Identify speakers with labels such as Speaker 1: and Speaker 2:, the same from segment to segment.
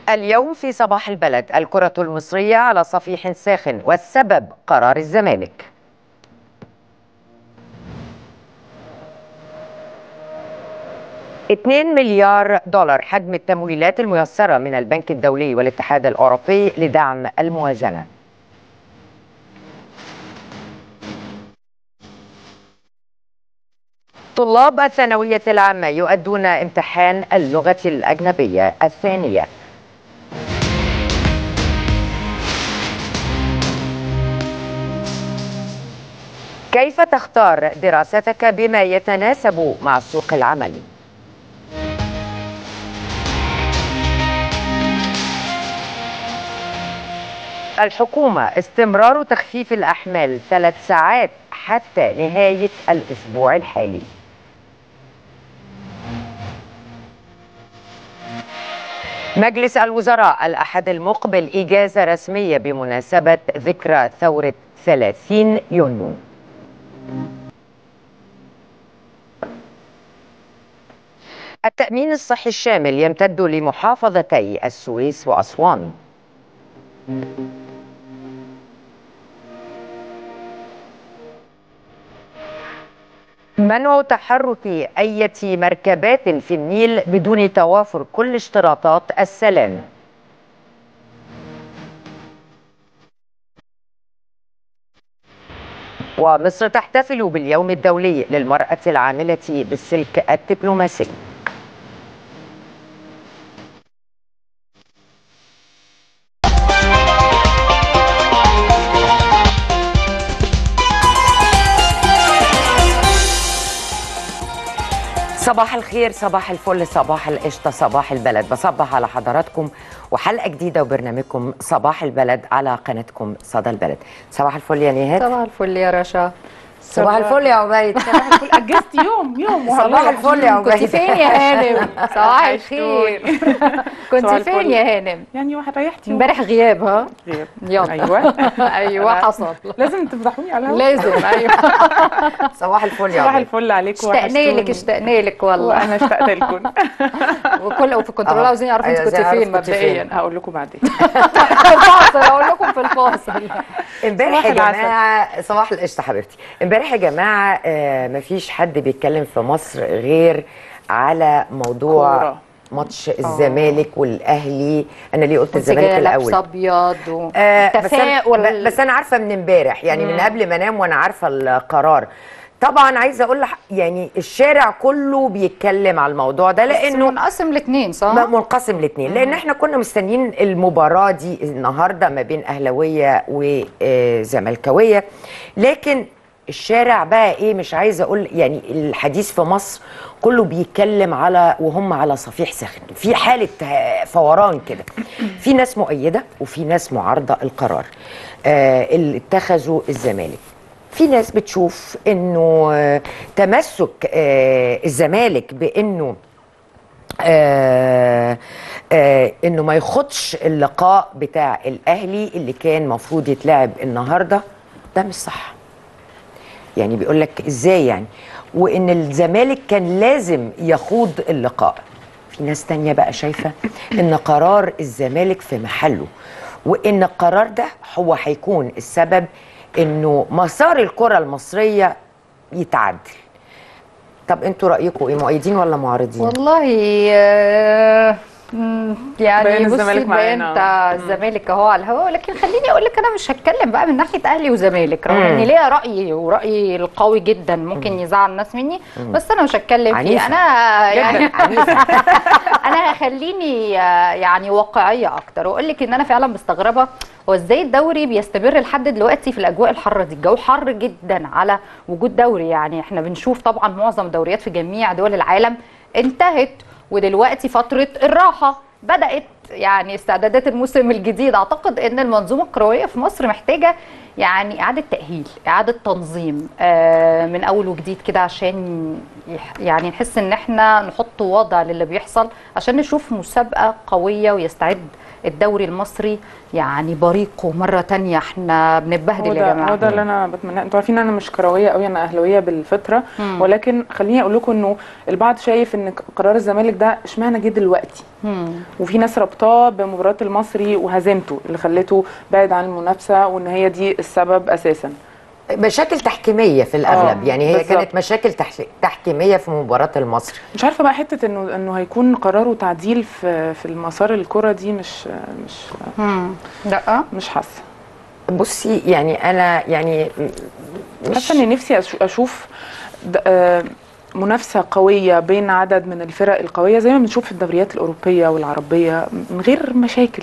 Speaker 1: اليوم في صباح البلد الكرة المصرية على صفيح ساخن والسبب قرار الزمالك اتنين مليار دولار حجم التمويلات الميسرة من البنك الدولي والاتحاد الأوروبي لدعم الموازنة طلاب الثانوية العامة يؤدون امتحان اللغة الأجنبية الثانية كيف تختار دراستك بما يتناسب مع سوق العمل؟ الحكومة استمرار تخفيف الأحمال ثلاث ساعات حتى نهاية الأسبوع الحالي مجلس الوزراء الأحد المقبل إجازة رسمية بمناسبة ذكرى ثورة 30 يونيو التأمين الصحي الشامل يمتد لمحافظتي السويس وأسوان منع تحرك أي مركبات في النيل بدون توافر كل اشتراطات السلام ومصر تحتفل باليوم الدولي للمرأة العاملة بالسلك الدبلوماسي صباح الخير صباح الفل صباح القشطة صباح البلد بصبح على حضراتكم وحلقة جديدة وبرنامجكم صباح البلد على قناتكم صدى البلد صباح الفل يا نهاد
Speaker 2: صباح الفل يا رشا
Speaker 3: صباح الفل يا عبيد
Speaker 2: صباح الفل اجزت يوم يوم
Speaker 3: صباح الفل يا عبيد
Speaker 2: كنت فين يا هانم صباح الخير كنت
Speaker 4: صباح
Speaker 2: فين
Speaker 4: الفل.
Speaker 2: يا هانم
Speaker 4: يعني واحد ريحتي
Speaker 2: امبارح غياب ها
Speaker 4: غير
Speaker 2: يلا
Speaker 4: ايوه
Speaker 2: ايوه حصل
Speaker 4: لازم تفضحوني على الهوا
Speaker 2: لازم ايوه
Speaker 3: صباح الفل يا
Speaker 4: صباح
Speaker 3: عبيد
Speaker 4: الفل عليكم
Speaker 2: اشتقنا لك
Speaker 4: وحشتوني.
Speaker 2: اشتقنا لك والله
Speaker 4: وانا اشتقت لكم
Speaker 2: وكل وفي كنترول
Speaker 3: آه.
Speaker 2: عاوزين يعرفوا انت
Speaker 3: أيوة،
Speaker 2: كنت
Speaker 3: عايزين
Speaker 2: فين
Speaker 3: يعرفوا كنت
Speaker 2: مبدئيا
Speaker 4: هقول لكم بعدين
Speaker 2: في الفاصل اقول لكم في الفاصل
Speaker 3: امبارح يا
Speaker 4: صباح العسل.
Speaker 3: جماعه صباح القشطه حبيبتي امبارح يا جماعه آه مفيش حد بيتكلم في مصر غير على موضوع
Speaker 4: كورة.
Speaker 3: ماتش الزمالك والاهلي انا ليه قلت
Speaker 2: كنت
Speaker 3: الزمالك
Speaker 2: جايه
Speaker 3: الاول
Speaker 2: لابسه ابيض
Speaker 3: آه، بس أنا,
Speaker 2: وتفاؤل
Speaker 3: بس انا عارفه من امبارح يعني من قبل ما انام وانا عارفه القرار طبعا عايزه اقول لح يعني الشارع كله بيتكلم على الموضوع ده
Speaker 2: لانه
Speaker 3: لانه
Speaker 2: منقسم لاثنين صح؟
Speaker 3: ما- منقسم الاثنين لان احنا كنا مستنيين المباراه دي النهارده ما بين اهلاويه وزملكاويه لكن الشارع بقى ايه مش عايزه اقول يعني الحديث في مصر كله بيتكلم على وهم على صفيح ساخن في حاله آه، فوران كده في ناس مؤيده وفي ناس معارضه القرار آه اللي اتخذوا الزمالك في ناس بتشوف انه آه، تمسك آه الزمالك بانه آه آه انه ما يخدش اللقاء بتاع الاهلي اللي كان مفروض يتلعب النهارده ده مش صح يعني بيقول لك ازاي يعني وان الزمالك كان لازم يخوض اللقاء في ناس تانية بقى شايفة ان قرار الزمالك في محله وان القرار ده هو هيكون السبب انه مسار الكرة المصرية يتعدل طب انتوا رأيكم ايه مؤيدين ولا معارضين؟
Speaker 2: والله آه، مم، يعني
Speaker 4: بيان
Speaker 2: بصي
Speaker 4: الزمالك
Speaker 2: البيان
Speaker 4: معانا.
Speaker 2: بتاع الزمالك اهو على الهواء لكن خليني اقول لك انا مش هتكلم بقى من ناحيه اهلي وزمالك رغم
Speaker 3: مم.
Speaker 2: ان ليا رايي ورايي القوي جدا ممكن يزعل الناس مني بس انا مش هتكلم فيه
Speaker 3: عنيفة.
Speaker 2: انا يعني
Speaker 3: جدا عنيفة
Speaker 2: انا هخليني آه، يعني واقعيه اكتر واقول لك ان انا فعلا مستغربه هو ازاي الدوري بيستمر لحد دلوقتي في الاجواء الحاره دي الجو حر جدا على وجود دوري يعني احنا بنشوف طبعا معظم الدوريات في جميع دول العالم انتهت ودلوقتي فتره الراحه بدات يعني استعدادات الموسم الجديد اعتقد ان المنظومه الكرويه في مصر محتاجه يعني اعاده تاهيل اعاده تنظيم آه، من اول وجديد كده عشان يح- يعني نحس ان احنا نحط وضع للي بيحصل عشان نشوف مسابقه قويه ويستعد الدوري المصري يعني بريقه مره تانية احنا
Speaker 4: هو
Speaker 2: بنتبهدل يا
Speaker 4: ده,
Speaker 2: جماعه
Speaker 4: هو ده اللي انا بتمناه انتوا عارفين انا مش كرويه قوي انا اهلاويه بالفطره
Speaker 2: مم.
Speaker 4: ولكن خليني اقول لكم انه البعض شايف ان قرار الزمالك ده اشمعنى جه دلوقتي
Speaker 2: مم.
Speaker 4: وفي ناس ربطاه بمباراه المصري وهزيمته اللي خلته بعد عن المنافسه وان هي دي السبب اساسا
Speaker 3: مشاكل تحكيميه في الاغلب
Speaker 4: آه،
Speaker 3: يعني هي
Speaker 4: بالظبط.
Speaker 3: كانت مشاكل تح- تحكيميه في مباراه المصري
Speaker 4: مش عارفه بقى حته انه انه هيكون قراره تعديل في في المسار الكره دي مش مش
Speaker 2: مم. لا
Speaker 4: مش حاسه
Speaker 3: بصي يعني انا يعني م- مش
Speaker 4: حاسه اني نفسي أش- اشوف د- آه، منافسه قويه بين عدد من الفرق القويه زي ما بنشوف في الدوريات الاوروبيه والعربيه من غير مشاكل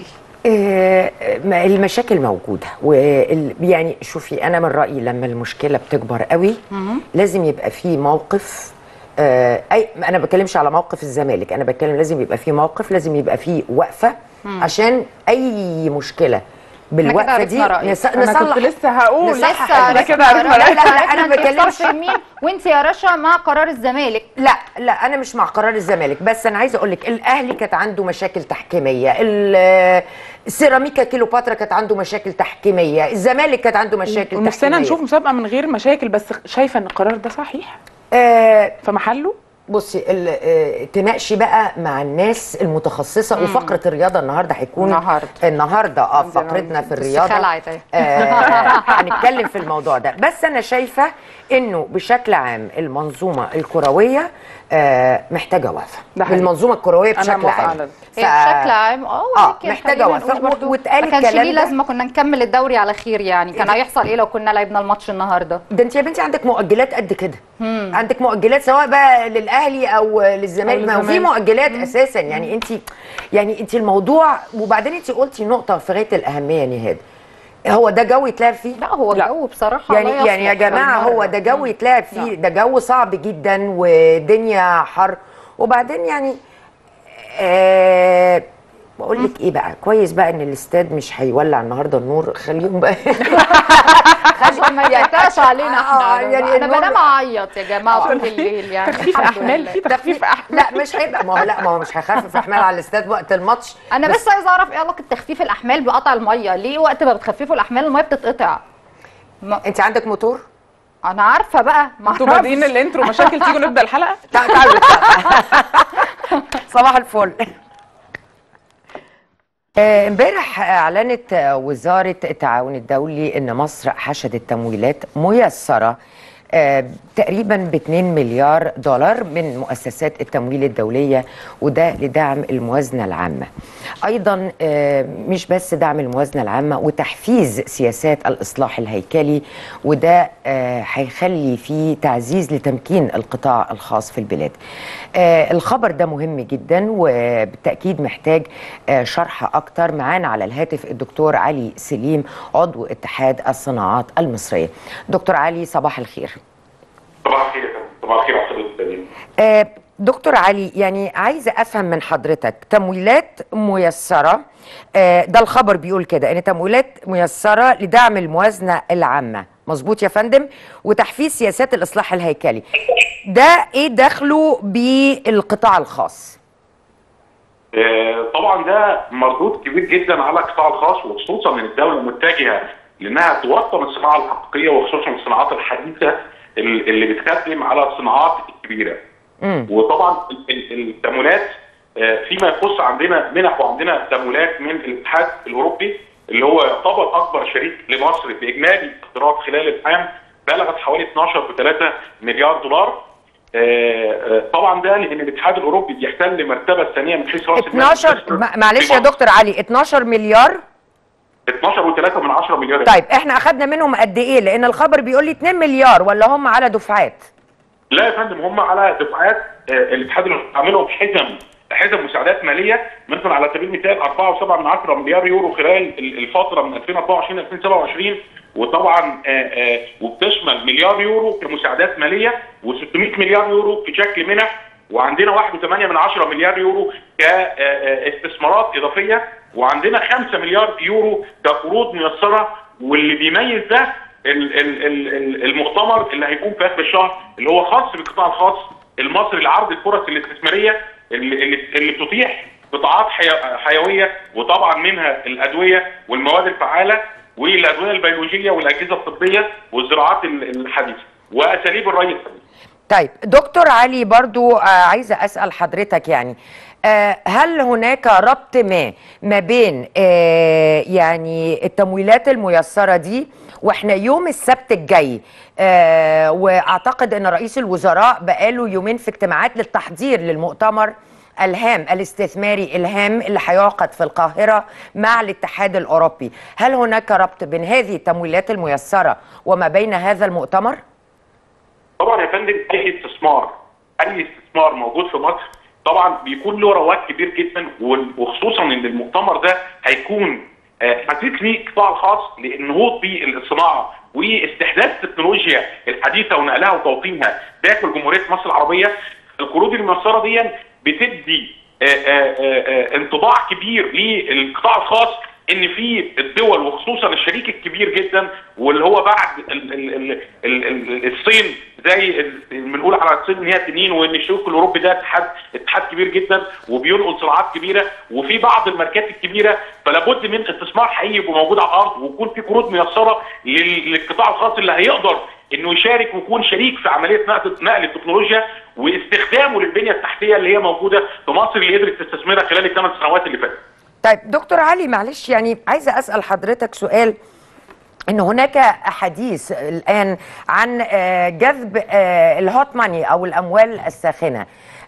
Speaker 3: آه، ما المشاكل موجوده وال... يعني شوفي انا من رايي لما المشكله بتكبر قوي لازم يبقى في موقف آه، اي انا ما بتكلمش على موقف الزمالك انا بتكلم لازم يبقى في موقف لازم يبقى في وقفه عشان اي مشكله بالوقفه دي
Speaker 2: عرفنا رأيك.
Speaker 3: نص...
Speaker 4: انا كنت
Speaker 3: نصلح
Speaker 4: لسه هقول
Speaker 3: نصحح
Speaker 2: لسه
Speaker 4: ده
Speaker 3: المشكلة.
Speaker 4: كده عرفنا
Speaker 3: لا
Speaker 4: رأيك.
Speaker 3: لا لا انا ما بتكلمش
Speaker 2: في مين وانت يا رشا مع قرار الزمالك
Speaker 3: لا لا انا مش مع قرار الزمالك بس انا عايزه اقول لك الاهلي كانت عنده مشاكل تحكيميه ال- السيراميكا كيلوباترا كانت عنده مشاكل تحكيميه الزمالك كانت عنده مشاكل
Speaker 4: ونفسنا
Speaker 3: تحكيميه
Speaker 4: نشوف مسابقه من غير مشاكل بس شايفه ان القرار ده صحيح
Speaker 3: آه
Speaker 4: في محله
Speaker 3: بصي ال- آه، تناقشي بقى مع الناس المتخصصه وفقره الرياضه النهارده هيكون
Speaker 2: النهاردة.
Speaker 3: النهارده اه
Speaker 4: عندنا
Speaker 3: فقرتنا في
Speaker 2: بس
Speaker 3: الرياضه
Speaker 2: خلعت اهي.
Speaker 3: آه، هنتكلم في الموضوع ده بس انا شايفه انه بشكل عام المنظومه الكرويه آه، محتاجه وقفه
Speaker 4: ده حقيقي.
Speaker 3: المنظومه الكرويه
Speaker 4: أنا
Speaker 3: بشكل
Speaker 4: موافقة
Speaker 3: عام
Speaker 4: على ده.
Speaker 3: ف-
Speaker 2: هي بشكل عام اه
Speaker 3: آه،
Speaker 2: ولكن
Speaker 3: محتاجة
Speaker 2: خلينا
Speaker 3: وفاء
Speaker 2: نقول برضو
Speaker 3: واتقال
Speaker 2: ما كانش
Speaker 3: الكلام
Speaker 2: ليه
Speaker 3: ده.
Speaker 2: لازمه كنا نكمل الدوري على خير يعني كان هيحصل ايه لو كنا لعبنا الماتش النهارده
Speaker 3: ده انت يا بنتي عندك مؤجلات قد كده عندك مؤجلات سواء بقى للاهلي او للزمالك ما هو في
Speaker 4: للزمالك.
Speaker 3: مؤجلات اساسا يعني انت يعني انت الموضوع وبعدين انت قلتي نقطه في غايه الاهميه نهاد هو ده جو يتلعب فيه
Speaker 2: لا هو
Speaker 4: لا.
Speaker 2: الجو بصراحه
Speaker 3: يعني
Speaker 2: لا
Speaker 3: يعني يا
Speaker 2: يصلح
Speaker 3: جماعه
Speaker 2: بالمرة.
Speaker 3: هو ده جو يتلعب فيه ده جو صعب جدا ودنيا حر وبعدين يعني آه بقول لك ايه بقى كويس بقى ان الاستاد مش هيولع النهارده النور خليهم بقى
Speaker 2: عشان ما يقطعش علينا احنا
Speaker 3: آه،
Speaker 2: يعني
Speaker 3: يعني
Speaker 2: انا
Speaker 3: النور-
Speaker 2: بنام اعيط يا جماعه طول الليل يعني
Speaker 4: تخفيف
Speaker 2: الحمد
Speaker 4: احمال
Speaker 2: لله.
Speaker 4: في تخفيف احمال
Speaker 3: لا مش هيبقى ما هو لا ما هو مش هيخفف احمال على الاستاد وقت الماتش
Speaker 2: انا بس عايزه اعرف ايه علاقه تخفيف الاحمال بقطع الميه ليه وقت ما بتخففوا الاحمال الميه بتتقطع ما
Speaker 3: انت عندك موتور
Speaker 2: انا عارفه بقى ما
Speaker 4: انتوا
Speaker 2: أعرفش.
Speaker 4: بادئين الانترو مشاكل تيجوا نبدا الحلقه
Speaker 3: تع- تعالوا صباح الفل آه، امبارح اعلنت آه، وزاره التعاون الدولي ان مصر حشدت تمويلات ميسره آه، تقريبا ب 2 مليار دولار من مؤسسات التمويل الدوليه وده لدعم الموازنه العامه. ايضا آه، مش بس دعم الموازنه العامه وتحفيز سياسات الاصلاح الهيكلي وده آه، هيخلي فيه تعزيز لتمكين القطاع الخاص في البلاد. آه، الخبر ده مهم جدا وبالتاكيد محتاج آه، شرح اكتر معانا على الهاتف الدكتور علي سليم عضو اتحاد الصناعات المصريه. دكتور علي صباح الخير.
Speaker 5: صباح الخير يا فندم صباح الخير على حضرتك الكريم
Speaker 3: آه، دكتور علي يعني عايزه افهم من حضرتك تمويلات ميسره آه، ده الخبر بيقول كده ان تمويلات ميسره لدعم الموازنه العامه مظبوط يا فندم وتحفيز سياسات الاصلاح الهيكلي ده ايه دخله بالقطاع الخاص
Speaker 5: آه، طبعا ده مردود كبير جدا على القطاع الخاص وخصوصا ان الدوله متجهه لانها توطن الصناعه الحقيقيه وخصوصا الصناعات الحديثه ال- اللي بتخدم على الصناعات الكبيره.
Speaker 3: مم.
Speaker 5: وطبعا ال- ال- التمويلات آه، فيما يخص عندنا منح وعندنا تمويلات من الاتحاد الاوروبي اللي هو يعتبر اكبر شريك لمصر باجمالي اقتراض خلال العام بلغت حوالي 12.3 مليار دولار. آه، آه، طبعا ده لان الاتحاد الاوروبي بيحتل المرتبه الثانيه من حيث راس المال
Speaker 3: 12 ما- معلش يا دكتور علي 12 مليار
Speaker 5: 12.3 من 10 مليار
Speaker 3: طيب احنا اخدنا منهم قد ايه لان الخبر بيقول لي 2 مليار ولا هم على دفعات
Speaker 5: لا يا فندم هم على دفعات آه، الاتحاد اللي عاملهم حزم حزم مساعدات ماليه مثلا على سبيل المثال 4.7 من 10 مليار يورو خلال ال- الفتره من 2024 ل 2027 وطبعا آه، آه، وبتشمل مليار يورو كمساعدات ماليه و600 مليار يورو في شكل منح وعندنا 1.8 من 10 مليار يورو كاستثمارات اضافيه وعندنا 5 مليار يورو كقروض ميسره واللي بيميز ده ال- ال- ال- ال- المؤتمر اللي هيكون في اخر الشهر اللي هو خاص بالقطاع الخاص المصري لعرض الفرص الاستثماريه اللي اللي, اللي بتتيح قطاعات حي- حيويه وطبعا منها الادويه والمواد الفعاله والادويه البيولوجيه والاجهزه الطبيه والزراعات ال- الحديثه واساليب الري الحديثه.
Speaker 3: طيب دكتور علي برضو آه عايزة أسأل حضرتك يعني آه هل هناك ربط ما ما بين آه يعني التمويلات الميسرة دي واحنا يوم السبت الجاي آه واعتقد ان رئيس الوزراء بقاله يومين في اجتماعات للتحضير للمؤتمر الهام الاستثماري الهام اللي هيعقد في القاهرة مع الاتحاد الأوروبي هل هناك ربط بين هذه التمويلات الميسرة وما بين هذا المؤتمر؟
Speaker 5: طبعا يا فندم اي استثمار اي استثمار موجود في مصر طبعا بيكون له رواج كبير جدا وال- وخصوصا ان المؤتمر ده هيكون آه، حديث ليه القطاع الخاص للنهوض بالصناعه واستحداث التكنولوجيا الحديثه ونقلها وتوطينها داخل جمهوريه مصر العربيه القروض الميسره دي بتدي آه، آه، آه، انطباع كبير للقطاع الخاص ان في الدول وخصوصا الشريك الكبير جدا واللي هو بعد ال ال ال ال ال الصين زي ال- بنقول على الصين ان هي تنين وان الشريك الاوروبي ده اتحاد اتحاد كبير جدا وبينقل صناعات كبيره وفي بعض الماركات الكبيره فلا بد من استثمار حقيقي يبقى موجود على الارض ويكون في قروض ميسره لل- للقطاع الخاص اللي هيقدر انه يشارك ويكون شريك في عمليه نقل نقل التكنولوجيا واستخدامه للبنيه التحتيه اللي هي موجوده في مصر اللي قدرت تستثمرها خلال الثمان سنوات اللي فاتت.
Speaker 3: طيب دكتور علي معلش يعني عايزه اسال حضرتك سؤال ان هناك حديث الان عن آه، جذب آه، الهوت ماني او الاموال الساخنه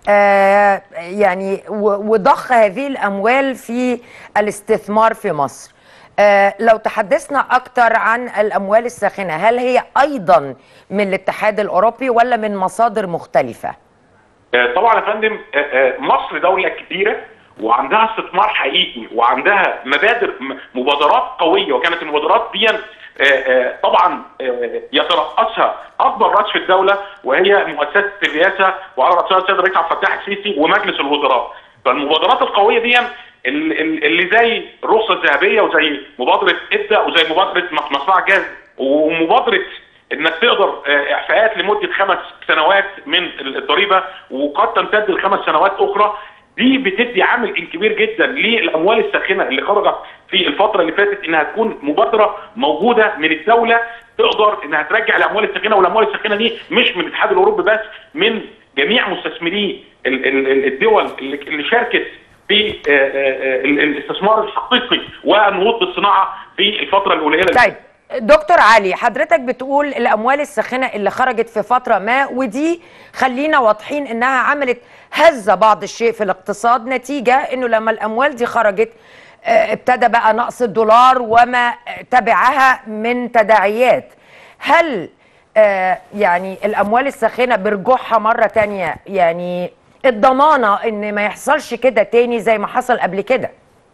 Speaker 3: آه، يعني و- وضخ هذه الاموال في الاستثمار في مصر آه، لو تحدثنا اكتر عن الاموال الساخنه هل هي ايضا من الاتحاد الاوروبي ولا من مصادر مختلفه
Speaker 5: آه، طبعا يا فندم آه، آه، مصر دوله كبيره وعندها استثمار حقيقي وعندها مبادر م- مبادرات قويه وكانت المبادرات دي آه، آه، طبعا آه، يترأسها اكبر راس في الدوله وهي مؤسسه الرئاسه وعلى راسها السيد الرئيس عبد الفتاح السيسي ومجلس الوزراء فالمبادرات القويه دي ال- ال- اللي زي الرخصه الذهبيه وزي مبادره ابدا وزي مبادره مصنع جاز ومبادره انك تقدر آه، اعفاءات لمده خمس سنوات من الضريبه وقد تمتد لخمس سنوات اخرى دي بتدي عامل كبير جدا للاموال الساخنه اللي خرجت في الفتره اللي فاتت انها تكون مبادره موجوده من الدوله تقدر انها ترجع الاموال الساخنه والاموال الساخنه دي مش من الاتحاد الاوروبي بس من جميع مستثمري ال- ال- ال- الدول اللي اللي شاركت في آه، آه، آه، ال- الاستثمار الحقيقي والنهوض بالصناعه في الفتره القليله اللي
Speaker 3: طيب دكتور علي حضرتك بتقول الاموال الساخنه اللي خرجت في فتره ما ودي خلينا واضحين انها عملت هزه بعض الشيء في الاقتصاد نتيجه انه لما الاموال دي خرجت آه، ابتدى بقى نقص الدولار وما تبعها من تداعيات هل آه، يعني الاموال الساخنه برجوعها مره تانية يعني الضمانه ان ما يحصلش كده تاني زي ما حصل قبل كده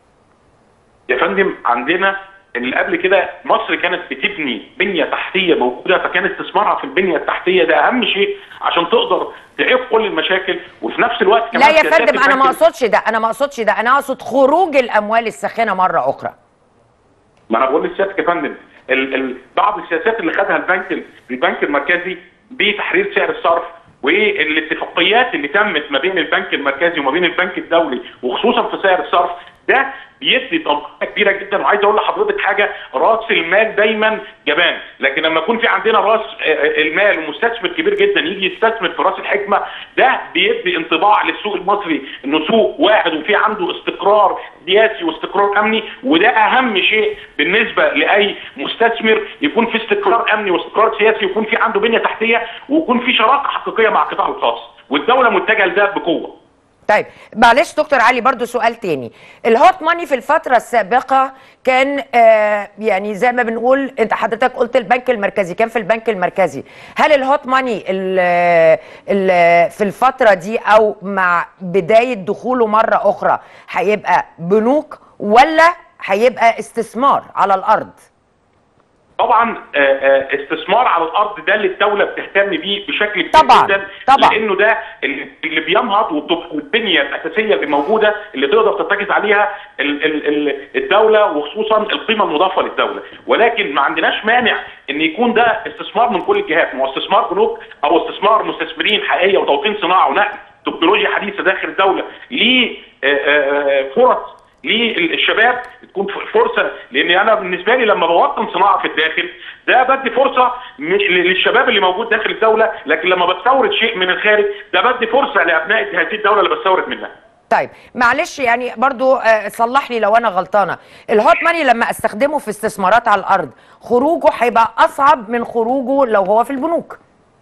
Speaker 5: يا فندم عندنا اللي قبل كده مصر كانت بتبني بنيه تحتيه موجوده فكان استثمارها في البنيه التحتيه ده اهم شيء عشان تقدر تعيق كل المشاكل وفي نفس الوقت كمان
Speaker 3: لا يا
Speaker 5: سياسات
Speaker 3: فندم انا ما
Speaker 5: البنك-
Speaker 3: اقصدش ده انا ما اقصدش ده انا اقصد خروج الاموال الساخنه مره اخرى
Speaker 5: ما انا بقول لسيادتك يا فندم ال ال بعض السياسات اللي خدها البنك ال- البنك المركزي بتحرير سعر الصرف والاتفاقيات اللي تمت ما بين البنك المركزي وما بين البنك الدولي وخصوصا في سعر الصرف ده بيدي طمأنينة كبيره جدا وعايز اقول لحضرتك حاجه راس المال دايما جبان لكن لما يكون في عندنا راس آه، المال ومستثمر كبير جدا يجي يستثمر في راس الحكمه ده بيدي انطباع للسوق المصري انه سوق واحد وفي عنده استقرار سياسي واستقرار امني وده اهم شيء بالنسبه لاي مستثمر يكون في استقرار امني واستقرار سياسي ويكون في عنده بنيه تحتيه ويكون في شراكه حقيقيه مع القطاع الخاص والدوله متجهه لده بقوه
Speaker 3: طيب معلش دكتور علي برضو سؤال تاني الهوت ماني في الفترة السابقة كان آه يعني زي ما بنقول انت حضرتك قلت البنك المركزي كان في البنك المركزي هل الهوت ماني ال ال في الفترة دي او مع بداية دخوله مرة اخرى هيبقى بنوك ولا هيبقى استثمار على الارض
Speaker 5: طبعا آه، آه، استثمار على الارض ده اللي الدوله بتهتم بيه بشكل كبير
Speaker 3: طبعاً،
Speaker 5: جدا
Speaker 3: طبعاً.
Speaker 5: لانه ده اللي اللي بينهض وبتبقى البنيه الاساسيه اللي موجوده اللي تقدر ترتكز عليها ال- ال- ال- الدوله وخصوصا القيمه المضافه للدوله ولكن ما عندناش مانع ان يكون ده استثمار من كل الجهات ما هو استثمار بنوك او استثمار مستثمرين حقيقيه وتوطين صناعه ونقل تكنولوجيا حديثه داخل الدوله لفرص للشباب تكون فرصه لان انا بالنسبه لي لما بوطن صناعه في الداخل ده بدي فرصه مش للشباب اللي موجود داخل الدوله لكن لما بستورد شيء من الخارج ده بدي فرصه لابناء هذه الدوله اللي بستورد منها
Speaker 3: طيب معلش يعني برضو آه، صلح لي لو انا غلطانه الهوت ماني لما استخدمه في استثمارات على الارض خروجه هيبقى اصعب من خروجه لو هو في البنوك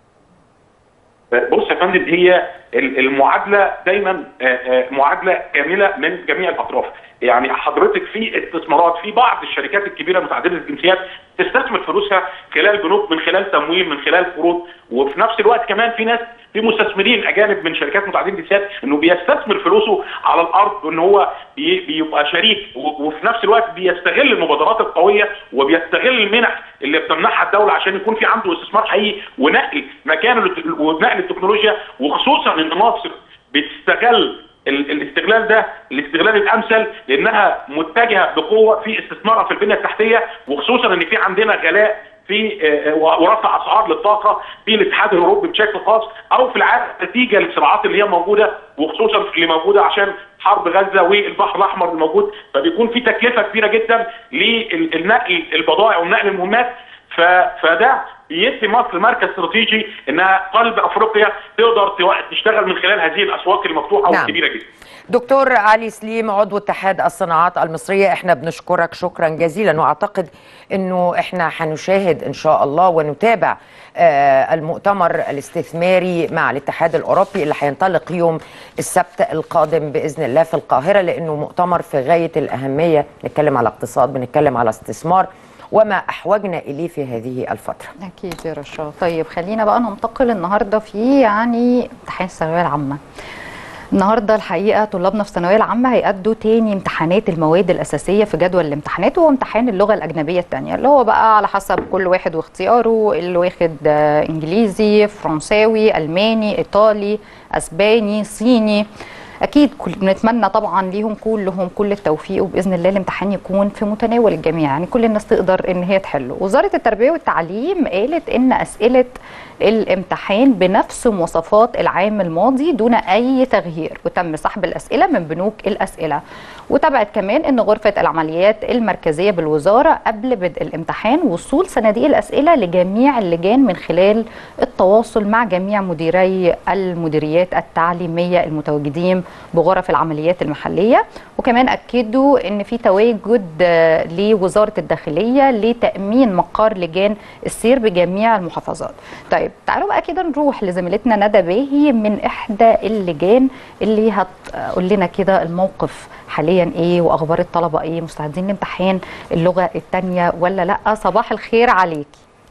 Speaker 5: بص يا فندم هي ال- المعادله دايما آه، آه، معادله كامله من جميع الاطراف يعني حضرتك في استثمارات في بعض الشركات الكبيره متعدده الجنسيات تستثمر فلوسها خلال بنوك من خلال تمويل من خلال قروض وفي نفس الوقت كمان في ناس في مستثمرين اجانب من شركات متعدده الجنسيات انه بيستثمر فلوسه على الارض وان هو بي- بيبقى شريك و- وفي نفس الوقت بيستغل المبادرات القويه وبيستغل المنح اللي بتمنحها الدوله عشان يكون في عنده استثمار حقيقي ونقل مكان الت- ونقل التكنولوجيا وخصوصا ان مصر بتستغل ال- الاستغلال ده الاستغلال الامثل لانها متجهه بقوه في استثمارها في البنيه التحتيه وخصوصا ان في عندنا غلاء في آه، آه، ورفع اسعار للطاقه في الاتحاد الاوروبي بشكل خاص او في العالم نتيجه للصراعات اللي هي موجوده وخصوصا اللي موجوده عشان حرب غزه والبحر الاحمر الموجود فبيكون في تكلفه كبيره جدا للنقل البضائع ونقل المهمات ف- فده بيدي مصر مركز استراتيجي انها قلب افريقيا تقدر تو- تشتغل من خلال هذه الاسواق المفتوحه
Speaker 3: نعم.
Speaker 5: والكبيره جدا.
Speaker 3: دكتور علي سليم عضو اتحاد الصناعات المصرية احنا بنشكرك شكرا جزيلا واعتقد انه احنا هنشاهد ان شاء الله ونتابع آه، المؤتمر الاستثماري مع الاتحاد الاوروبي اللي هينطلق يوم السبت القادم باذن الله في القاهرة لانه مؤتمر في غاية الاهمية نتكلم على اقتصاد بنتكلم على استثمار وما احوجنا اليه في هذه الفترة
Speaker 2: اكيد يا رشا طيب خلينا بقى ننتقل النهارده في يعني امتحان الثانويه العامه النهارده الحقيقه طلابنا في الثانويه العامه هيأدوا تاني امتحانات المواد الاساسيه في جدول الامتحانات وهو امتحان اللغه الاجنبيه الثانيه اللي هو بقى على حسب كل واحد واختياره اللي واخد آه، انجليزي فرنساوي الماني ايطالي اسباني صيني اكيد كل بنتمنى طبعا ليهم كلهم كل التوفيق وباذن الله الامتحان يكون في متناول الجميع يعني كل الناس تقدر ان هي تحله وزاره التربيه والتعليم قالت ان اسئله الامتحان بنفس مواصفات العام الماضي دون اي تغيير وتم سحب الاسئله من بنوك الاسئله وتابعت كمان ان غرفه العمليات المركزيه بالوزاره قبل بدء الامتحان وصول صناديق الاسئله لجميع اللجان من خلال التواصل مع جميع مديري المديريات التعليميه المتواجدين بغرف العمليات المحليه وكمان اكدوا ان في تواجد آه، لوزاره الداخليه لتامين مقر لجان السير بجميع المحافظات طيب تعالوا بقى كده نروح لزميلتنا ندى باهي من احدى اللجان اللي هتقول لنا كده الموقف حاليا ايه واخبار الطلبه ايه مستعدين لامتحان اللغه الثانيه ولا لا صباح الخير عليكي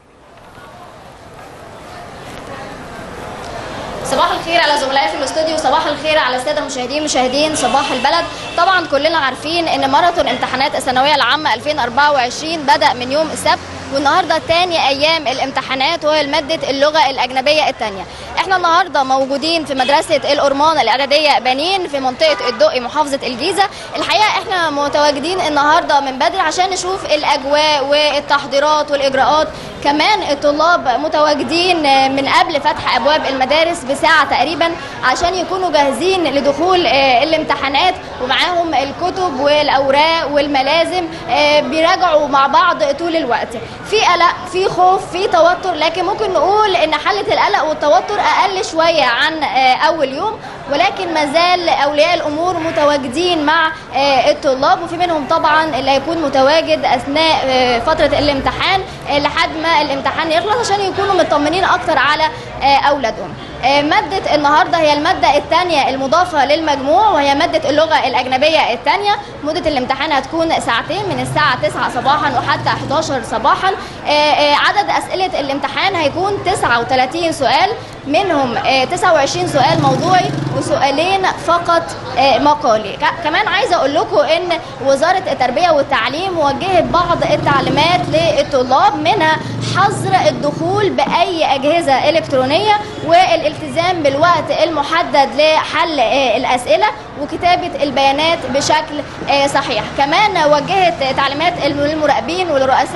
Speaker 6: صباح الخير على زملائي في الاستوديو صباح الخير على الساده المشاهدين مشاهدين صباح البلد طبعا كلنا عارفين ان ماراثون امتحانات الثانويه العامه 2024 بدا من يوم السبت والنهارده تاني ايام الامتحانات وهي ماده اللغه الاجنبيه الثانيه احنا النهارده موجودين في مدرسه الأرمان الاعداديه بنين في منطقه الدقي محافظه الجيزه الحقيقه احنا متواجدين النهارده من بدري عشان نشوف الاجواء والتحضيرات والاجراءات كمان الطلاب متواجدين من قبل فتح ابواب المدارس بساعه تقريبا عشان يكونوا جاهزين لدخول آه، الامتحانات ومعاهم الكتب والاوراق والملازم آه، بيراجعوا مع بعض طول الوقت في قلق في خوف في توتر لكن ممكن نقول ان حاله القلق والتوتر اقل شويه عن آه، اول يوم ولكن ما زال اولياء الامور متواجدين مع آه، الطلاب وفي منهم طبعا اللي هيكون متواجد اثناء آه، فتره الامتحان آه، لحد ما الامتحان يخلص عشان يكونوا مطمنين اكتر على آه، اولادهم آه، مادة النهاردة هي المادة الثانية المضافة للمجموع وهي مادة اللغة الأجنبية الثانية مدة الامتحان هتكون ساعتين من الساعة 9 صباحا وحتى 11 صباحا آه، آه، عدد أسئلة الامتحان هيكون 39 سؤال منهم آه، 29 سؤال موضوعي وسؤالين فقط آه، مقالي ك- كمان عايزة أقول لكم إن وزارة التربية والتعليم وجهت بعض التعليمات للطلاب منها حظر الدخول بأي أجهزة إلكترونية والالتزام بالوقت المحدد لحل آه، الأسئلة وكتابة البيانات بشكل آه، صحيح كمان وجهت تعليمات للمراقبين والرؤساء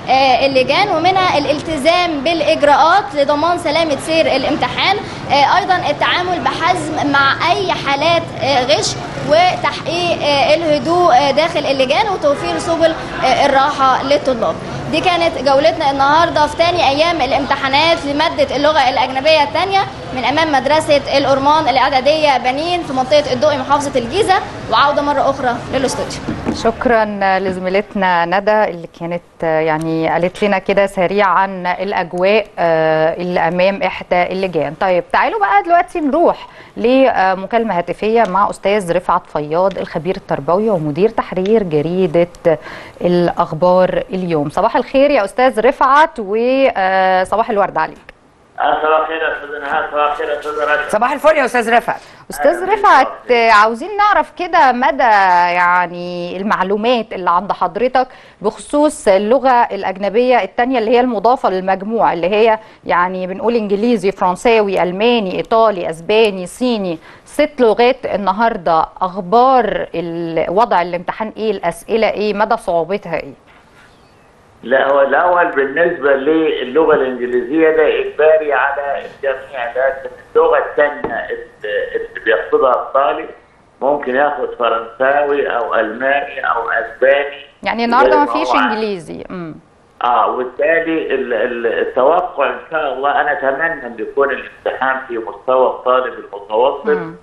Speaker 6: آه، اللجان ومنها الالتزام بالاجراءات لضمان سلامه سير الامتحان آه، ايضا التعامل بحزم مع اي حالات آه، غش وتحقيق آه، الهدوء آه، داخل اللجان وتوفير سبل آه، الراحه للطلاب دي كانت جولتنا النهارده في تاني ايام الامتحانات لماده اللغه الاجنبيه الثانيه من امام مدرسه الأرمان الاعداديه بنين في منطقه الدقي محافظه الجيزه وعوده مره اخرى للاستوديو
Speaker 2: شكرا لزميلتنا ندى اللي كانت آه، يعني قالت لنا كده سريعا الاجواء آه، اللي امام احدى اللجان طيب تعالوا بقى دلوقتي نروح لمكالمه هاتفيه مع استاذ رفعت فياض الخبير التربوي ومدير تحرير جريده الاخبار اليوم صباح الخير يا استاذ رفعت وصباح الورد عليك
Speaker 7: صباح الخير يا استاذ نهاد صباح الخير يا استاذ رشا
Speaker 3: صباح الفل يا استاذ رفعت
Speaker 2: استاذ رفعت آه، عاوزين نعرف كده مدى يعني المعلومات اللي عند حضرتك بخصوص اللغه الاجنبيه الثانيه اللي هي المضافه للمجموع اللي هي يعني بنقول انجليزي فرنساوي الماني ايطالي اسباني صيني ست لغات النهارده اخبار ال- وضع الامتحان ايه الاسئله ايه مدى صعوبتها ايه
Speaker 7: لا هو الاول بالنسبه للغه الانجليزيه ده اجباري على الجميع لكن اللغه الثانيه اللي اللي بياخدها الطالب ممكن ياخد فرنساوي او الماني او اسباني
Speaker 2: يعني النهارده ما
Speaker 7: غير
Speaker 2: فيش
Speaker 7: هو عايز.
Speaker 2: انجليزي امم
Speaker 7: اه وبالتالي ال- ال- التوقع ان شاء الله انا اتمنى ان يكون الامتحان في مستوى الطالب المتوسط
Speaker 2: مم.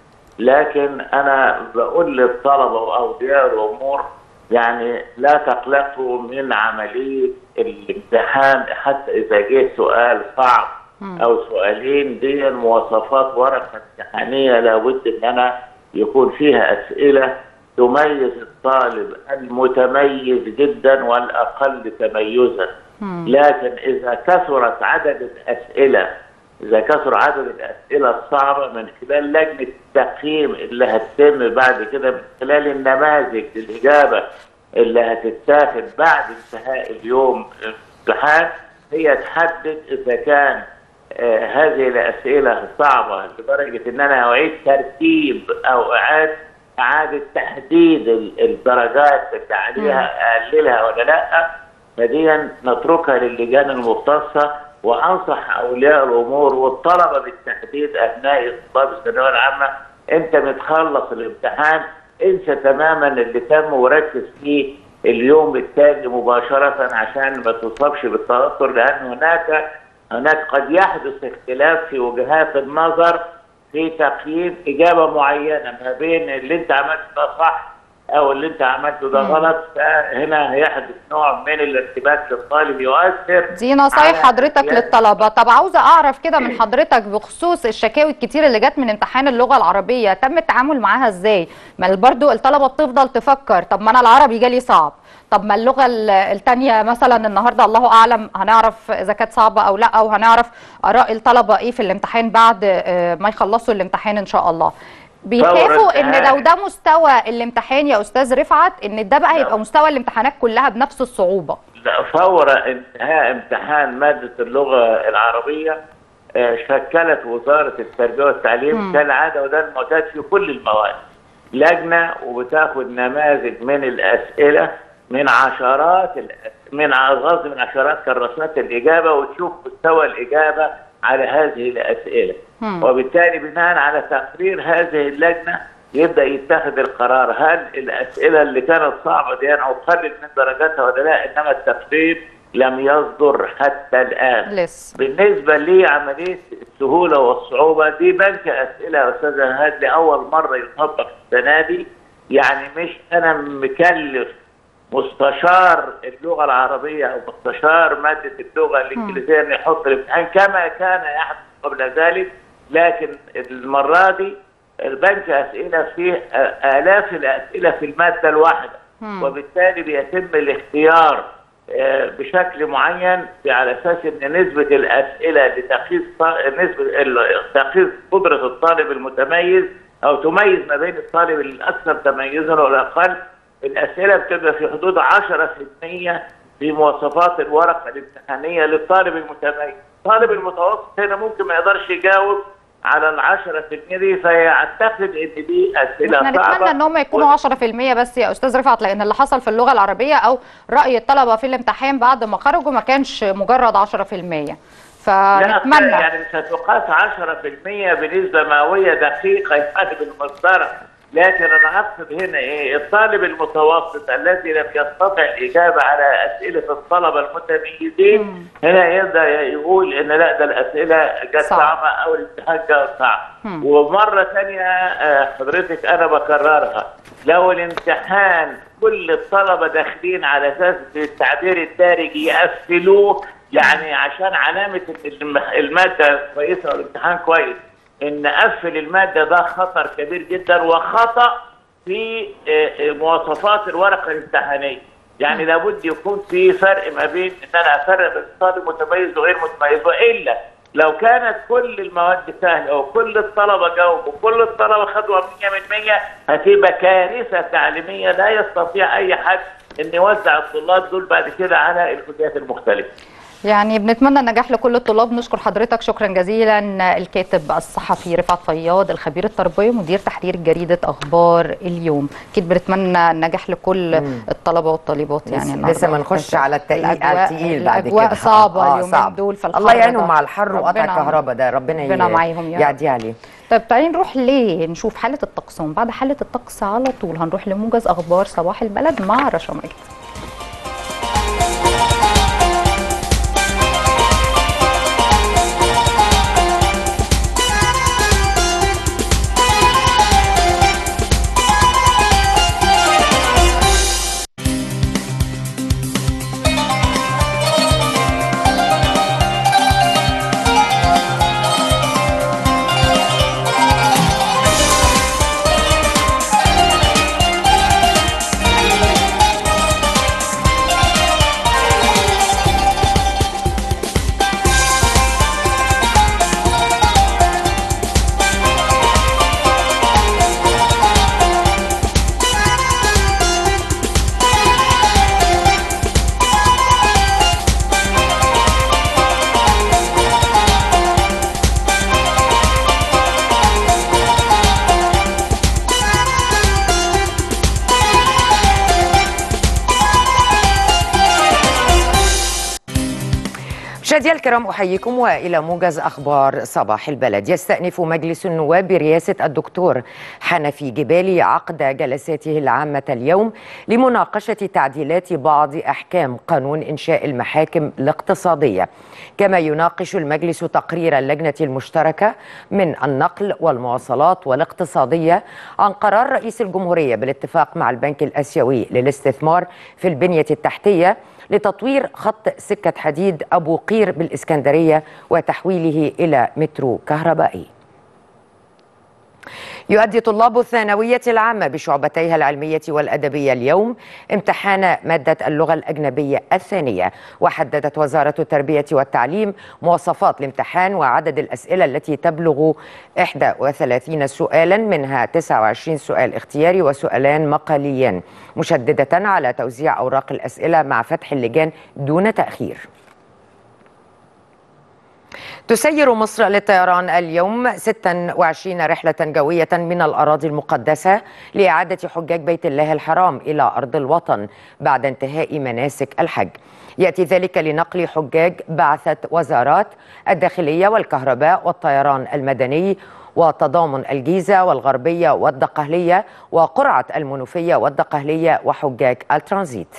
Speaker 7: لكن انا بقول للطلبه واولياء الامور يعني لا تقلقوا من عمليه الامتحان حتى اذا جه سؤال صعب او سؤالين دي مواصفات ورقه امتحانيه لابد ان انا يكون فيها اسئله تميز الطالب المتميز جدا والاقل تميزا لكن اذا كثرت عدد الاسئله اذا كثر عدد الاسئله الصعبه من خلال لجنه التقييم اللي هتتم بعد كده من خلال النماذج للاجابه اللي هتتاخد بعد انتهاء اليوم الامتحان هي تحدد اذا كان آه هذه الاسئله صعبه لدرجه ان انا اعيد ترتيب او اعاده اعاده تحديد ال- الدرجات اللي عليها اقللها ولا لا فدي نتركها للجان المختصه وانصح اولياء الامور والطلبه بالتحديد ابناء طلاب الثانويه العامه انت متخلص الامتحان انسى تماما اللي تم وركز فيه اليوم التالي مباشره عشان ما تصابش بالتوتر لان هناك هناك قد يحدث اختلاف في وجهات النظر في تقييم اجابه معينه ما بين اللي انت عملته ده صح او اللي انت عملته ده غلط فهنا هيحدث نوع من الارتباك للطالب يؤثر
Speaker 2: دي نصايح
Speaker 7: على
Speaker 2: حضرتك
Speaker 7: اختيار-
Speaker 2: للطلبه طب عاوزه اعرف كده من حضرتك بخصوص الشكاوي الكتير اللي جت من امتحان اللغه العربيه تم التعامل معاها ازاي ما برضو الطلبه بتفضل تفكر طب ما انا العربي جالي صعب طب ما اللغه ال- التانية مثلا النهارده الله اعلم هنعرف اذا كانت صعبه او لا او هنعرف اراء الطلبه ايه في الامتحان بعد آه، ما يخلصوا الامتحان ان شاء الله بيخافوا ان
Speaker 7: الامتحان.
Speaker 2: لو ده مستوى الامتحان يا استاذ رفعت ان ده بقى هيبقى مستوى الامتحانات كلها بنفس الصعوبه
Speaker 7: لا، فور انتهاء امتحان مادة اللغة العربية آه، شكلت وزارة التربية والتعليم كالعادة وده المعتاد في كل المواد لجنة وبتاخد نماذج من الأسئلة من عشرات الأس- من ع- قصدي من عشرات كراسات الإجابة وتشوف مستوى الإجابة على هذه الأسئلة وبالتالي بناء على تقرير هذه اللجنة يبدأ يتخذ القرار هل الأسئلة اللي كانت صعبة دي أنا أقلل من درجاتها ولا لا إنما التقرير لم يصدر حتى الآن
Speaker 2: لسه
Speaker 7: بالنسبة لعملية السهولة والصعوبة دي بنك أسئلة يا أستاذ هاد لأول مرة يطبق السنة دي يعني مش أنا مكلف مستشار اللغة العربية أو مستشار مادة اللغة الإنجليزية إنه يحط الامتحان كما كان يحدث قبل ذلك لكن المرة دي البنك أسئلة فيه آلاف الأسئلة في المادة الواحدة وبالتالي بيتم الاختيار آه، بشكل معين على اساس ان نسبه الاسئله لتقييس ط- نسبه ال- تقييس قدره الطالب المتميز او تميز ما بين الطالب الاكثر تميزا والاقل الاسئله بتبقى في حدود 10% في مواصفات الورقه الامتحانيه للطالب المتميز الطالب المتوسط هنا ممكن ما يقدرش يجاوب على ال 10% دي فيعتقد ان دي اسئله
Speaker 2: احنا
Speaker 7: صعبه
Speaker 2: نتمنى ان هم يكونوا 10% بس يا استاذ رفعت لان اللي حصل في اللغه العربيه او راي الطلبه في الامتحان بعد ما خرجوا ما كانش مجرد 10%
Speaker 7: لا
Speaker 2: فنتمنى
Speaker 7: يعني مش هتقاس 10% بنسبه مئويه دقيقه يعني بالمسطره لكن انا اقصد هنا ايه الطالب المتوسط الذي لم يستطع الاجابه على اسئله الطلبه المتميزين هنا يقدر يقول ان لا ده الاسئله جت
Speaker 2: صعب.
Speaker 7: صعبه او الامتحان جه صعب
Speaker 2: مم.
Speaker 7: ومره ثانيه آه، حضرتك انا بكررها لو الامتحان كل الطلبه داخلين على اساس التعبير الدارجي يقفلوه يعني عشان علامه الم- الماده كويسه والامتحان كويس ان قفل الماده ده خطر كبير جدا وخطا في آه، آه، مواصفات الورقه الامتحانيه يعني لابد يكون في فرق ما بين ان انا افرق بين طالب متميز وغير متميز والا لو كانت كل المواد سهله وكل الطلبه جاوبوا وكل الطلبه خدوا 100 من 100 هتبقى كارثه تعليميه لا يستطيع اي حد ان يوزع الطلاب دول بعد كده على الكليات المختلفه.
Speaker 2: يعني بنتمنى النجاح لكل الطلاب نشكر حضرتك شكرا جزيلا الكاتب الصحفي رفعت فياض الخبير التربوي مدير تحرير جريده اخبار اليوم اكيد بنتمنى النجاح لكل الطلبه والطالبات يعني النهاردة.
Speaker 3: لسه ما نخش على التقيل على
Speaker 2: الأجواء-
Speaker 3: التقيل بعد كده
Speaker 2: الاجواء صعبه
Speaker 3: آه،
Speaker 2: اليومين
Speaker 3: صعب.
Speaker 2: دول فالحر
Speaker 3: الله يعينهم
Speaker 2: ده
Speaker 3: مع الحر وقطع
Speaker 2: ربنا-
Speaker 3: الكهرباء ده ربنا ي-
Speaker 2: ربنا معاهم يا رب.
Speaker 3: يعدي عليه
Speaker 2: طيب تعالي نروح ليه نشوف حاله الطقس ومن بعد حاله الطقس على طول هنروح لموجز اخبار صباح البلد مع رشا مجد
Speaker 3: مشاهدينا الكرام احييكم والى موجز اخبار صباح البلد يستأنف مجلس النواب برئاسه الدكتور حنفي جبالي عقد جلساته العامه اليوم لمناقشه تعديلات بعض احكام قانون انشاء المحاكم الاقتصاديه كما يناقش المجلس تقرير اللجنه المشتركه من النقل والمواصلات والاقتصاديه عن قرار رئيس الجمهوريه بالاتفاق مع البنك الاسيوي للاستثمار في البنيه التحتيه لتطوير خط سكة حديد أبو قير بالإسكندرية وتحويله إلى مترو كهربائي يؤدي طلاب الثانوية العامة بشعبتيها العلمية والأدبية اليوم امتحان مادة اللغة الأجنبية الثانية وحددت وزارة التربية والتعليم مواصفات الامتحان وعدد الأسئلة التي تبلغ 31 سؤالا منها 29 سؤال اختياري وسؤالان مقاليان مشددة على توزيع أوراق الأسئلة مع فتح اللجان دون تأخير تسير مصر للطيران اليوم 26 رحلة جوية من الأراضي المقدسة لإعادة حجاج بيت الله الحرام إلى أرض الوطن بعد انتهاء مناسك الحج يأتي ذلك لنقل حجاج بعثة وزارات الداخلية والكهرباء والطيران المدني وتضامن الجيزة والغربية والدقهلية وقرعة المنوفية والدقهلية وحجاج الترانزيت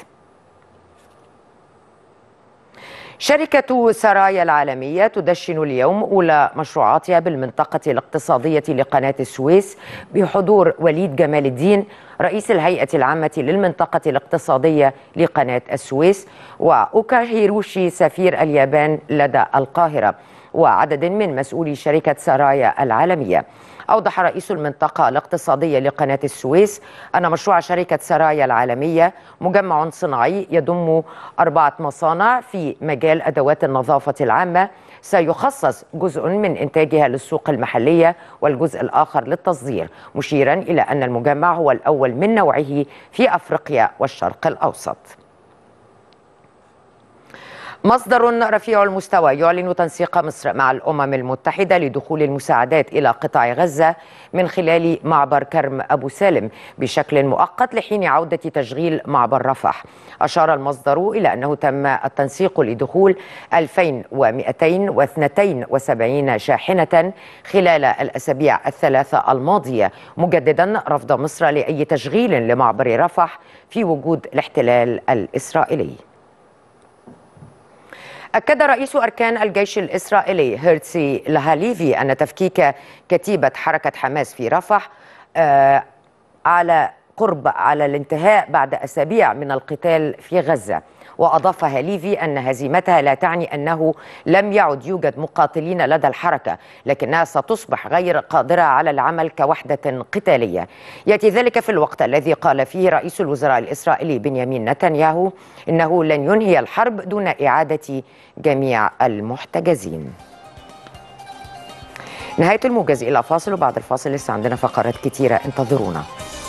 Speaker 3: شركة سرايا العالمية تدشن اليوم أولى مشروعاتها بالمنطقة الاقتصادية لقناة السويس بحضور وليد جمال الدين رئيس الهيئة العامة للمنطقة الاقتصادية لقناة السويس وأوكا هيروشي سفير اليابان لدى القاهرة وعدد من مسؤولي شركة سرايا العالمية أوضح رئيس المنطقة الاقتصادية لقناة السويس أن مشروع شركة سرايا العالمية مجمع صناعي يضم أربعة مصانع في مجال أدوات النظافة العامة سيخصص جزء من إنتاجها للسوق المحلية والجزء الآخر للتصدير مشيرا إلى أن المجمع هو الأول من نوعه في أفريقيا والشرق الأوسط
Speaker 1: مصدر رفيع المستوى يعلن تنسيق مصر مع الامم المتحده لدخول المساعدات الى قطاع غزه من خلال معبر كرم ابو سالم بشكل مؤقت لحين عوده تشغيل معبر رفح. اشار المصدر الى انه تم التنسيق لدخول 2272 شاحنه خلال الاسابيع الثلاثه الماضيه مجددا رفض مصر لاي تشغيل لمعبر رفح في وجود الاحتلال الاسرائيلي. أكد رئيس أركان الجيش الإسرائيلي هيرتسي لهاليفي أن تفكيك كتيبة حركة حماس في رفح آه على قرب على الانتهاء بعد أسابيع من القتال في غزة وأضاف هاليفي أن هزيمتها لا تعني أنه لم يعد يوجد مقاتلين لدى الحركة لكنها ستصبح غير قادرة على العمل كوحدة قتالية يأتي ذلك في الوقت الذي قال فيه رئيس الوزراء الإسرائيلي بنيامين نتنياهو إنه لن ينهي الحرب دون إعادة جميع المحتجزين نهاية الموجز إلى فاصل وبعد الفاصل لسه عندنا فقرات كتيرة انتظرونا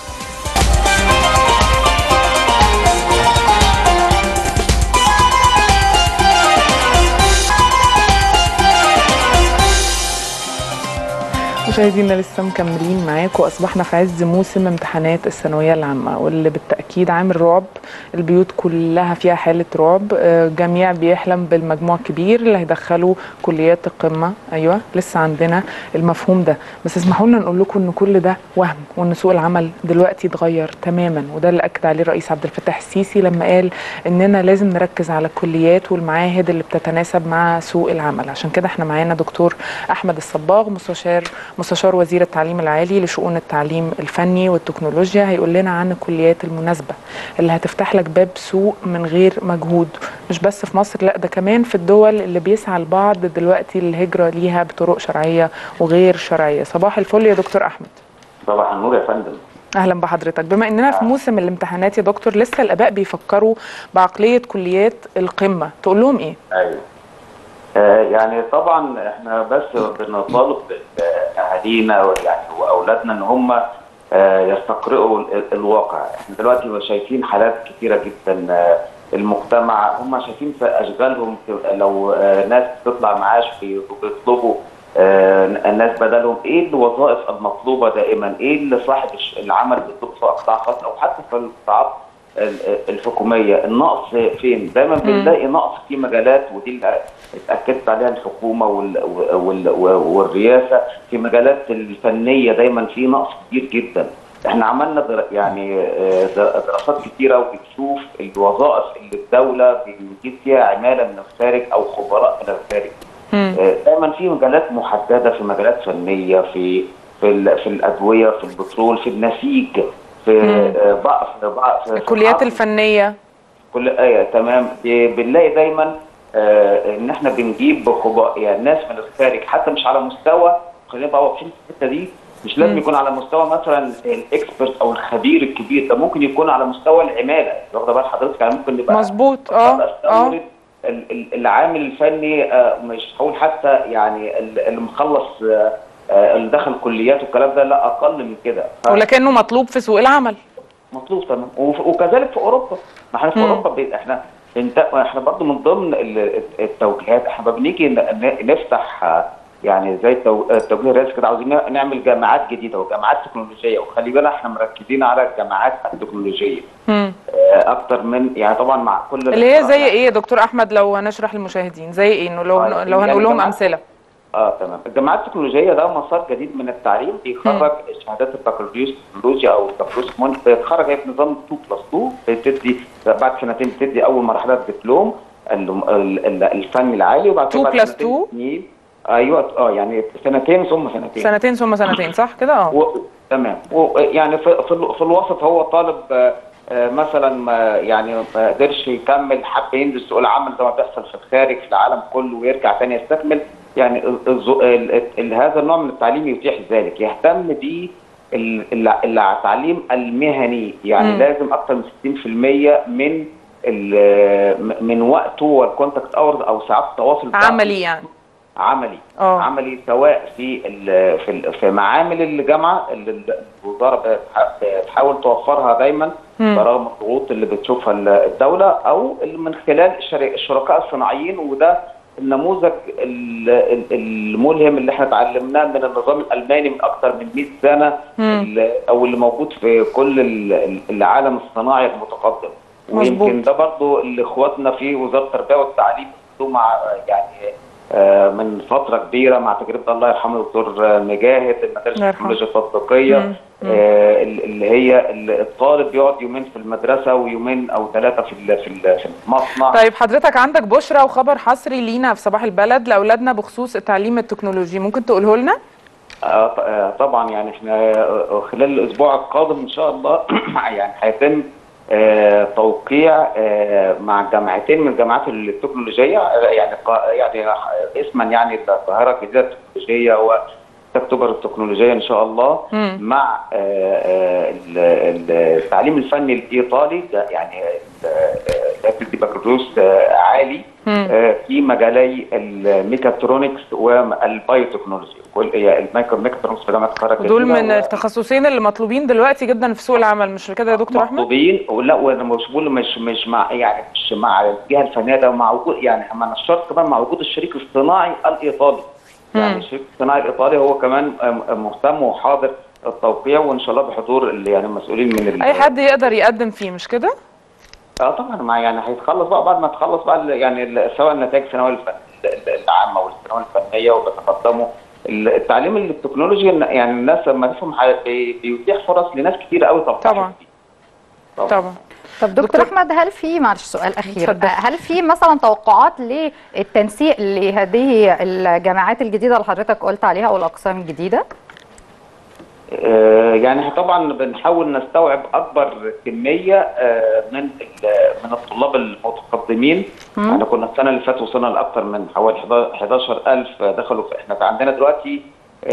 Speaker 4: مشاهدينا لسه مكملين معاكم اصبحنا في عز موسم امتحانات الثانويه العامه واللي بالتاكيد عامل رعب البيوت كلها فيها حاله رعب آه، جميع بيحلم بالمجموع الكبير اللي هيدخله كليات القمه ايوه لسه عندنا المفهوم ده بس اسمحوا لنا نقول لكم ان كل ده وهم وان سوق العمل دلوقتي اتغير تماما وده اللي اكد عليه الرئيس عبد الفتاح السيسي لما قال اننا لازم نركز على الكليات والمعاهد اللي بتتناسب مع سوق العمل عشان كده احنا معانا دكتور احمد الصباغ مستشار مستشار وزير التعليم العالي لشؤون التعليم الفني والتكنولوجيا هيقول لنا عن الكليات المناسبه اللي هتفتح لك باب سوق من غير مجهود مش بس في مصر لا ده كمان في الدول اللي بيسعى البعض دلوقتي للهجره ليها بطرق شرعيه وغير شرعيه صباح الفل يا دكتور احمد
Speaker 7: صباح النور يا فندم
Speaker 4: اهلا بحضرتك بما اننا في موسم الامتحانات يا دكتور لسه الاباء بيفكروا بعقليه كليات القمه تقول لهم ايه
Speaker 7: ايوه آه يعني طبعا احنا بس بنطالب اهالينا يعني واولادنا ان هم آه يستقرئوا ال- الواقع احنا دلوقتي شايفين حالات كثيره جدا آه المجتمع هم شايفين في اشغالهم في- لو آه ناس بتطلع معاش بي- بيطلبوا آه الناس بدلهم ايه الوظائف المطلوبه دائما ايه اللي صاحب الش- العمل بيطلب في قطاع خاص او حتى في القطاعات ال- الحكوميه النقص فين دايما بنلاقي نقص في مجالات ودي اللي اتاكدت عليها الحكومه وال وال والرئاسه في مجالات الفنيه دايما في نقص كبير جدا احنا عملنا در يعني آه، در- دراسات كتيره وبنشوف الوظائف اللي الدوله بيجيب فيها عماله من الخارج او خبراء من الخارج آه، دايما في مجالات محدده في مجالات فنيه في في ال- في الادويه في البترول في النسيج في آه، بعض في بعض في
Speaker 4: الكليات
Speaker 7: صناعات
Speaker 4: الفنيه
Speaker 7: كل ايه تمام ب- بنلاقي دايما آه ان احنا بنجيب خبراء يعني ناس من الخارج حتى مش على مستوى خلينا بقى واقفين في الحته دي مش لازم يكون على مستوى مثلا الاكسبرت او الخبير الكبير ده ممكن يكون على مستوى العماله واخده بال حضرتك يعني ممكن نبقى
Speaker 4: مظبوط اه اه
Speaker 7: استورد ال- ال- العامل الفني آه، مش هقول حتى يعني ال- اللي مخلص آه، آه، اللي دخل كليات والكلام ده لا اقل من كده ف-
Speaker 4: ولكنه مطلوب في سوق العمل
Speaker 7: مطلوب تمام وف- وكذلك في اوروبا ما احنا في
Speaker 4: مم.
Speaker 7: اوروبا بي- احنا انت احنا برضو من ضمن ال- التوجيهات احنا لما بنيجي ن- ن- نفتح آه، يعني زي التو- التوجيه الرئاسي كده عاوزين ن- نعمل جامعات جديده وجامعات تكنولوجيه وخلي بالك احنا مركزين على الجامعات التكنولوجيه
Speaker 4: مم.
Speaker 7: آه، اكتر من يعني طبعا مع كل
Speaker 4: اللي هي زي
Speaker 7: يعني-
Speaker 4: ايه يا دكتور احمد لو هنشرح للمشاهدين زي ايه انه لو
Speaker 7: آه،
Speaker 4: لو
Speaker 7: يعني
Speaker 4: هنقول لهم
Speaker 7: جماعة-
Speaker 4: امثله
Speaker 7: اه تمام الجامعات التكنولوجيه ده مسار جديد من التعليم بيخرج شهادات البكالوريوس تكنولوجيا او البكالوريوس مون بيتخرج هي في نظام 2 بلس 2 بتدي بعد سنتين بتدي اول مرحله دبلوم ال- ال- ال- الفني العالي وبعد
Speaker 4: 2
Speaker 7: بعد
Speaker 4: plus
Speaker 7: سنتين
Speaker 4: 2
Speaker 7: سنين- ايوه اه يعني سنتين ثم سنتين
Speaker 4: سنتين ثم سنتين صح كده اه
Speaker 7: و... تمام و... يعني في في, ال... في الوسط هو طالب آه، آه، مثلا ما يعني ما قدرش يكمل حب ينزل سوق العمل زي ما بيحصل في الخارج في العالم كله ويرجع تاني يستكمل يعني ال... ال... ال... ال... هذا النوع من التعليم يتيح ذلك يهتم ب ال- ال- التعليم المهني يعني
Speaker 4: مم.
Speaker 7: لازم اكثر من 60% من ال- من وقته والكونتاكت اورز او ساعات التواصل بتاعته
Speaker 4: عملي يعني
Speaker 7: عملي
Speaker 4: اه
Speaker 7: عملي سواء في ال- في ال- في معامل الجامعه اللي الوزاره بتح- بتحاول توفرها دايما
Speaker 4: مم.
Speaker 7: برغم الضغوط اللي بتشوفها ال- الدوله او اللي من خلال الشري- الشركاء الصناعيين وده النموذج ال- ال- الملهم اللي احنا اتعلمناه من النظام الالماني من اكثر من 100 سنه
Speaker 4: مم.
Speaker 7: ال- او اللي موجود في كل ال- العالم الصناعي المتقدم
Speaker 4: مظبوط.
Speaker 7: ويمكن ده برضو اللي اخواتنا في وزاره التربيه والتعليم خدوه مع يعني آه، من فتره كبيره مع تجربه الله يرحمه الدكتور مجاهد المدارس
Speaker 4: الله يرحمه.
Speaker 7: التكنولوجيا التطبيقيه
Speaker 4: مم.
Speaker 7: آه، اللي هي الطالب يقعد يومين في المدرسه ويومين او ثلاثه في ال- في ال- في المصنع
Speaker 4: طيب حضرتك عندك بشرى وخبر حصري لينا في صباح البلد لاولادنا بخصوص التعليم التكنولوجي ممكن تقوله لنا
Speaker 7: آه، ط- آه، طبعا يعني احنا آه، خلال الاسبوع القادم ان شاء الله يعني هيتم آه، توقيع آه، مع جامعتين من الجامعات التكنولوجيه آه، يعني قا- يعني اسما يعني القاهره الجديده التكنولوجيه و اكتوبر التكنولوجيه ان شاء الله
Speaker 4: مم.
Speaker 7: مع آه، آه، ال- ال- التعليم الفني الايطالي ده يعني بيدي بكالوريوس آه، عالي
Speaker 4: مم.
Speaker 7: آه، في مجالي الميكاترونكس والبايوتكنولوجي كل هي المايكرو ميكاترونكس في جامعه القاهره
Speaker 4: ودول
Speaker 7: الجديدة
Speaker 4: من
Speaker 7: و-
Speaker 4: التخصصين اللي مطلوبين دلوقتي جدا في سوق العمل مش كده يا دكتور احمد
Speaker 7: مطلوبين ولا وانا مش بقول مش مش مع يعني مش مع الجهه الفنيه ده مع وجود يعني احنا الشرط كمان مع وجود الشريك الصناعي الايطالي
Speaker 4: مم.
Speaker 7: يعني الشريك الصناعي الايطالي هو كمان آه، مهتم وحاضر التوقيع وان شاء الله بحضور ال- يعني المسؤولين من ال-
Speaker 4: اي حد يقدر يقدم فيه مش كده
Speaker 7: اه طبعا مع يعني هيتخلص بقى بعد ما تخلص بقى ال- يعني ال- سواء النتائج الثانويه الفن- ال- العامه والثانويه الفنيه وبيتقدموا ال- التعليم التكنولوجي إن- يعني الناس لما تفهم ح- بي- بيتيح فرص لناس كتير قوي طبعا
Speaker 4: طبعا. طبعا
Speaker 2: طب دكتور,
Speaker 4: دكتور-
Speaker 2: احمد هل في معلش سؤال اخير
Speaker 4: اتفضل.
Speaker 2: هل في مثلا توقعات للتنسيق لهذه الجامعات الجديده اللي حضرتك قلت عليها او الاقسام الجديده
Speaker 7: آه، يعني إحنا طبعا بنحاول نستوعب اكبر كميه آه، من ال- من الطلاب المتقدمين
Speaker 2: مم.
Speaker 7: يعني كنا السنه اللي فاتت وصلنا لاكثر من حوالي 11000 دخلوا في احنا عندنا دلوقتي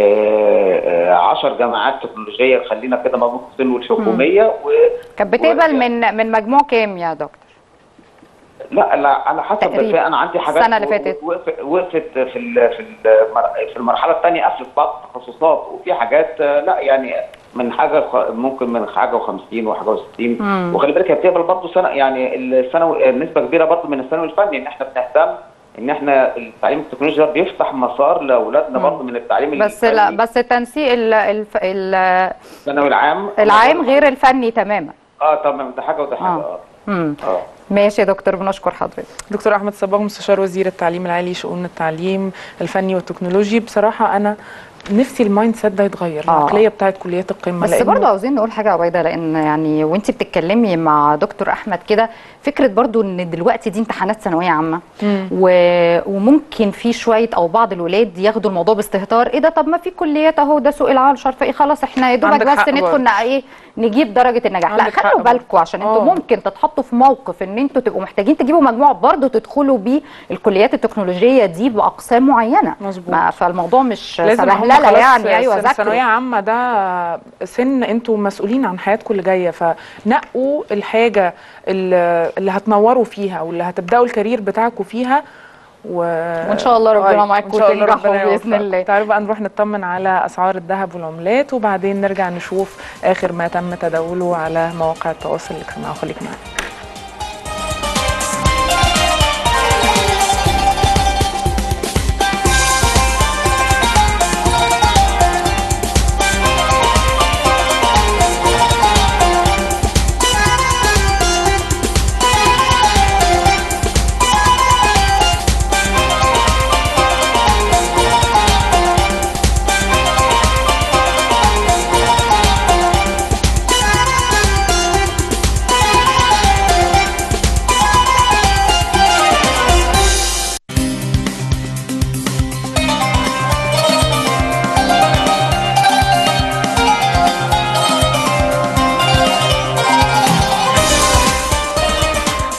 Speaker 7: 10 جامعات تكنولوجيه خلينا كده ما بين والحكوميه و
Speaker 2: كانت بتقبل
Speaker 7: و-
Speaker 2: من من مجموع كام يا دكتور
Speaker 7: لا لا على حسب
Speaker 2: تقريبا.
Speaker 7: بس انا عندي حاجات
Speaker 2: السنة اللي فاتت.
Speaker 7: وقف- وقفت في ال- في المر- في المرحله الثانيه قفلت بعض التخصصات وفي حاجات آه، لا يعني من حاجه خ- ممكن من حاجه و50 وحاجه و60
Speaker 2: مم.
Speaker 7: وخلي بالك هي بتقبل برضه سنه يعني الثانوي نسبه كبيره برضه من الثانوي الفني ان احنا بنهتم ان احنا التعليم التكنولوجي ده بيفتح مسار لاولادنا برضه من التعليم
Speaker 2: بس لا
Speaker 7: الفني.
Speaker 2: بس التنسيق ال- الف- ال-
Speaker 7: الثانوي العام
Speaker 2: العام غير الفني تماما
Speaker 7: اه طبعا ده حاجه وده حاجه
Speaker 2: آه.
Speaker 7: اه
Speaker 2: مم.
Speaker 7: اه
Speaker 2: ماشي يا دكتور بنشكر حضرتك
Speaker 4: دكتور احمد صباغ مستشار وزير التعليم العالي شؤون التعليم الفني والتكنولوجي بصراحه انا نفسي المايند سيت ده يتغير
Speaker 2: آه.
Speaker 4: العقليه بتاعت كليات القمه
Speaker 2: بس
Speaker 4: لأنه-
Speaker 2: برضه عاوزين نقول حاجه يا عبيده لان يعني وانت بتتكلمي مع دكتور احمد كده فكره برضه ان دلوقتي دي امتحانات ثانويه عامه
Speaker 4: مم.
Speaker 2: و... وممكن في شويه او بعض الولاد ياخدوا الموضوع باستهتار ايه ده طب ما في كليات اهو ده سوق العمل مش عارفه ايه خلاص احنا يا دوبك
Speaker 4: عندك
Speaker 2: بس
Speaker 4: حق
Speaker 2: ندخل
Speaker 4: برضه.
Speaker 2: ن- ايه نجيب درجه النجاح لا
Speaker 4: عندك حق
Speaker 2: خلوا
Speaker 4: برضه.
Speaker 2: بالكم عشان انتوا
Speaker 4: آه.
Speaker 2: ممكن تتحطوا في موقف ان انتوا تبقوا محتاجين تجيبوا مجموع برضه تدخلوا بيه الكليات التكنولوجيه دي باقسام معينه
Speaker 4: مظبوط.
Speaker 2: ما فالموضوع مش
Speaker 4: لازم هم
Speaker 2: سبهلله
Speaker 4: خلاص
Speaker 2: يعني ايوه
Speaker 4: سن ثانويه
Speaker 2: ذاكروا
Speaker 4: عامه ده سن انتوا مسؤولين عن حياتكم اللي جايه فنقوا الحاجه اللي اللي هتنوروا فيها واللي هتبداوا الكارير بتاعكم فيها و...
Speaker 2: وإن شاء الله ربنا
Speaker 4: أيوة،
Speaker 2: معاكم
Speaker 4: وإن شاء الله
Speaker 2: وتنجحوا
Speaker 4: ربنا
Speaker 2: بإذن
Speaker 4: يوفقكم.
Speaker 2: الله.
Speaker 4: تعالوا بقى نروح نطمن على اسعار الذهب والعملات وبعدين نرجع نشوف اخر ما تم تداوله على مواقع التواصل الاجتماعي خليك معانا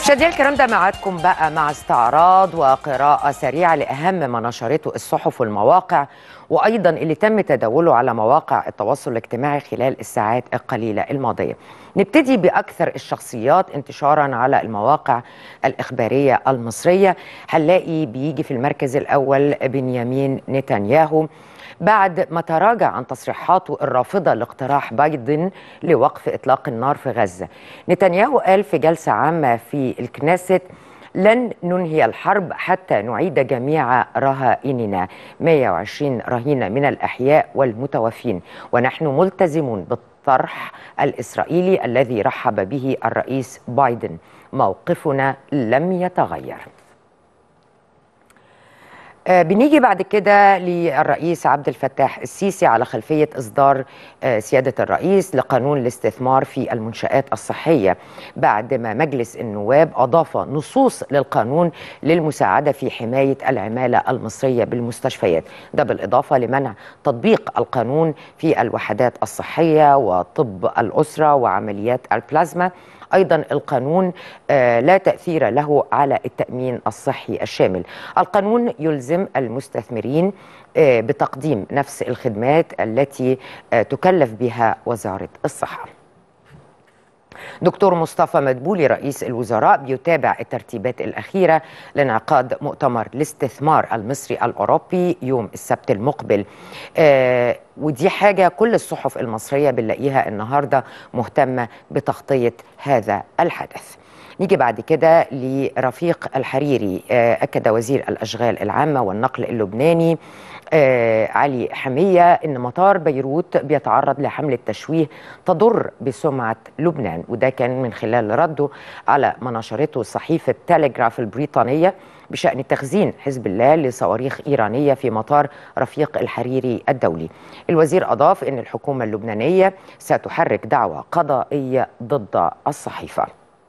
Speaker 1: مشاهدينا الكرام ده معاكم بقى مع استعراض وقراءة سريعة لأهم ما نشرته الصحف والمواقع وأيضا اللي تم تداوله على مواقع التواصل الاجتماعي خلال الساعات القليلة الماضية نبتدي بأكثر الشخصيات انتشارا على المواقع الإخبارية المصرية هنلاقي بيجي في المركز الأول بنيامين نتنياهو بعد ما تراجع عن تصريحاته الرافضة لاقتراح بايدن لوقف إطلاق النار في غزة نتنياهو قال في جلسة عامة في الكنيست لن ننهي الحرب حتى نعيد جميع رهائننا 120 رهينة من الأحياء والمتوفين ونحن ملتزمون بالطرح الإسرائيلي الذي رحب به الرئيس بايدن موقفنا لم يتغير آه، بنيجي بعد كده للرئيس عبد الفتاح السيسي على خلفية إصدار آه، سيادة الرئيس لقانون الاستثمار في المنشآت الصحية بعد ما مجلس النواب أضاف نصوص للقانون للمساعدة في حماية العمالة المصرية بالمستشفيات ده بالإضافة لمنع تطبيق القانون في الوحدات الصحية وطب الأسرة وعمليات البلازما ايضا القانون آه، لا تاثير له على التامين الصحي الشامل القانون يلزم المستثمرين آه، بتقديم نفس الخدمات التي آه، تكلف بها وزاره الصحه دكتور مصطفى مدبولي رئيس الوزراء بيتابع الترتيبات الأخيرة لانعقاد مؤتمر الاستثمار المصري الأوروبي يوم السبت المقبل آه ودي حاجة كل الصحف المصرية بنلاقيها النهاردة مهتمة بتغطية هذا الحدث نيجي بعد كده لرفيق الحريري آه، أكد وزير الأشغال العامة والنقل اللبناني آه، علي حمية أن مطار بيروت بيتعرض لحملة تشويه تضر بسمعة لبنان وده كان من خلال رده على ما نشرته صحيفة تيليغراف البريطانية بشأن تخزين حزب الله لصواريخ إيرانية في مطار رفيق الحريري الدولي الوزير أضاف أن الحكومة اللبنانية ستحرك دعوة قضائية ضد الصحيفة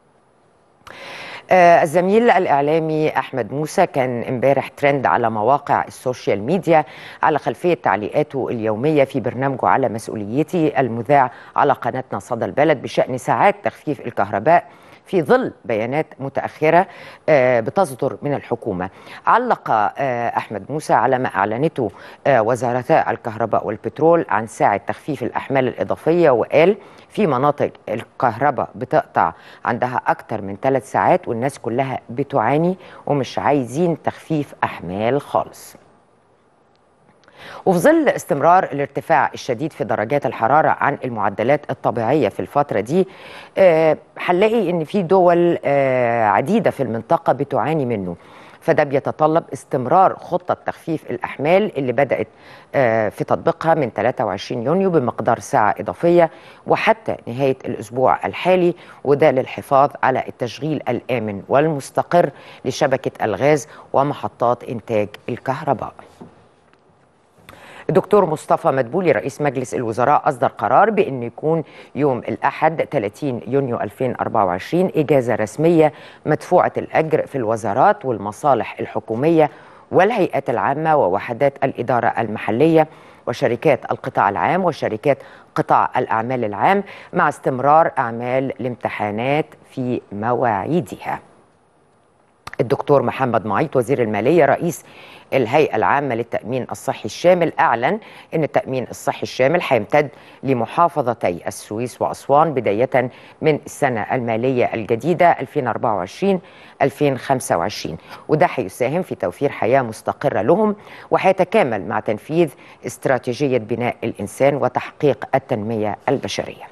Speaker 1: آه، الزميل الإعلامي أحمد موسى كان امبارح ترند على مواقع السوشيال ميديا على خلفية تعليقاته اليومية في برنامجه على مسؤوليتي المذاع على قناتنا صدى البلد بشأن ساعات تخفيف الكهرباء في ظل بيانات متأخرة آه، بتصدر من الحكومة علق آه، أحمد موسى على ما أعلنته آه، وزارتا الكهرباء والبترول عن ساعة تخفيف الأحمال الإضافية وقال في مناطق الكهرباء بتقطع عندها أكتر من ثلاث ساعات والناس كلها بتعاني ومش عايزين تخفيف أحمال خالص وفي ظل استمرار الارتفاع الشديد في درجات الحرارة عن المعدلات الطبيعية في الفترة دي آه، هنلاقي ان في دول آه، عديدة في المنطقة بتعاني منه فده بيتطلب استمرار خطة تخفيف الأحمال اللي بدأت آه، في تطبيقها من 23 يونيو بمقدار ساعة إضافية وحتى نهاية الأسبوع الحالي وده للحفاظ على التشغيل الآمن والمستقر لشبكة الغاز ومحطات إنتاج الكهرباء الدكتور مصطفى مدبولي رئيس مجلس الوزراء أصدر قرار بأن يكون يوم الأحد 30 يونيو 2024 إجازة رسمية مدفوعة الأجر في الوزارات والمصالح الحكومية والهيئات العامة ووحدات الإدارة المحلية وشركات القطاع العام وشركات قطاع الأعمال العام مع استمرار أعمال الامتحانات في مواعيدها الدكتور محمد معيط وزير المالية رئيس الهيئة العامة للتأمين الصحي الشامل أعلن أن التأمين الصحي الشامل هيمتد لمحافظتي السويس وأسوان بداية من السنة المالية الجديدة 2024-2025 وده هيساهم في توفير حياة مستقرة لهم وهيتكامل مع تنفيذ استراتيجية بناء الإنسان وتحقيق التنمية البشرية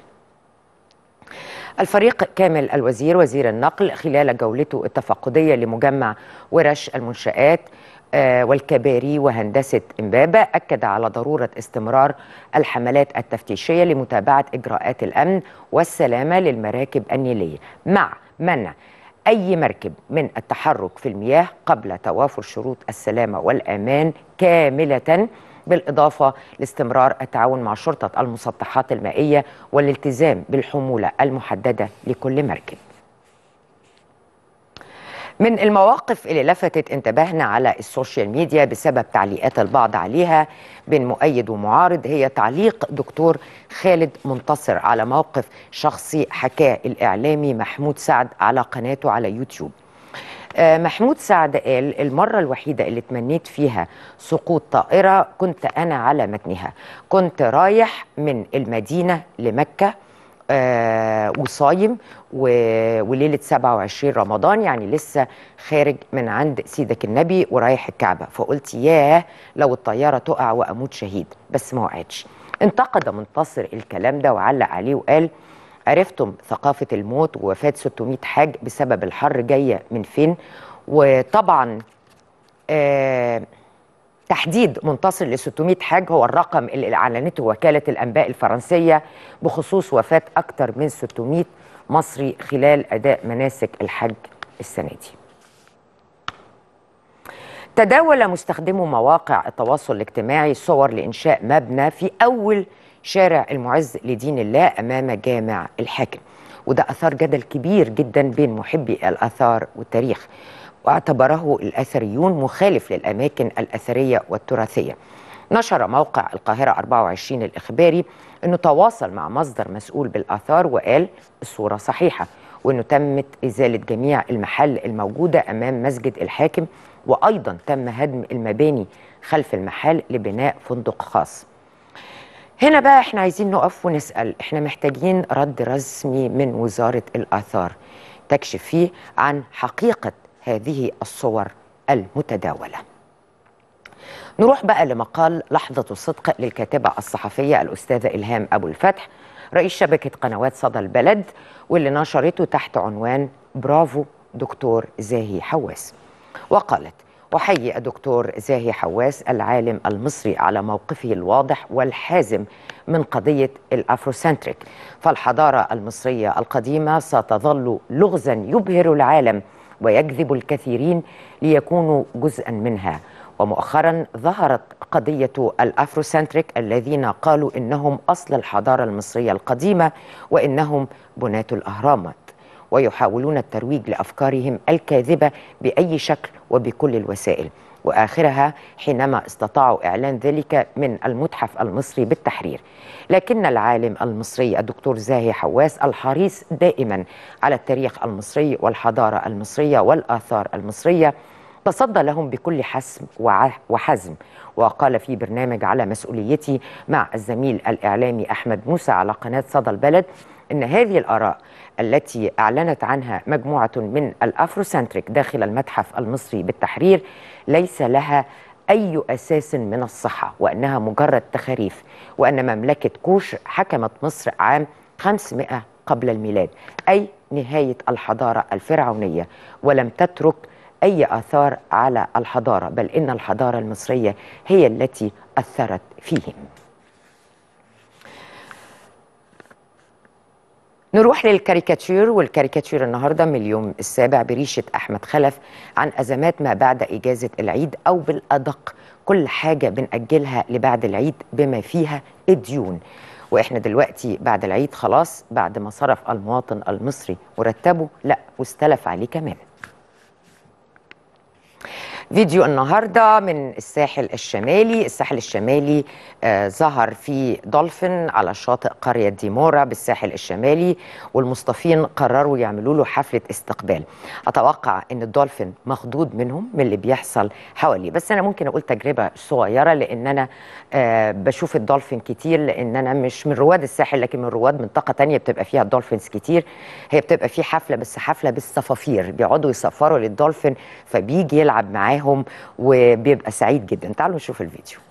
Speaker 1: الفريق كامل الوزير وزير النقل خلال جولته التفقدية لمجمع ورش المنشآت آه، والكباري وهندسة إمبابة أكد على ضرورة استمرار الحملات التفتيشية لمتابعة إجراءات الأمن والسلامة للمراكب النيلية مع منع أي مركب من التحرك في المياه قبل توافر شروط السلامة والأمان كاملة بالإضافة لاستمرار التعاون مع شرطة المسطحات المائية والالتزام بالحمولة المحددة لكل مركب من المواقف اللي لفتت انتباهنا على السوشيال ميديا بسبب تعليقات البعض عليها بين مؤيد ومعارض هي تعليق دكتور خالد منتصر على موقف شخصي حكاه الإعلامي محمود سعد على قناته على يوتيوب آه، محمود سعد قال المرة الوحيدة اللي تمنيت فيها سقوط طائرة كنت أنا على متنها كنت رايح من المدينة لمكة آه وصايم و- وليلة 27 رمضان يعني لسه خارج من عند سيدك النبي ورايح الكعبة فقلت ياه لو الطيارة تقع وأموت شهيد بس ما وقعتش انتقد منتصر الكلام ده وعلق عليه وقال عرفتم ثقافة الموت ووفاة 600 حاج بسبب الحر جاية من فين وطبعا آه تحديد منتصر ل 600 حاج هو الرقم اللي اعلنته وكاله الانباء الفرنسيه بخصوص وفاه اكثر من 600 مصري خلال اداء مناسك الحج السنه دي. تداول مستخدمو مواقع التواصل الاجتماعي صور لانشاء مبنى في اول شارع المعز لدين الله امام جامع الحاكم وده اثار جدل كبير جدا بين محبي الاثار والتاريخ واعتبره الاثريون مخالف للاماكن الاثريه والتراثيه. نشر موقع القاهره 24 الاخباري انه تواصل مع مصدر مسؤول بالاثار وقال الصوره صحيحه وانه تمت ازاله جميع المحل الموجوده امام مسجد الحاكم وايضا تم هدم المباني خلف المحل لبناء فندق خاص. هنا بقى احنا عايزين نقف ونسال احنا محتاجين رد رسمي من وزاره الاثار تكشف فيه عن حقيقه هذه الصور المتداوله. نروح بقى لمقال لحظه الصدق للكاتبه الصحفيه الاستاذه الهام ابو الفتح رئيس شبكه قنوات صدى البلد واللي نشرته تحت عنوان برافو دكتور زاهي حواس. وقالت أحيي الدكتور زاهي حواس العالم المصري على موقفه الواضح والحازم من قضية الأفروسنتريك فالحضارة المصرية القديمة ستظل لغزا يبهر العالم ويجذب الكثيرين ليكونوا جزءا منها ومؤخرا ظهرت قضية الأفروسنتريك الذين قالوا إنهم أصل الحضارة المصرية القديمة وإنهم بناة الأهرامات ويحاولون الترويج لافكارهم الكاذبه باي شكل وبكل الوسائل واخرها حينما استطاعوا اعلان ذلك من المتحف المصري بالتحرير لكن العالم المصري الدكتور زاهي حواس الحريص دائما على التاريخ المصري والحضاره المصريه والاثار المصريه تصدى لهم بكل حسم وع- وحزم وقال في برنامج على مسؤوليتي مع الزميل الاعلامي احمد موسى على قناه صدى البلد ان هذه الاراء التي اعلنت عنها مجموعه من الافروسنتريك داخل المتحف المصري بالتحرير ليس لها اي اساس من الصحه وانها مجرد تخاريف وان مملكه كوش حكمت مصر عام 500 قبل الميلاد اي نهايه الحضاره الفرعونيه ولم تترك اي اثار على الحضاره بل ان الحضاره المصريه هي التي اثرت فيهم نروح للكاريكاتير والكاريكاتير النهارده من اليوم السابع بريشه احمد خلف عن ازمات ما بعد اجازه العيد او بالادق كل حاجه بناجلها لبعد العيد بما فيها الديون واحنا دلوقتي بعد العيد خلاص بعد ما صرف المواطن المصري مرتبه لا واستلف عليه كمان فيديو النهارده من الساحل الشمالي، الساحل الشمالي آه ظهر فيه دولفين على شاطئ قريه ديمورا بالساحل الشمالي والمصطفين قرروا يعملوا له حفله استقبال. اتوقع ان الدولفين مخضوض منهم من اللي بيحصل حواليه، بس انا ممكن اقول تجربه صغيره لان انا آه بشوف الدولفين كتير لان انا مش من رواد الساحل لكن من رواد منطقه تانية بتبقى فيها الدولفينز كتير، هي بتبقى في حفله بس حفله بالصفافير، بيقعدوا يصفروا للدولفين فبيجي يلعب معاهم وبيبقى سعيد جدا تعالوا نشوف الفيديو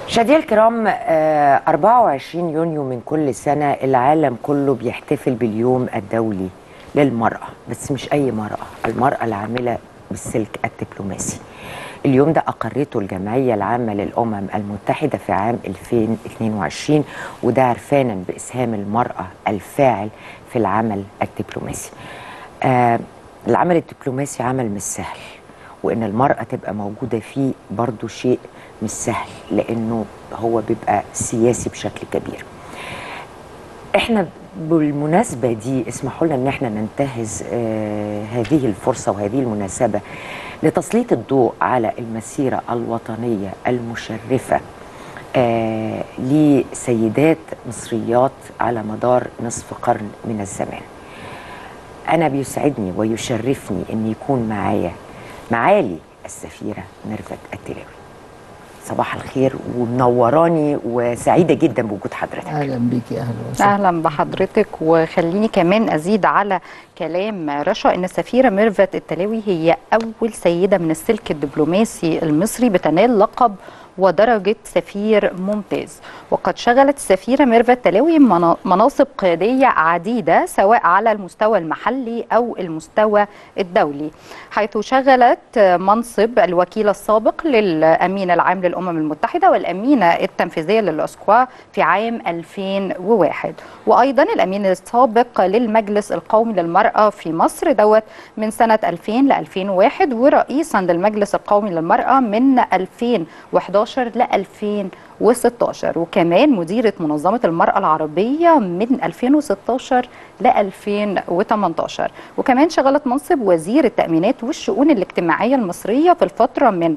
Speaker 3: مشاهدينا الكرام آه، 24 يونيو من كل سنة العالم كله بيحتفل باليوم الدولي للمرأة بس مش أي مرأة المرأة العاملة بالسلك الدبلوماسي اليوم ده أقرته الجمعية العامة للأمم المتحدة في عام 2022 وده عرفانا بإسهام المرأة الفاعل في العمل الدبلوماسي آه العمل الدبلوماسي عمل مش سهل وان المراه تبقى موجوده فيه برضو شيء مش سهل لانه هو بيبقى سياسي بشكل كبير احنا بالمناسبه دي اسمحوا لنا ان احنا ننتهز آه هذه الفرصه وهذه المناسبه لتسليط الضوء على المسيره الوطنيه المشرفه آه لسيدات مصريات على مدار نصف قرن من الزمان أنا بيسعدني ويشرفني أن يكون معايا معالي السفيرة ميرفت التلاوي صباح الخير ومنوراني وسعيدة جدا بوجود حضرتك
Speaker 8: اهلا بيكي اهلا وسهلا
Speaker 2: اهلا بحضرتك وخليني كمان ازيد على كلام رشا ان السفيره ميرفت التلاوي هي اول سيده من السلك الدبلوماسي المصري بتنال لقب ودرجة سفير ممتاز وقد شغلت السفيرة ميرفت تلاوي منا- مناصب قيادية عديدة سواء على المستوى المحلي أو المستوى الدولي حيث شغلت منصب الوكيل السابق للأمين العام للأمم المتحدة والأمينة التنفيذية للأسكوا في عام 2001 وأيضا الأمين السابق للمجلس القومي للمرأة في مصر دوت من سنة 2000 ل 2001 ورئيسا للمجلس القومي للمرأة من 2011 ل 2016 وكمان مديرة منظمة المرأة العربية من 2016 ل 2018 وكمان شغلت منصب وزير التأمينات والشؤون الاجتماعية المصرية في الفترة من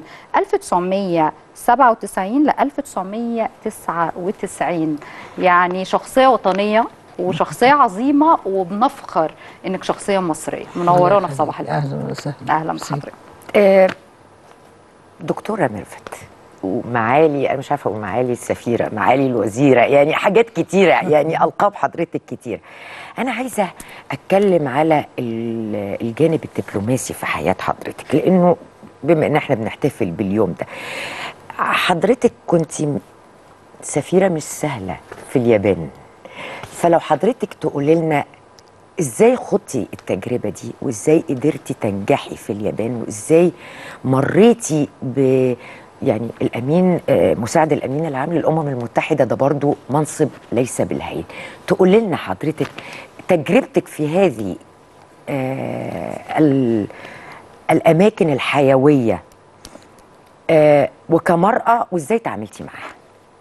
Speaker 2: 1997 ل 1999 يعني شخصية وطنية وشخصية عظيمة وبنفخر انك شخصية مصرية منورانا في صباح الخير
Speaker 8: اهلا وسهلا
Speaker 2: اهلا
Speaker 8: ميرسي.
Speaker 2: بحضرتك
Speaker 3: آه، دكتورة ميرفت ومعالي انا مش عارفه اقول معالي السفيره معالي الوزيره يعني حاجات كتيره يعني القاب حضرتك كتير انا عايزه اتكلم على ال- الجانب الدبلوماسي في حياه حضرتك لانه بما ان احنا بنحتفل باليوم ده حضرتك كنت سفيره مش سهله في اليابان فلو حضرتك تقولي لنا ازاي خضتي التجربه دي وازاي قدرتي تنجحي في اليابان وازاي مريتي ب يعني الامين آه، مساعد الامين العام للامم المتحده ده برضو منصب ليس بالهين تقولي لنا حضرتك تجربتك في هذه آه، ال- الاماكن الحيويه آه، وكمراه وازاي تعاملتي معاها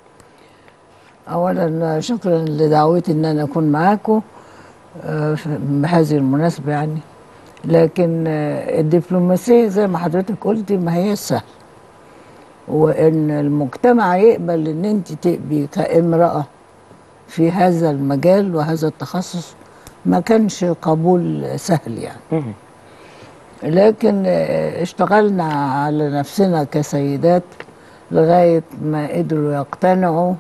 Speaker 8: اولا شكرا لدعوتي ان انا اكون معاكم آه، في- بهذه المناسبه يعني لكن آه، الدبلوماسيه زي ما حضرتك قلتي ما هي سهل وان المجتمع يقبل ان انت تبقي كامراه في هذا المجال وهذا التخصص ما كانش قبول سهل يعني
Speaker 3: مهم.
Speaker 8: لكن آه، اشتغلنا على نفسنا كسيدات لغاية ما قدروا يقتنعوا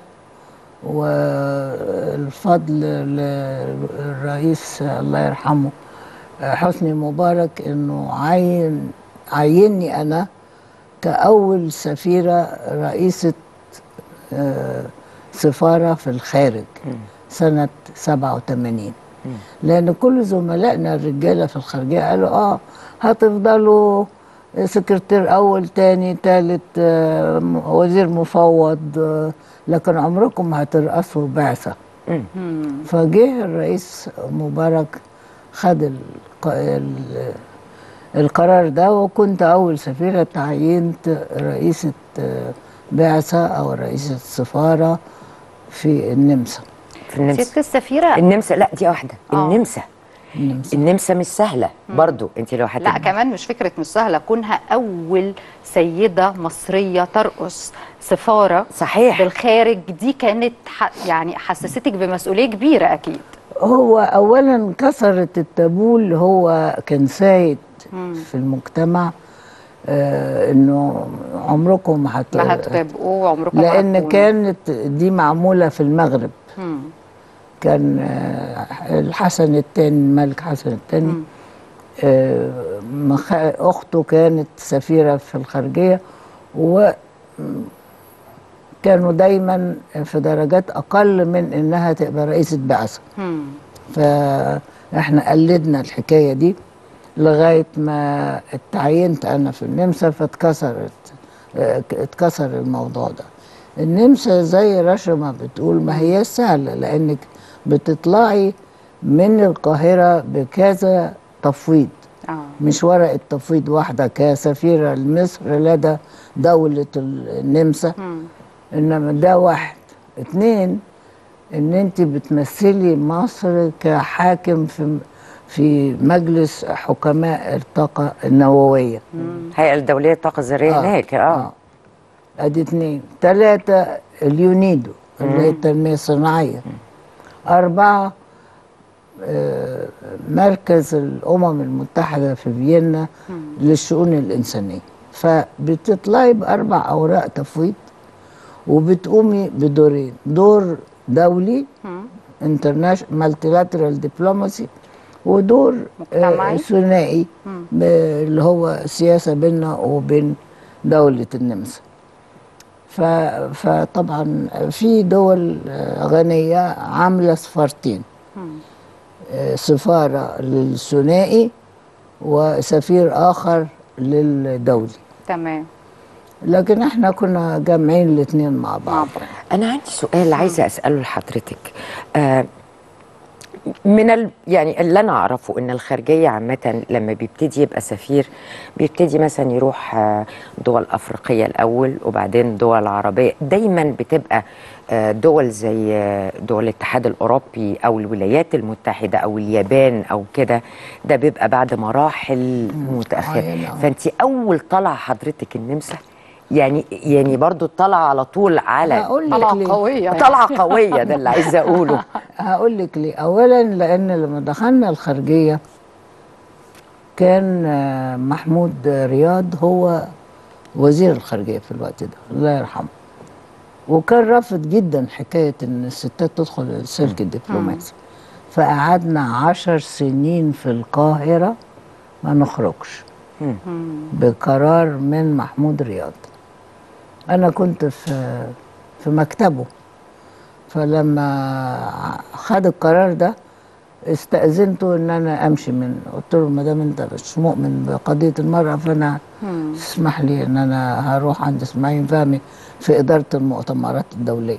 Speaker 8: والفضل للرئيس الله يرحمه آه، حسني مبارك انه عين عيني انا كأول سفيرة رئيسة آه، سفارة في الخارج سنة 87 لأن كل زملائنا الرجالة في الخارجية قالوا اه هتفضلوا سكرتير أول تاني تالت آه، م- وزير مفوض آه، لكن عمركم ما هترأسوا بعثة فجه الرئيس مبارك خد الق- ال- القرار ده وكنت أول سفيرة تعينت رئيسة آه، بعثة أو رئيسة سفارة في النمسا
Speaker 3: في النمسا
Speaker 2: ست السفيرة
Speaker 3: النمسا لا دي واحده
Speaker 2: آه.
Speaker 3: النمسا
Speaker 8: النمسا
Speaker 3: النمسا مش سهله برضو انت لو
Speaker 2: لا
Speaker 3: هتبقى
Speaker 2: كمان مش فكرة مش سهلة كونها أول سيدة مصرية ترأس سفارة
Speaker 3: صحيح
Speaker 2: بالخارج دي كانت ح... يعني حسستك بمسؤولية كبيرة أكيد
Speaker 8: هو اولا كسرت التابو اللي هو كان سايد في المجتمع آه انه عمركم ما هت
Speaker 2: ما هتبقوا عمركم ما
Speaker 8: لان
Speaker 2: هتكونوا.
Speaker 8: كانت دي معموله في المغرب
Speaker 2: مم.
Speaker 8: كان آه، الحسن الثاني الملك حسن الثاني آه، مخ- اخته كانت سفيره في الخارجيه و كانوا دايما في درجات اقل من انها تبقى رئيسه بعثه
Speaker 2: مم.
Speaker 8: فاحنا قلدنا الحكايه دي لغايه ما اتعينت انا في النمسا فاتكسرت اه، اتكسر الموضوع ده النمسا زي رشا ما بتقول ما هي سهله لانك بتطلعي من القاهره بكذا تفويض
Speaker 2: اه
Speaker 8: مش ورقه تفويض واحده كسفيره لمصر لدى دوله النمسا
Speaker 2: مم.
Speaker 8: انما ده واحد اتنين ان انت بتمثلي مصر كحاكم في في مجلس حكماء الطاقة النووية
Speaker 1: الهيئه الدوليه للطاقه الذريه هناك اه
Speaker 8: ادي اتنين تلاتة اليونيدو اللي هي التنمية الصناعية أربعة آه، مركز الأمم المتحدة في فيينا للشؤون الإنسانية فبتطلعي بأربع أوراق تفويض وبتقومي بدورين دور دولي انترناشونال مالتيلاترال ديبلوماسي ودور آه،
Speaker 2: مجتمعي.
Speaker 8: ثنائي ب- اللي هو سياسة بيننا وبين دولة النمسا ف- فطبعا في دول آه، غنية عاملة سفارتين آه، سفارة للثنائي وسفير آخر للدولي
Speaker 2: تمام
Speaker 8: لكن احنا كنا جامعين الاثنين مع
Speaker 2: مع
Speaker 8: بعض
Speaker 2: بعض
Speaker 1: انا عندي سؤال عايزه اساله لحضرتك آه من ال... يعني اللي انا اعرفه ان الخارجيه عامه لما بيبتدي يبقى سفير بيبتدي مثلا يروح آه، دول افريقيه الاول وبعدين دول عربيه دايما بتبقى آه، دول زي آه، دول الاتحاد الاوروبي او الولايات المتحده او اليابان او كده ده بيبقى بعد مراحل متاخره
Speaker 8: معينة.
Speaker 1: فانت اول طلع حضرتك النمسا يعني يعني برضو طلع على طول على
Speaker 8: هقول لك
Speaker 2: طلعة
Speaker 8: ليه
Speaker 2: قوية يعني.
Speaker 1: طلعه قويه ده اللي عايزه اقوله
Speaker 8: هقول لك ليه اولا لان لما دخلنا الخارجيه كان آه، محمود رياض هو وزير الخارجيه في الوقت ده الله يرحمه وكان رافض جدا حكايه ان الستات تدخل السلك الدبلوماسي فقعدنا عشر سنين في القاهره ما نخرجش بقرار من محمود رياض انا كنت في في مكتبه فلما خد القرار ده استأذنته ان انا امشي من قلت له ما دام انت مش مؤمن بقضيه المراه فانا اسمح لي ان انا هروح عند اسماعيل فهمي في اداره المؤتمرات الدوليه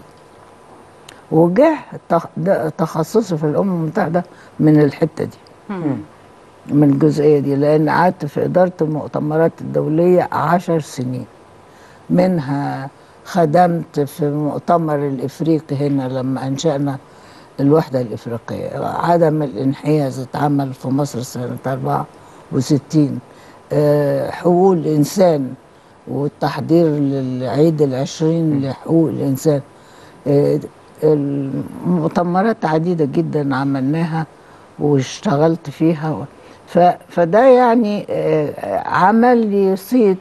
Speaker 8: وجه تخ- ده تخصصي في الامم المتحده من الحته دي من الجزئيه دي لان قعدت في اداره المؤتمرات الدوليه عشر سنين منها خدمت في مؤتمر الافريقي هنا لما انشانا الوحده الافريقيه عدم الانحياز اتعمل في مصر سنه 64 آه، حقوق الانسان والتحضير للعيد العشرين لحقوق الانسان آه، المؤتمرات عديده جدا عملناها واشتغلت فيها ف- فده يعني آه، عمل لي صيت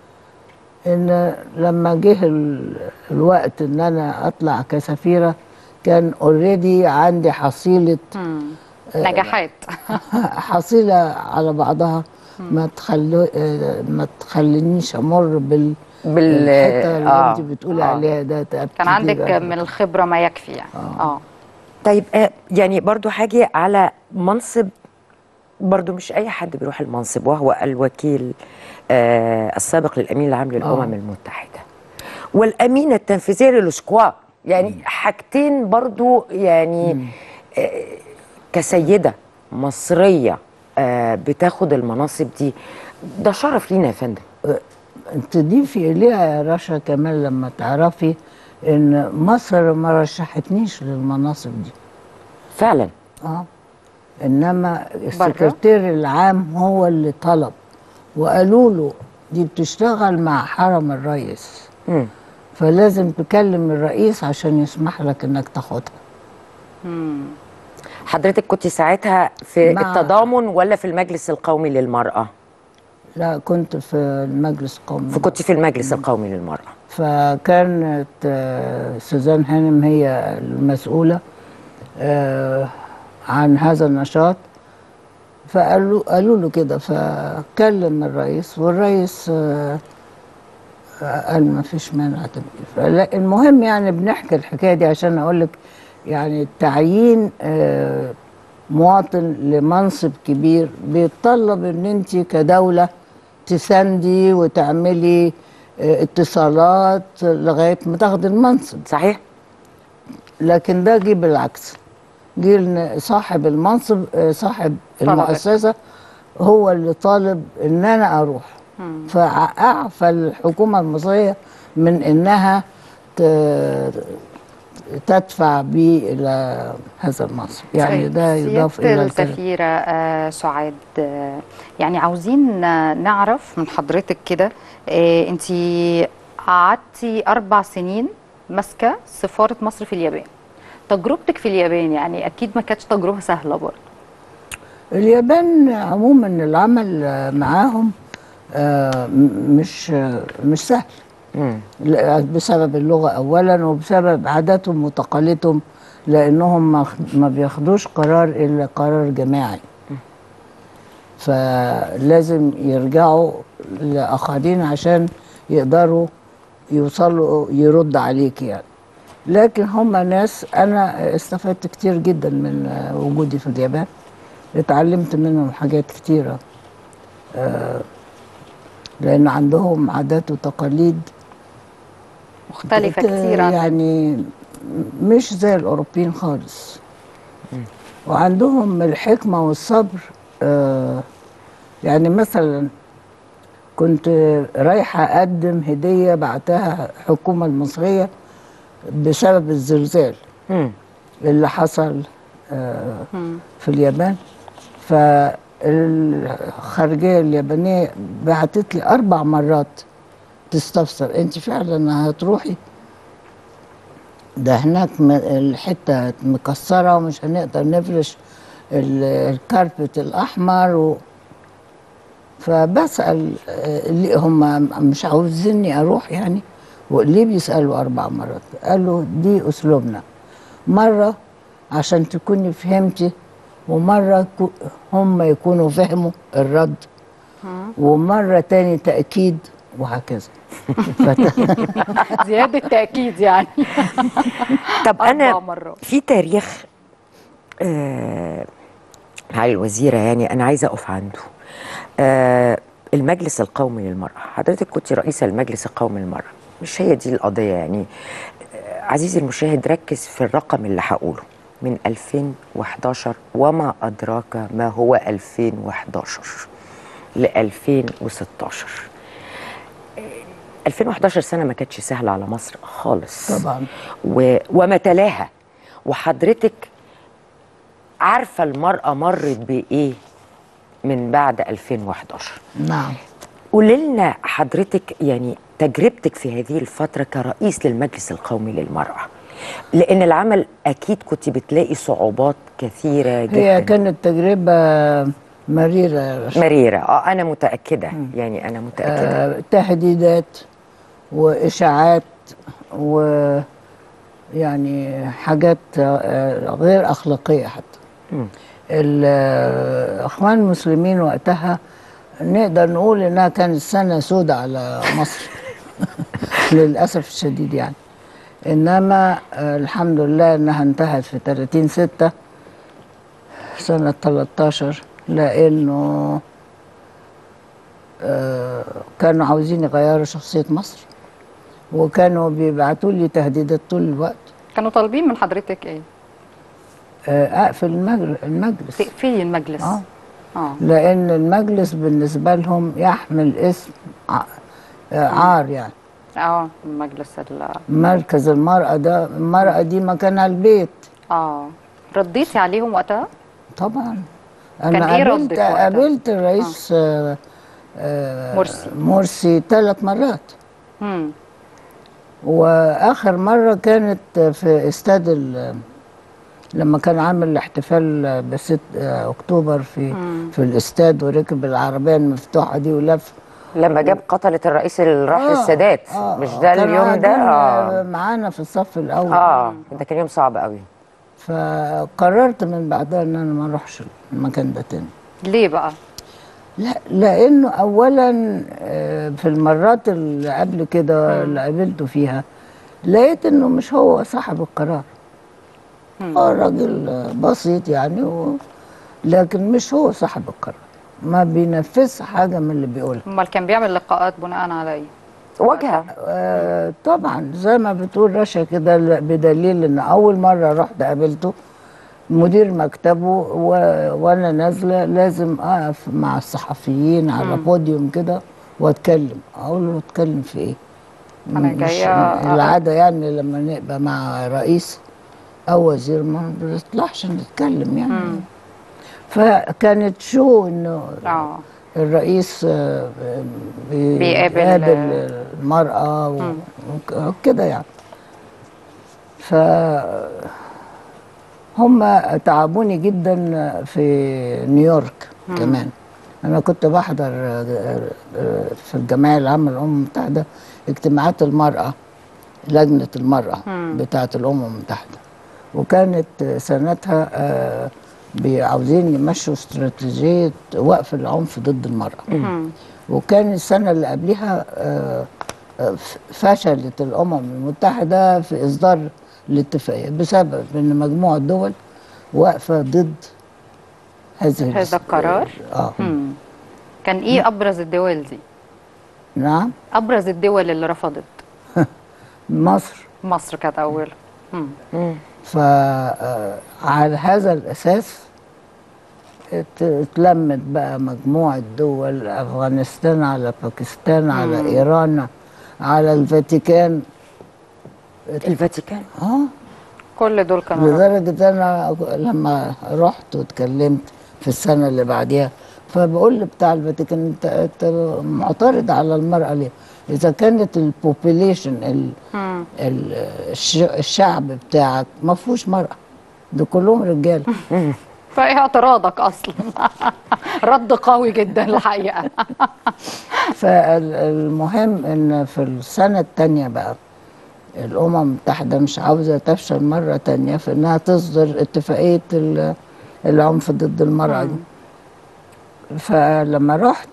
Speaker 8: ان لما جه ال- الوقت ان انا اطلع كسفيره كان اوريدي عندي حصيله
Speaker 2: نجاحات
Speaker 8: حصيله على بعضها ما تخلو آه، ما تخلينيش امر بال
Speaker 1: بال-
Speaker 8: الحته اللي
Speaker 1: آه،
Speaker 8: انت بتقولي
Speaker 1: آه.
Speaker 8: عليها ده
Speaker 2: كان عندك من الخبره ما يكفي يعني اه
Speaker 1: طيب آه يعني برضو حاجة على منصب برضو مش أي حد بيروح المنصب وهو الوكيل آه السابق للأمين العام للأمم
Speaker 8: آه.
Speaker 1: المتحدة والأمين التنفيذي للسكوا يعني حاجتين برضو يعني آه كسيدة مصرية آه بتاخد المناصب دي ده شرف لينا يا فندم
Speaker 8: تضيفي اليها يا رشا كمان لما تعرفي ان مصر ما رشحتنيش للمناصب دي
Speaker 1: فعلا
Speaker 8: اه انما السكرتير العام هو اللي طلب وقالوا له دي بتشتغل مع حرم الرئيس
Speaker 1: مم.
Speaker 8: فلازم تكلم الرئيس عشان يسمح لك انك تاخدها
Speaker 1: حضرتك كنت ساعتها في
Speaker 8: مع-
Speaker 1: التضامن ولا في المجلس القومي للمرأة
Speaker 8: لا كنت في المجلس القومي
Speaker 1: فكنت في المجلس القومي للمرأة
Speaker 8: فكانت آه، سوزان هانم هي المسؤولة آه، عن هذا النشاط فقالوا قالوا له كده فكلم الرئيس والرئيس آه، قال ما فيش مانع تبقي فلا- المهم يعني بنحكي الحكايه دي عشان اقول لك يعني تعيين آه، مواطن لمنصب كبير بيتطلب ان انت كدوله تساندي وتعملي آه، اتصالات لغايه ما تاخدي المنصب
Speaker 1: صحيح
Speaker 8: لكن ده جه بالعكس جه إن صاحب المنصب آه، صاحب
Speaker 2: طلبت.
Speaker 8: المؤسسه هو اللي طالب ان انا اروح فاعفى الحكومه المصريه من انها ت- تدفع بي الى هذا المنصب يعني
Speaker 2: طيب،
Speaker 8: ده يضاف
Speaker 2: سيادة
Speaker 8: الى الكلام.
Speaker 2: السفيرة آه، سعاد آه، يعني عاوزين آه، نعرف من حضرتك كده انت قعدتي أربع سنين ماسكة سفارة مصر في اليابان تجربتك في اليابان يعني أكيد ما كانتش تجربة سهلة برضه
Speaker 8: اليابان عموما العمل آه، معاهم آه، م- مش آه، مش سهل لا، بسبب اللغة أولا وبسبب عاداتهم وتقاليدهم لأنهم ما ما بياخدوش قرار إلا قرار جماعي فلازم يرجعوا لآخرين عشان يقدروا يوصلوا يرد عليك يعني لكن هم ناس أنا استفدت كتير جدا من آه، وجودي في اليابان اتعلمت منهم حاجات كتيرة آه، لأن عندهم عادات وتقاليد
Speaker 2: مختلفة
Speaker 8: بت-
Speaker 2: كتير عن
Speaker 8: يعني مش زي الأوروبيين خالص وعندهم الحكمة والصبر آه يعني مثلا كنت رايحة أقدم هدية بعتها الحكومة المصرية بسبب الزلزال اللي حصل آه في اليابان فالخارجية اليابانية بعتت لي أربع مرات تستفسر أنت فعلا هتروحي ده هناك م- الحتة مكسرة ومش هنقدر نفرش ال- الكاربت الأحمر و... فبسأل آه، ليه هم مش عاوزيني أروح يعني وليه بيسألوا أربع مرات قالوا دي أسلوبنا مرة عشان تكوني فهمتي ومرة كو- هم يكونوا فهموا الرد ومرة تاني تأكيد وهكذا فت-
Speaker 2: زيادة تأكيد يعني
Speaker 1: طب
Speaker 2: أربع
Speaker 1: انا
Speaker 2: مرات.
Speaker 1: في تاريخ آه على الوزيره يعني انا عايزه اقف عنده آه المجلس القومي للمراه حضرتك كنت رئيسه المجلس القومي للمراه مش هي دي القضيه يعني آه عزيزي المشاهد ركز في الرقم اللي هقوله من 2011 وما ادراك ما هو 2011 ل 2016 2011 سنه ما كانتش سهله على مصر خالص
Speaker 8: طبعا
Speaker 1: و... وما تلاها وحضرتك عارفه المراه مرت بايه من بعد 2011
Speaker 8: نعم
Speaker 1: قولي لنا حضرتك يعني تجربتك في هذه الفتره كرئيس للمجلس القومي للمراه لان العمل اكيد كنت بتلاقي صعوبات كثيره جدا
Speaker 8: هي كانت تجربة مريرة يا رشا.
Speaker 1: مريره اه انا متاكده يعني انا متاكده
Speaker 8: آه، تهديدات وإشاعات و يعني حاجات آه، غير أخلاقية حتى الإخوان المسلمين وقتها نقدر نقول إنها كانت سنة سودة على مصر للأسف الشديد يعني إنما آه، الحمد لله إنها انتهت في 30 ستة سنة 13 لأنه آه، كانوا عاوزين يغيروا شخصية مصر وكانوا بيبعتوا لي تهديدات طول الوقت
Speaker 2: كانوا طالبين من حضرتك ايه؟
Speaker 8: آه، أقفل المجل- المجلس
Speaker 2: تقفلي المجلس
Speaker 8: آه.
Speaker 2: اه
Speaker 8: لأن المجلس بالنسبة لهم يحمل اسم ع- آه، عار يعني
Speaker 2: اه المجلس ال
Speaker 8: مركز المرأة ده المرأة دي مكانها البيت
Speaker 2: اه رديتي عليهم وقتها؟
Speaker 8: طبعا
Speaker 2: كان
Speaker 8: أنا
Speaker 2: إيه
Speaker 8: قابلت
Speaker 2: ردك وقتها؟
Speaker 8: قابلت الرئيس آه. آه
Speaker 2: مرسي.
Speaker 8: مرسي ثلاث مرات
Speaker 2: امم
Speaker 8: واخر مره كانت في استاد ال- لما كان عامل الاحتفال بست اكتوبر في في الاستاد وركب العربيه المفتوحه دي ولف
Speaker 1: لما جاب قتله الرئيس الراحل
Speaker 8: آه،
Speaker 1: السادات
Speaker 8: آه،
Speaker 1: مش
Speaker 8: آه،
Speaker 1: ده
Speaker 8: كانوا
Speaker 1: اليوم ده
Speaker 8: قاعدين
Speaker 1: اه
Speaker 8: معانا في الصف الاول
Speaker 1: اه ده كان يوم صعب قوي
Speaker 8: فقررت من بعدها ان انا ما اروحش المكان ده تاني
Speaker 2: ليه بقى؟
Speaker 8: لا لانه اولا آه، في المرات اللي قبل كده اللي قابلته فيها لقيت انه مش هو صاحب القرار هو راجل آه، بسيط يعني و... لكن مش هو صاحب القرار ما بينفذش حاجه من اللي بيقولها
Speaker 2: امال كان بيعمل لقاءات بناء على ايه
Speaker 1: واجهه
Speaker 8: آه طبعا زي ما بتقول رشا كده ل- بدليل ان اول مره رحت قابلته مدير مكتبه و... وانا نازله لازم اقف مع الصحفيين على بوديوم كده واتكلم اقول له اتكلم في ايه
Speaker 2: أنا
Speaker 8: مش-
Speaker 2: جاية-
Speaker 8: العاده يعني لما نبقى مع رئيس او وزير ما بنطلعش نتكلم يعني فكانت شو انه
Speaker 2: اه
Speaker 8: الرئيس آه، بي-
Speaker 2: بيقابل-
Speaker 8: بيقابل المرأة و- وك- وكده يعني ف هم تعبوني جدا في نيويورك كمان انا كنت بحضر آه، آه، في الجمعيه العامه للامم المتحده اجتماعات المراه لجنه المراه بتاعه الامم المتحده وكانت سنتها آه، بي- عاوزين يمشوا استراتيجيه وقف العنف ضد المراه وكان السنه اللي قبلها آه، آه، ف- فشلت الامم المتحده في اصدار الاتفاقيه بسبب ان مجموعه دول واقفه ضد هذا
Speaker 2: هذا
Speaker 8: الاس-
Speaker 2: القرار؟
Speaker 8: اه
Speaker 2: مم. كان ايه ابرز الدول دي
Speaker 8: نعم
Speaker 2: ابرز الدول اللي رفضت
Speaker 8: مصر
Speaker 2: مصر كانت اول
Speaker 8: فعلى هذا الأساس ات- اتلمت بقى مجموعة دول أفغانستان على باكستان على إيران على الفاتيكان
Speaker 1: الفاتيكان
Speaker 8: اه
Speaker 2: كل دول كانوا رفض.
Speaker 8: لدرجة أنا لما رحت واتكلمت في السنة اللي بعديها فبقول لبتاع الفاتيكان انت, انت معترض على المرأة ليه؟ إذا كانت البوبيليشن
Speaker 2: مم.
Speaker 8: الشعب بتاعك ما فيهوش مرأة ده كلهم رجاله
Speaker 2: فايه اعتراضك اصلا رد قوي جدا الحقيقه
Speaker 8: فالمهم ان في السنه الثانيه بقى الامم المتحده مش عاوزه تفشل مره تانية في انها تصدر اتفاقيه ال- العنف ضد المراه دي فلما رحت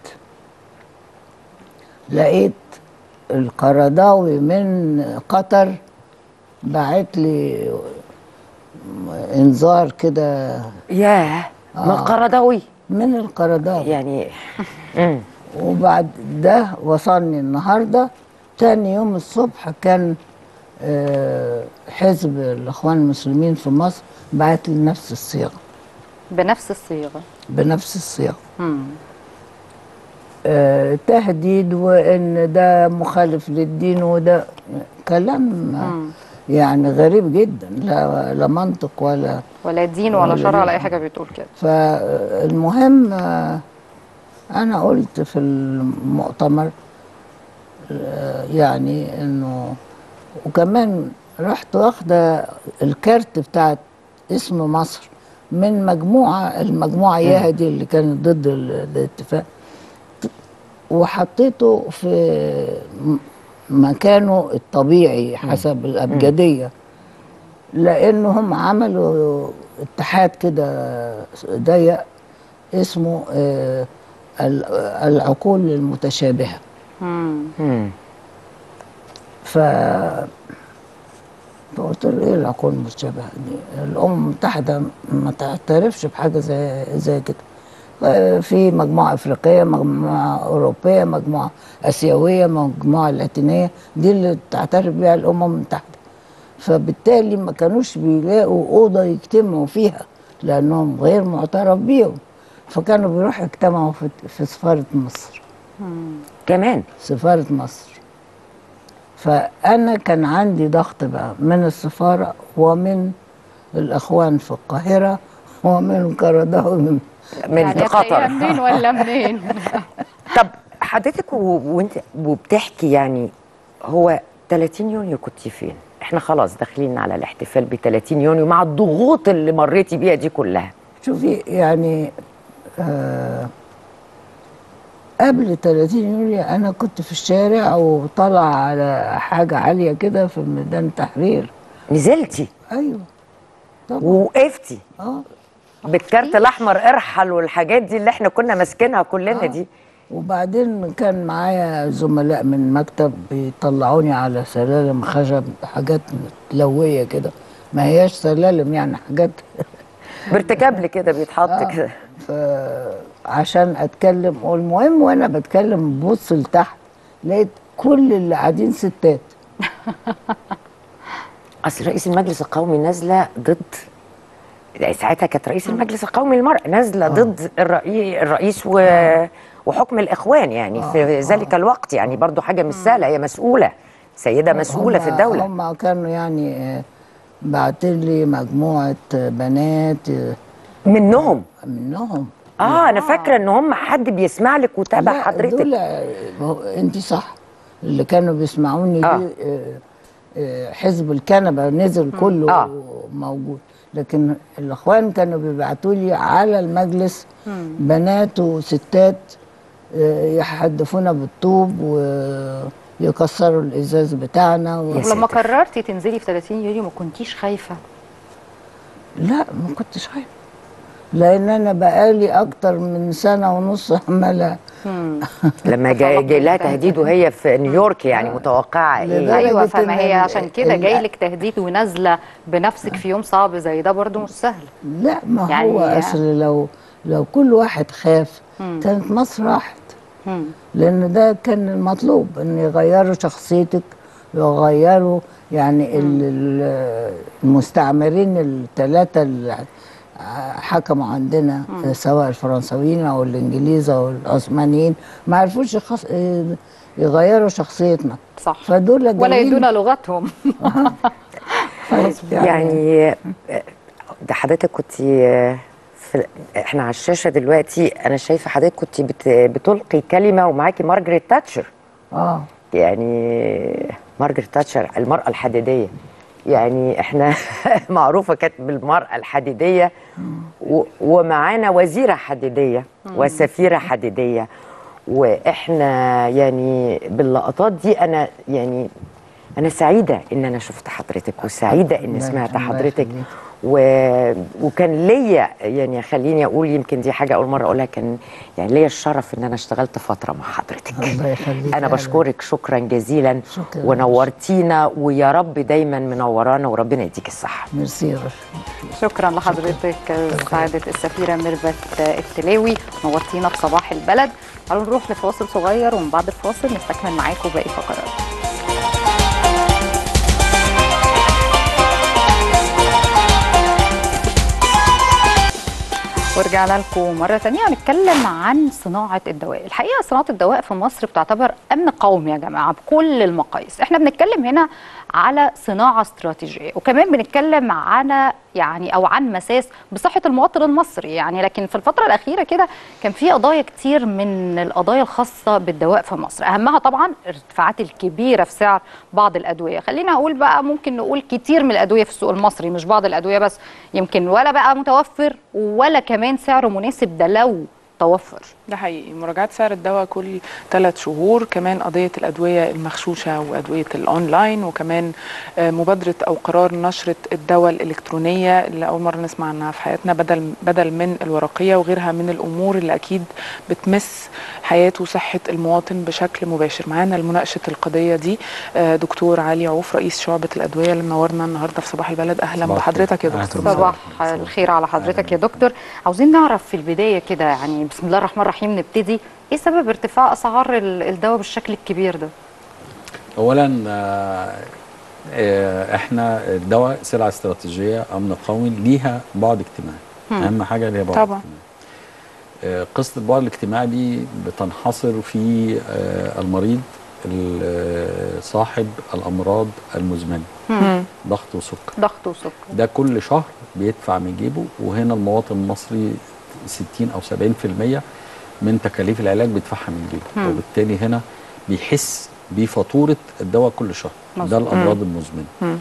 Speaker 8: لقيت القرضاوي من قطر بعت لي انذار كده
Speaker 1: ياه من القرضاوي
Speaker 8: من القرضاوي
Speaker 1: يعني مم.
Speaker 8: وبعد ده وصلني النهارده تاني يوم الصبح كان آه، حزب الاخوان المسلمين في مصر بعت لي نفس الصيغه
Speaker 2: بنفس الصيغه
Speaker 8: بنفس الصيغه
Speaker 2: مم.
Speaker 8: آه، تهديد وان ده مخالف للدين وده كلام آه، يعني غريب جدا لا لا منطق ولا
Speaker 2: ولا دين ولا شرع ولا اي حاجه بتقول كده
Speaker 8: فالمهم آه، انا قلت في المؤتمر آه، يعني انه وكمان رحت واخده الكارت بتاعت اسم مصر من مجموعه المجموعه اياها دي اللي كانت ضد ال- الاتفاق وحطيته في م- مكانه الطبيعي حسب الابجديه لانهم عملوا اتحاد كده ضيق اسمه آه، ال- العقول المتشابهه
Speaker 2: مم.
Speaker 1: مم.
Speaker 8: ف فقلت له ايه العقول المتشابهه دي؟ الامم المتحده ما تعترفش بحاجه زي زي كده آه، في مجموعه افريقيه مجموعه اوروبيه مجموعه اسيويه مجموعه لاتينيه دي اللي تعترف بها الامم المتحده فبالتالي ما كانوش بيلاقوا اوضه يجتمعوا فيها لانهم غير معترف بيهم فكانوا بيروحوا يجتمعوا في, في سفاره مصر
Speaker 1: كمان
Speaker 8: سفارة مصر فأنا كان عندي ضغط بقى من السفارة ومن الأخوان في القاهرة ومن قرضاوي من
Speaker 1: من
Speaker 2: يعني هتلاقيها
Speaker 1: قطر
Speaker 2: منين ولا منين
Speaker 1: طب حضرتك و- وانت وبتحكي يعني هو 30 يونيو كنت فين؟ احنا خلاص داخلين على الاحتفال ب 30 يونيو مع الضغوط اللي مريتي بيها دي كلها
Speaker 8: شوفي يعني آه قبل 30 يوليو أنا كنت في الشارع وطلع على حاجة عالية كده في ميدان التحرير
Speaker 1: نزلتي
Speaker 8: أيوه طبعا
Speaker 1: ووقفتي
Speaker 8: اه
Speaker 1: بالكارت الاحمر ارحل والحاجات دي اللي احنا كنا ماسكينها كلنا دي
Speaker 8: وبعدين كان معايا زملاء من مكتب بيطلعوني على سلالم خشب حاجات متلوية كده ما هياش سلالم يعني حاجات
Speaker 1: بارتكابل كده بيتحط
Speaker 8: آه.
Speaker 1: كده
Speaker 8: عشان اتكلم والمهم وانا بتكلم ببص لتحت لقيت كل اللي قاعدين ستات
Speaker 1: اصل رئيس المجلس القومي نازله ضد يعني ساعتها كانت رئيس المجلس القومي المرأة نازله ضد الرئي... الرئيس و... وحكم الاخوان يعني في ذلك الوقت يعني برضو حاجه مش سهله هي مسؤوله سيده مسؤوله في الدوله
Speaker 8: هم كانوا يعني آه، بعتين لي مجموعة آه، بنات آه،
Speaker 1: منهم
Speaker 8: منهم
Speaker 1: اه انا فاكره ان هم حد بيسمع لك وتابع
Speaker 8: لا،
Speaker 1: حضرتك
Speaker 8: دول انت صح اللي كانوا بيسمعوني
Speaker 1: آه.
Speaker 8: دي آه، آه، حزب الكنبه نزل كله
Speaker 1: آه.
Speaker 8: موجود لكن الاخوان كانوا بيبعتوا لي على المجلس بنات وستات آه، يحدفونا بالطوب ويكسروا الازاز بتاعنا و...
Speaker 1: يا
Speaker 2: ولما
Speaker 1: ساتر.
Speaker 2: قررتي تنزلي في 30 يوليو ما كنتيش خايفه
Speaker 8: لا ما كنتش خايف لان انا بقالي اكتر من سنه ونص عماله
Speaker 1: لما جاي, جاي لها تهديد وهي في نيويورك يعني متوقعه ايه
Speaker 8: لدرجة
Speaker 2: ايوه
Speaker 8: إن
Speaker 2: فما هي
Speaker 8: ال-
Speaker 2: عشان كده
Speaker 8: ال-
Speaker 2: جاي لك تهديد ونازله بنفسك في يوم صعب زي ده برضو مش سهل
Speaker 8: لا ما
Speaker 2: يعني-
Speaker 8: هو اصل لو لو كل واحد خاف كانت مصر راحت
Speaker 2: مم.
Speaker 8: لان ده كان المطلوب ان يغيروا شخصيتك يغيروا يعني ال- ال- المستعمرين الثلاثه اللي حكموا عندنا سواء الفرنساويين او الانجليز او العثمانيين ما عرفوش يخص... يغيروا شخصيتنا
Speaker 2: صح
Speaker 8: فدول
Speaker 2: ولا
Speaker 8: جايين-
Speaker 2: يدونا لغتهم
Speaker 1: يعني ده حضرتك كنت في احنا على الشاشه دلوقتي انا شايفه حضرتك كنت بت... بتلقي كلمه ومعاكي مارجريت تاتشر
Speaker 8: اه
Speaker 1: يعني مارجريت تاتشر المرأة الحديدية يعني احنا معروفة كانت بالمرأة الحديدية و- ومعانا وزيرة حديدية وسفيرة حديدية واحنا يعني باللقطات دي انا يعني انا سعيدة ان انا شفت حضرتك وسعيدة ان
Speaker 8: الله
Speaker 1: سمعت
Speaker 8: يخليك.
Speaker 1: حضرتك و... وكان ليا يعني خليني اقول يمكن دي حاجة اول مرة اقولها كان يعني ليا الشرف ان انا اشتغلت فترة مع حضرتك
Speaker 8: الله يخليك
Speaker 1: انا
Speaker 8: يا
Speaker 1: بشكرك شكرا جزيلا
Speaker 8: شكراً.
Speaker 1: ونورتينا ويا رب دايما منورانا وربنا يديك الصحه
Speaker 8: ميرسي يا رشا.
Speaker 2: شكرا لحضرتك سعادة السفيرة ميرفت التلاوي نورتينا في صباح البلد تعالوا نروح لفاصل صغير ومن بعد الفاصل نستكمل معاكم باقي فقرات ورجعنا لكم مرة تانية هنتكلم عن صناعة الدواء الحقيقة صناعة الدواء في مصر بتعتبر أمن قومي يا جماعة بكل المقاييس احنا بنتكلم هنا على صناعة استراتيجية وكمان بنتكلم على يعني أو عن مساس بصحة المواطن المصري يعني لكن في الفترة الأخيرة كده كان في قضايا كتير من القضايا الخاصة بالدواء في مصر أهمها طبعا الارتفاعات الكبيرة في سعر بعض الأدوية خلينا أقول بقى ممكن نقول كتير من الأدوية في السوق المصري مش بعض الأدوية بس يمكن ولا بقى متوفر ولا كمان سعره مناسب ده لو توفر
Speaker 4: ده حقيقي مراجعة سعر الدواء كل ثلاث شهور كمان قضية الأدوية المغشوشة وأدوية الأونلاين وكمان آه، مبادرة أو قرار نشرة الدواء الإلكترونية اللي أول مرة نسمع عنها في حياتنا بدل بدل من الورقية وغيرها من الأمور اللي أكيد بتمس حياة وصحة المواطن بشكل مباشر معانا لمناقشة القضية دي آه، دكتور علي عوف رئيس شعبة الأدوية اللي منورنا النهاردة في صباح البلد أهلا
Speaker 9: صباح
Speaker 4: بحضرتك يا
Speaker 9: الخير.
Speaker 4: دكتور
Speaker 9: أهلاً
Speaker 2: صباح الخير على حضرتك يا دكتور عاوزين نعرف في البداية كده يعني بسم الله الرحمن الرحيم نبتدي ايه سبب ارتفاع اسعار ال- الدواء بالشكل الكبير ده
Speaker 9: اولا آه، آه، احنا الدواء سلعه استراتيجيه امن قومي ليها بعد اجتماعي اهم حاجه ليها بعد
Speaker 4: طبعاً.
Speaker 9: اجتماعي آه، قصه البعد الاجتماعي دي بتنحصر في آه، المريض ال- آه، صاحب الامراض المزمنه
Speaker 4: مم.
Speaker 9: ضغط وسكر
Speaker 2: ضغط وسكر
Speaker 9: ده كل شهر بيدفع من جيبه وهنا المواطن المصري 60 او 70% من تكاليف العلاج بيدفعها من جيبه
Speaker 2: مم.
Speaker 9: وبالتالي هنا بيحس بفاتوره الدواء كل شهر ده
Speaker 2: مظبوط.
Speaker 9: الامراض المزمنه
Speaker 4: مم.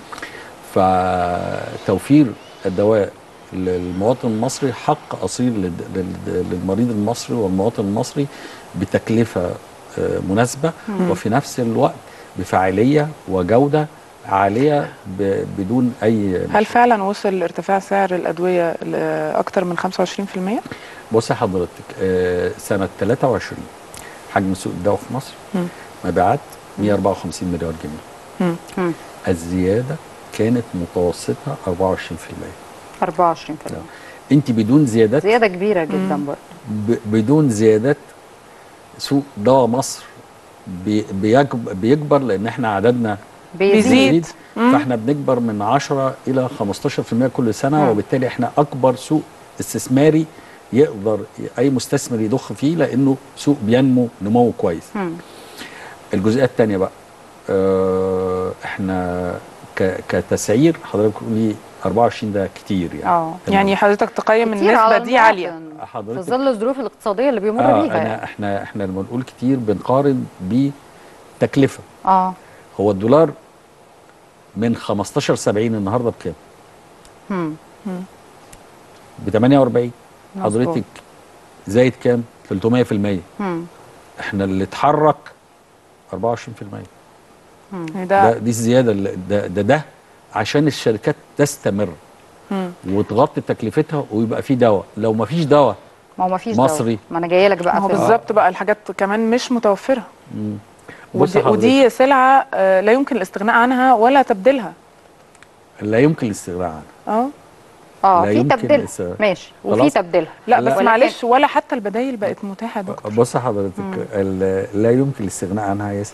Speaker 9: فتوفير الدواء للمواطن المصري حق اصيل للد- للد- للمريض المصري والمواطن المصري بتكلفه آه، مناسبه وفي نفس الوقت بفاعليه وجوده عاليه ب- بدون اي
Speaker 4: هل
Speaker 9: مشاكل.
Speaker 4: فعلا وصل ارتفاع سعر الادويه لاكثر من 25%؟
Speaker 9: بص يا حضرتك آه، سنه 23 حجم سوق الدواء في مصر
Speaker 4: مم.
Speaker 9: مبيعات 154 مليار جنيه
Speaker 4: مم.
Speaker 9: الزياده كانت متوسطها 24%
Speaker 2: 24
Speaker 9: انت بدون زيادات
Speaker 2: زياده كبيره جدا برضه
Speaker 9: ب- بدون زيادات سوق دواء مصر بي- بيكب- بيكبر لان احنا عددنا
Speaker 4: بيزيد. مم.
Speaker 9: فاحنا بنكبر من 10 الى 15% كل سنه
Speaker 4: مم.
Speaker 9: وبالتالي احنا اكبر سوق استثماري يقدر اي مستثمر يضخ فيه لانه سوق بينمو نمو كويس
Speaker 2: مم.
Speaker 9: الجزئيه الثانيه بقى اه احنا ك- كتسعير حضرتك بتقولي 24 ده كتير يعني
Speaker 2: اه
Speaker 4: يعني حضرتك تقيم
Speaker 2: كتير على
Speaker 4: النسبه دي عاليه
Speaker 2: المواطن. في
Speaker 9: حضرتك
Speaker 2: ظل الظروف الاقتصاديه اللي بيمر
Speaker 9: اه
Speaker 2: بيها
Speaker 9: انا
Speaker 2: يعني.
Speaker 9: احنا احنا لما نقول كتير بنقارن بتكلفه
Speaker 2: اه
Speaker 9: هو الدولار من 15 70 النهارده بكام؟
Speaker 2: مم.
Speaker 9: ب 48
Speaker 2: مظبوط.
Speaker 9: حضرتك زايد كام؟ 300%
Speaker 2: مم.
Speaker 9: احنا اللي اتحرك 24%
Speaker 4: يعني
Speaker 9: ده
Speaker 4: ده
Speaker 9: دي الزياده اللي- ده ده, ده عشان الشركات تستمر
Speaker 4: مم.
Speaker 9: وتغطي تكلفتها ويبقى في دواء لو ما فيش دواء
Speaker 2: ما هو ما فيش
Speaker 9: مصري.
Speaker 2: ما انا جايه لك
Speaker 4: ما
Speaker 2: بقى
Speaker 4: هو
Speaker 2: في
Speaker 4: بالظبط بقى الحاجات كمان مش متوفره
Speaker 9: بص
Speaker 4: ودي,
Speaker 9: حضرتك،
Speaker 4: ودي سلعه آه، لا يمكن الاستغناء عنها ولا تبديلها
Speaker 9: لا يمكن الاستغناء عنها
Speaker 4: اه
Speaker 2: اه
Speaker 9: لا
Speaker 2: في
Speaker 9: يمكن
Speaker 2: تبديل
Speaker 9: لسه-
Speaker 2: ماشي وفي
Speaker 9: خلاص.
Speaker 2: تبديلها
Speaker 4: لا
Speaker 9: لا.
Speaker 4: بس
Speaker 2: ولكن-
Speaker 4: معلش ولا حتى البدايل بقت متاحه يا دكتور
Speaker 9: بص حضرتك ال- لا يمكن الاستغناء عنها يا ياسر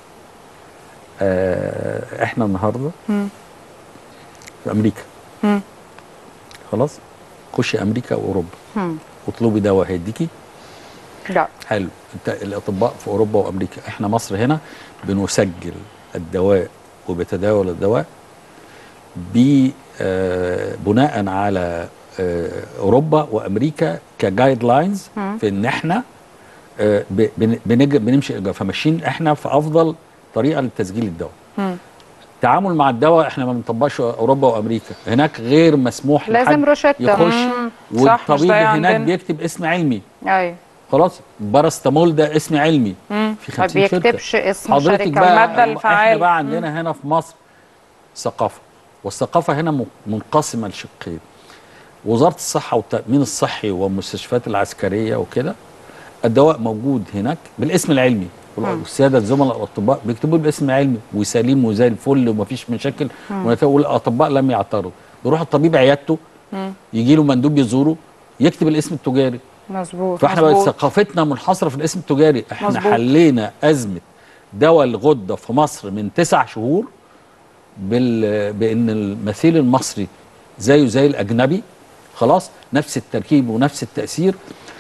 Speaker 9: آه احنا النهارده
Speaker 4: مم.
Speaker 9: في امريكا
Speaker 4: مم.
Speaker 9: خلاص خشي امريكا واوروبا
Speaker 2: مم.
Speaker 9: اطلبي دواء هيديكي
Speaker 2: لا
Speaker 9: حلو انت الاطباء في اوروبا وامريكا احنا مصر هنا بنسجل الدواء وبتداول الدواء ب آه، بناء على آه، اوروبا وامريكا كجايد لاينز
Speaker 2: مم.
Speaker 9: في ان احنا آه، ب- بن- بنج- بنمشي فماشيين احنا في افضل طريقه لتسجيل الدواء
Speaker 4: مم.
Speaker 9: التعامل مع الدواء احنا ما بنطبقش اوروبا وامريكا هناك غير مسموح
Speaker 2: لازم
Speaker 9: لحد
Speaker 2: روشتة.
Speaker 9: يخش
Speaker 2: مم.
Speaker 4: صح، مش
Speaker 9: والطبيب
Speaker 4: زي
Speaker 9: هناك
Speaker 4: عندنا.
Speaker 9: بيكتب اسم علمي
Speaker 2: ايوه
Speaker 9: خلاص باراستامول ده اسم علمي
Speaker 4: مم.
Speaker 9: في
Speaker 2: ما
Speaker 9: 50 شركه
Speaker 2: بيكتبش اسم
Speaker 9: حضرتك
Speaker 2: شركه
Speaker 9: بقى
Speaker 4: المادة
Speaker 9: احنا
Speaker 4: الفعالة.
Speaker 9: بقى عندنا هنا في مصر ثقافه والثقافه هنا م- منقسمه لشقين وزاره الصحه والتامين الصحي والمستشفيات العسكريه وكده الدواء موجود هناك بالاسم العلمي والساده الزملاء الاطباء بيكتبوا بالاسم العلمي وسليم وزي الفل ومفيش مشاكل ونت- والاطباء لم يعترضوا بيروح الطبيب عيادته يجي له مندوب يزوره يكتب الاسم التجاري
Speaker 2: مظبوط
Speaker 9: فاحنا بقت
Speaker 4: مظبوط.
Speaker 9: ثقافتنا منحصره في الاسم التجاري احنا
Speaker 4: مظبوط.
Speaker 9: حلينا ازمه دواء الغده في مصر من تسع شهور بال... بان المثيل المصري زيه زي الاجنبي خلاص نفس التركيب ونفس التاثير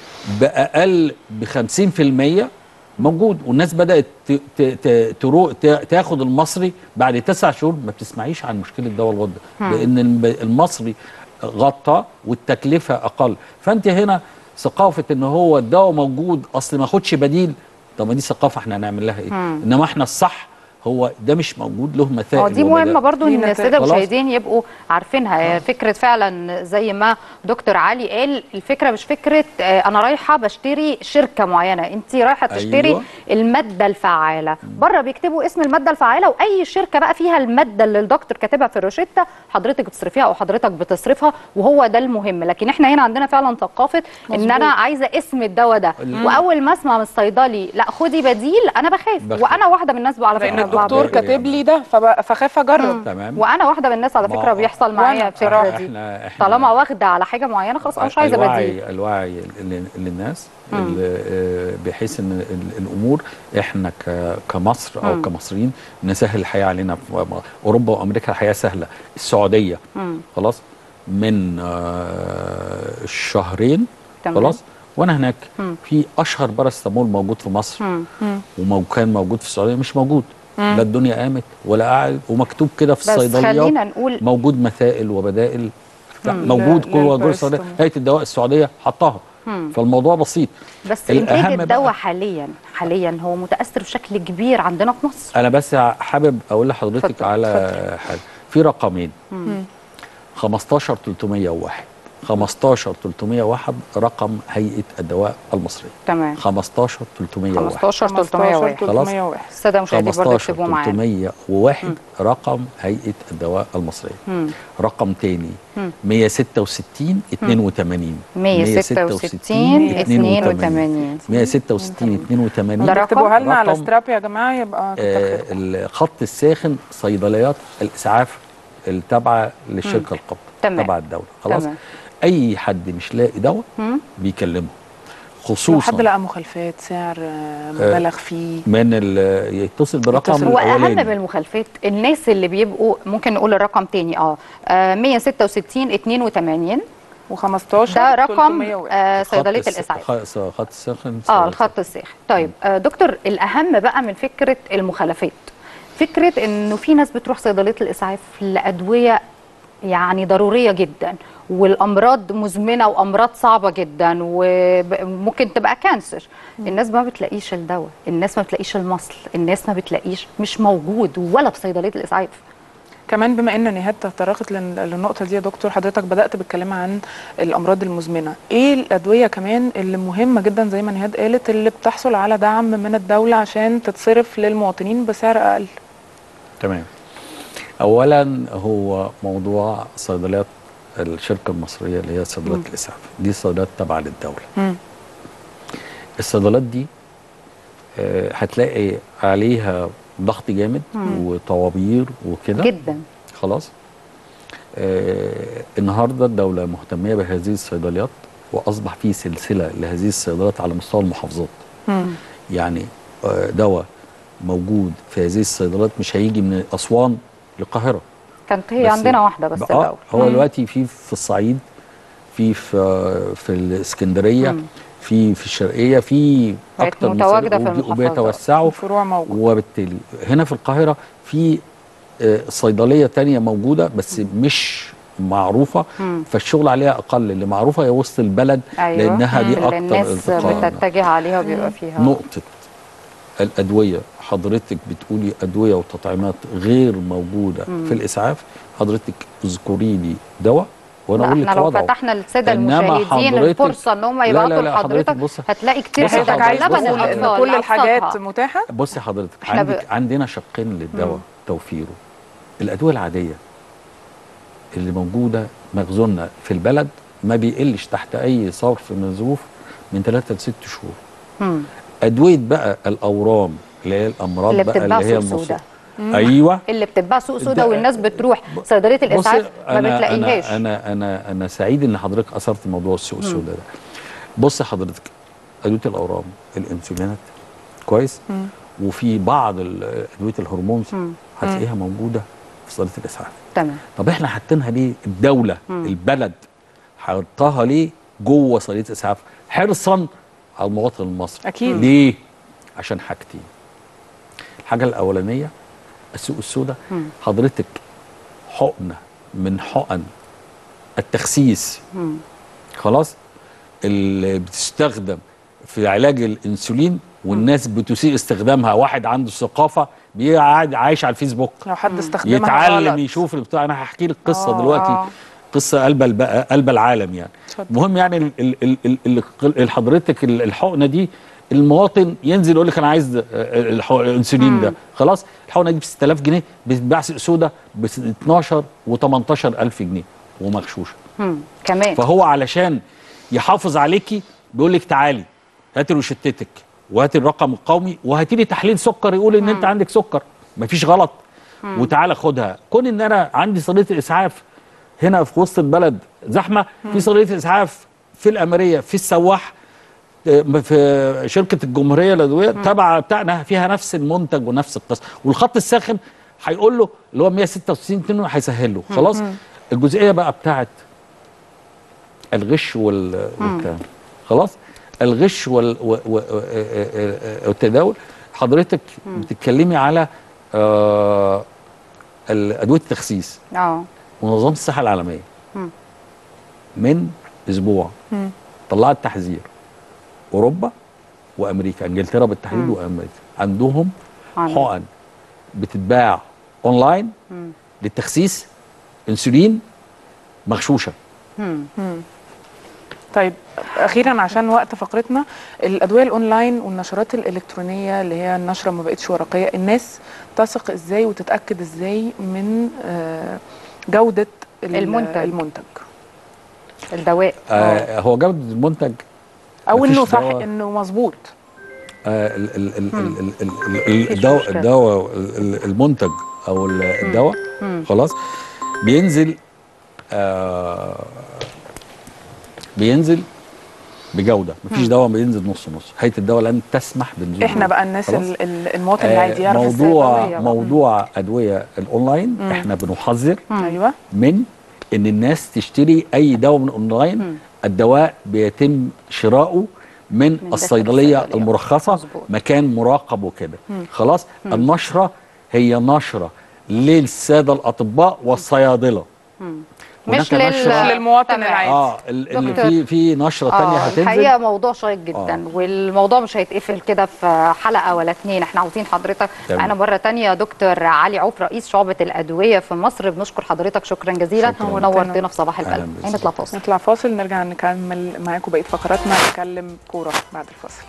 Speaker 9: باقل ب 50% موجود والناس بدات ت... ت... ت... ترو... ت... تاخد المصري بعد تسع شهور ما بتسمعيش عن مشكله دواء الغده لان الم- المصري غطى والتكلفه اقل فانت هنا ثقافه ان هو الدواء موجود اصل ما اخدش بديل طب ما دي ثقافه احنا هنعمل لها ايه انما احنا الصح هو ده مش موجود له مثائل
Speaker 2: اه دي
Speaker 9: وبدائل.
Speaker 2: مهمه برضو
Speaker 4: دي
Speaker 2: ان
Speaker 4: نتائج.
Speaker 2: الساده
Speaker 9: خلاص.
Speaker 2: المشاهدين يبقوا عارفينها هي فكره فعلا زي ما دكتور علي قال الفكره مش فكره آه، انا رايحه بشتري شركه معينه انت رايحه تشتري
Speaker 9: أيوة.
Speaker 2: الماده الفعاله بره بيكتبوا اسم الماده الفعاله واي شركه بقى فيها الماده اللي الدكتور كاتبها في الروشته حضرتك بتصرفيها او حضرتك بتصرفها وهو ده المهم لكن احنا هنا عندنا فعلا ثقافه ان انا عايزه اسم الدواء ده
Speaker 9: ال-
Speaker 2: واول ما اسمع من الصيدلي لا خدي بديل انا بخاف
Speaker 9: بخاف.
Speaker 2: وانا واحده من الناس على
Speaker 4: لان
Speaker 2: فكره
Speaker 4: الدكتور
Speaker 9: بعمل-
Speaker 4: كاتب لي ده فب- فخاف اجرب
Speaker 9: تمام
Speaker 2: وانا واحده من الناس على
Speaker 9: ما-
Speaker 2: فكره بيحصل معايا
Speaker 4: وأنا
Speaker 2: الفكره
Speaker 9: بصراحة
Speaker 2: دي
Speaker 9: احنا احنا
Speaker 2: طالما واخده على حاجه معينه خلاص انا مش عايزه بديل
Speaker 9: الوعي الوعي ل- للناس ال- آه، بحيث ان ال- الامور احنا ك- كمصر او
Speaker 2: مم.
Speaker 9: كمصريين نسهل الحياه علينا في م- اوروبا وامريكا الحياه سهله السعوديه
Speaker 2: مم.
Speaker 9: خلاص من آه، شهرين
Speaker 2: تمام.
Speaker 9: خلاص وانا هناك
Speaker 2: مم.
Speaker 9: في اشهر باراستامول موجود في مصر
Speaker 2: مم.
Speaker 9: وكان موجود في السعوديه مش موجود لا الدنيا قامت ولا قاعد ومكتوب كده في
Speaker 2: بس
Speaker 9: الصيدليات
Speaker 2: خلينا نقول
Speaker 9: موجود مثائل وبدائل لا
Speaker 2: مم.
Speaker 9: موجود
Speaker 4: لا-
Speaker 9: جوه جوه
Speaker 4: للبريستون.
Speaker 9: السعوديه هيئه الدواء السعوديه حطاها
Speaker 2: مم.
Speaker 9: فالموضوع بسيط
Speaker 2: بس
Speaker 9: الأهم
Speaker 2: انتاج
Speaker 9: بقى-
Speaker 2: الدواء حاليا حاليا هو متاثر بشكل كبير عندنا في مصر
Speaker 9: انا بس حابب اقول لحضرتك
Speaker 2: اتفضل،
Speaker 9: على حاجه في رقمين
Speaker 2: مم.
Speaker 9: 15 301 15 301 رقم هيئه الدواء المصريه
Speaker 2: تمام
Speaker 9: 15 301
Speaker 2: 15 301
Speaker 9: خلاص.
Speaker 4: 301
Speaker 2: الساده المشاهدين برضه
Speaker 9: 15
Speaker 2: يكتبوا معانا
Speaker 9: 301 رقم هيئه الدواء المصريه
Speaker 2: مم.
Speaker 9: رقم تاني
Speaker 2: مم.
Speaker 9: 166 82
Speaker 2: 166 82
Speaker 9: 166 82
Speaker 2: ده رقم
Speaker 4: اكتبوها لنا على
Speaker 9: رقم
Speaker 4: ستراب يا جماعه يبقى كتر
Speaker 9: آه
Speaker 4: خيركم.
Speaker 9: الخط الساخن صيدليات الاسعاف التابعه للشركه القابضه
Speaker 2: تمام.
Speaker 9: تبع الدوله خلاص
Speaker 2: تمام.
Speaker 9: اي حد مش لاقي دواء
Speaker 2: مم.
Speaker 9: بيكلمه
Speaker 4: لو
Speaker 9: خصوصا
Speaker 4: حد لقى مخالفات سعر آه، مبالغ فيه
Speaker 9: من ال- يتصل برقم
Speaker 4: يتصل.
Speaker 2: هو اهم
Speaker 9: الأولاني.
Speaker 2: من المخالفات الناس اللي بيبقوا ممكن نقول الرقم تاني اه, آه 166 82
Speaker 4: و15
Speaker 2: ده رقم
Speaker 4: 301.
Speaker 2: آه
Speaker 9: خط
Speaker 2: صيدليه
Speaker 9: الس-
Speaker 2: الاسعاف
Speaker 9: خ- خط الساخن
Speaker 2: اه الخط الساخن طيب آه دكتور الاهم بقى من فكره المخالفات فكره انه في ناس بتروح صيدليه الاسعاف لادويه يعني ضروريه جدا والامراض مزمنه وامراض صعبه جدا وممكن تبقى كانسر الناس ما بتلاقيش الدواء الناس ما بتلاقيش المصل الناس ما بتلاقيش مش موجود ولا في صيدليه الاسعاف
Speaker 4: كمان بما ان نهاد تطرقت لل- للنقطه دي يا دكتور حضرتك بدات بالكلام عن الامراض المزمنه ايه الادويه كمان اللي مهمه جدا زي ما نهاد قالت اللي بتحصل على دعم من الدوله عشان تتصرف للمواطنين بسعر اقل
Speaker 9: تمام اولا هو موضوع صيدليات الشركه المصريه اللي هي صيدليات الاسعاف دي صيدليات تابعه للدوله
Speaker 4: مم.
Speaker 9: الصيدليات دي آه، هتلاقي عليها ضغط جامد وطوابير وكده
Speaker 2: جدا
Speaker 9: خلاص آه النهارده الدوله مهتميه بهذه الصيدليات واصبح في سلسله لهذه الصيدليات على مستوى المحافظات
Speaker 4: مم.
Speaker 9: يعني آه دواء موجود في هذه الصيدليات مش هيجي من اسوان للقاهره
Speaker 2: كانت هي
Speaker 9: بس-
Speaker 2: عندنا واحده بس
Speaker 9: اه
Speaker 2: الاول
Speaker 9: هو دلوقتي في في الصعيد في في في الاسكندريه
Speaker 2: مم.
Speaker 9: في في الشرقيه في
Speaker 2: بقت
Speaker 9: اكتر من
Speaker 2: متواجدة
Speaker 9: صيدلية
Speaker 2: في
Speaker 9: وبي-
Speaker 2: المحافظات.
Speaker 9: وبيتوسعوا
Speaker 4: الفروع موجوده
Speaker 9: وبالتالي هنا في القاهره في آه، صيدليه تانية موجوده بس مش معروفه
Speaker 2: مم.
Speaker 9: فالشغل عليها اقل اللي معروفه هي وسط البلد
Speaker 2: ايوه
Speaker 9: لانها دي
Speaker 2: اللي
Speaker 9: اكتر
Speaker 2: الناس
Speaker 9: التقاء.
Speaker 2: بتتجه عليها وبيبقى فيها
Speaker 9: نقطه الادويه حضرتك بتقولي ادويه وتطعيمات غير موجوده
Speaker 2: مم.
Speaker 9: في الاسعاف حضرتك اذكري لي دواء وانا
Speaker 2: لا
Speaker 9: اقول لك
Speaker 2: احنا لو
Speaker 9: وضعه
Speaker 2: فتحنا للساده
Speaker 9: إنما
Speaker 2: المشاهدين
Speaker 9: حضرتك-
Speaker 2: الفرصه ان هم
Speaker 9: لا، لا،
Speaker 2: يبعتوا
Speaker 9: لا، حضرتك
Speaker 2: لحضرتك
Speaker 9: بص-
Speaker 2: هتلاقي كتير
Speaker 9: بصي
Speaker 2: حضرتك
Speaker 4: حضرتك عايز
Speaker 2: لبن
Speaker 4: تقول ان
Speaker 2: الاطفال
Speaker 4: كل الحاجات
Speaker 2: أبسطها.
Speaker 4: متاحه
Speaker 9: بصي حضرتك
Speaker 2: إحنا ب-
Speaker 9: عندك عندنا شقين للدواء توفيره الادويه العاديه اللي موجوده مخزوننا في البلد ما بيقلش تحت اي صرف من الظروف من 3 ل 6 شهور
Speaker 2: مم.
Speaker 9: ادويه بقى الاورام اللي هي الامراض
Speaker 2: اللي
Speaker 9: بقى
Speaker 2: بتتباع
Speaker 9: اللي هي
Speaker 2: سوق
Speaker 9: المصاب
Speaker 2: سودا.
Speaker 9: ايوه
Speaker 2: اللي بتتباع سوق سودا
Speaker 9: ده-
Speaker 2: والناس بتروح صيدليه الاسعاف
Speaker 9: بصي،
Speaker 2: ما
Speaker 9: أنا
Speaker 2: بتلاقيهاش
Speaker 9: انا انا انا انا سعيد ان حضرتك اثرت موضوع السوق السوداء ده بصي حضرتك ادويه الاورام الانسولينات كويس
Speaker 4: مم.
Speaker 9: وفي بعض ال- ادويه الهرمونز
Speaker 2: مم.
Speaker 9: هتلاقيها موجوده في صيدليه الاسعاف
Speaker 2: تمام
Speaker 9: طب احنا حاطينها ليه الدوله
Speaker 2: مم.
Speaker 9: البلد حطها ليه جوه صيدليه الاسعاف حرصا على المواطن المصري
Speaker 4: أكيد.
Speaker 9: ليه عشان حاجتين الحاجه الاولانيه السوق السوداء
Speaker 2: مم.
Speaker 9: حضرتك حقنه من حقن التخسيس
Speaker 2: مم.
Speaker 9: خلاص اللي بتستخدم في علاج الانسولين والناس بتسيء استخدامها واحد عنده ثقافه بيقعد عايش على الفيسبوك
Speaker 4: لو حد استخدمها
Speaker 9: يتعلم
Speaker 4: غلط.
Speaker 9: يشوف البتاع انا هحكي لك قصه
Speaker 4: آه،
Speaker 9: دلوقتي
Speaker 4: آه.
Speaker 9: قصه قلب الب- قلب العالم يعني
Speaker 4: اتفضل.
Speaker 9: المهم يعني ال- ال- ال- ال- ال- ال- حضرتك ال- الحقنه دي المواطن ينزل يقول لك انا عايز آه، الح- الانسولين ده خلاص الحقنه دي ب 6000 جنيه بتتباع سوق سودا ب 12 و18 الف جنيه ومغشوشه
Speaker 2: مم. كمان
Speaker 9: فهو علشان يحافظ عليكي بيقول لك تعالي هاتي روشتتك وهاتي الرقم القومي وهاتي لي تحليل سكر يقول ان انت عندك سكر مفيش غلط وتعالى خدها كون ان انا عندي صيدليه الاسعاف هنا في وسط البلد زحمه في صيدليه الاسعاف في الاميريه في السواح آه، في شركه الجمهوريه الادويه تبع بتاعنا فيها نفس المنتج ونفس القصه والخط الساخن هيقول له اللي هو 166 2 هيسهل له خلاص الجزئيه بقى بتاعت الغش وال... والكلام خلاص الغش وال... و... و... والتداول حضرتك بتتكلمي على آه... ال- ادويه التخسيس
Speaker 2: اه
Speaker 9: منظمه الصحه العالميه
Speaker 2: مم.
Speaker 9: من اسبوع
Speaker 4: مم.
Speaker 9: طلعت تحذير اوروبا وامريكا انجلترا بالتحديد وامريكا عندهم
Speaker 2: عندهم.
Speaker 9: حقن بتتباع اونلاين
Speaker 2: مم.
Speaker 9: للتخسيس انسولين مغشوشه
Speaker 2: مم.
Speaker 4: مم. طيب اخيرا عشان وقت فقرتنا الادويه الاونلاين والنشرات الالكترونيه اللي هي النشره ما بقتش ورقيه الناس تثق ازاي وتتاكد ازاي من آه، جوده ال-
Speaker 2: المنتج.
Speaker 4: المنتج
Speaker 2: الدواء
Speaker 9: آه هو جوده المنتج
Speaker 4: او
Speaker 9: مفيش
Speaker 4: انه صح
Speaker 9: دواء.
Speaker 4: انه مظبوط
Speaker 9: آه ال- ال- ال-
Speaker 2: مم.
Speaker 9: ال- ال- ال- ال-
Speaker 2: مفيش
Speaker 9: الدواء
Speaker 2: مشكلة.
Speaker 9: الدواء ال- ال- المنتج او ال- الدواء
Speaker 2: مم.
Speaker 9: خلاص بينزل آه بينزل بجوده مفيش دواء بينزل نص نص هيئه الدواء لن تسمح بنزول
Speaker 4: احنا بقى الناس
Speaker 9: خلاص؟
Speaker 4: ال- ال- المواطن
Speaker 9: آه،
Speaker 4: العادي يعرف
Speaker 9: موضوع
Speaker 4: الصيدلية بقى.
Speaker 9: موضوع ادويه الاونلاين
Speaker 4: مم.
Speaker 9: احنا بنحذر
Speaker 4: ايوه
Speaker 9: من ان الناس تشتري اي دواء من اونلاين
Speaker 2: مم.
Speaker 9: الدواء بيتم شراؤه من,
Speaker 2: داخل
Speaker 9: الصيدليه
Speaker 2: الصيدلية.
Speaker 9: المرخصه
Speaker 2: مظبوط.
Speaker 9: مكان مراقب وكده
Speaker 4: مم.
Speaker 9: خلاص النشره هي نشره للساده الاطباء والصيادله
Speaker 2: مم.
Speaker 9: هناك
Speaker 2: مش لل
Speaker 9: نشرة-
Speaker 4: مش للمواطن
Speaker 2: تمام.
Speaker 4: العادي
Speaker 9: اه ال- اللي
Speaker 2: دكتور.
Speaker 9: في في نشره ثانيه
Speaker 2: اه
Speaker 9: هتنزل
Speaker 2: الحقيقه موضوع شيق جدا
Speaker 9: آه.
Speaker 2: والموضوع مش هيتقفل كده في حلقه ولا اتنين احنا عاوزين حضرتك
Speaker 9: تمام.
Speaker 2: معانا مره تانية دكتور علي عوف رئيس شعبه الادويه في مصر بنشكر حضرتك شكرا جزيلا
Speaker 9: شكراً.
Speaker 2: ونورتنا في صباح
Speaker 9: أهلاً
Speaker 2: البلد
Speaker 9: بك.
Speaker 2: نطلع فاصل
Speaker 4: نطلع فاصل نرجع نكمل معاكم بقيه فقراتنا نتكلم كوره بعد الفاصل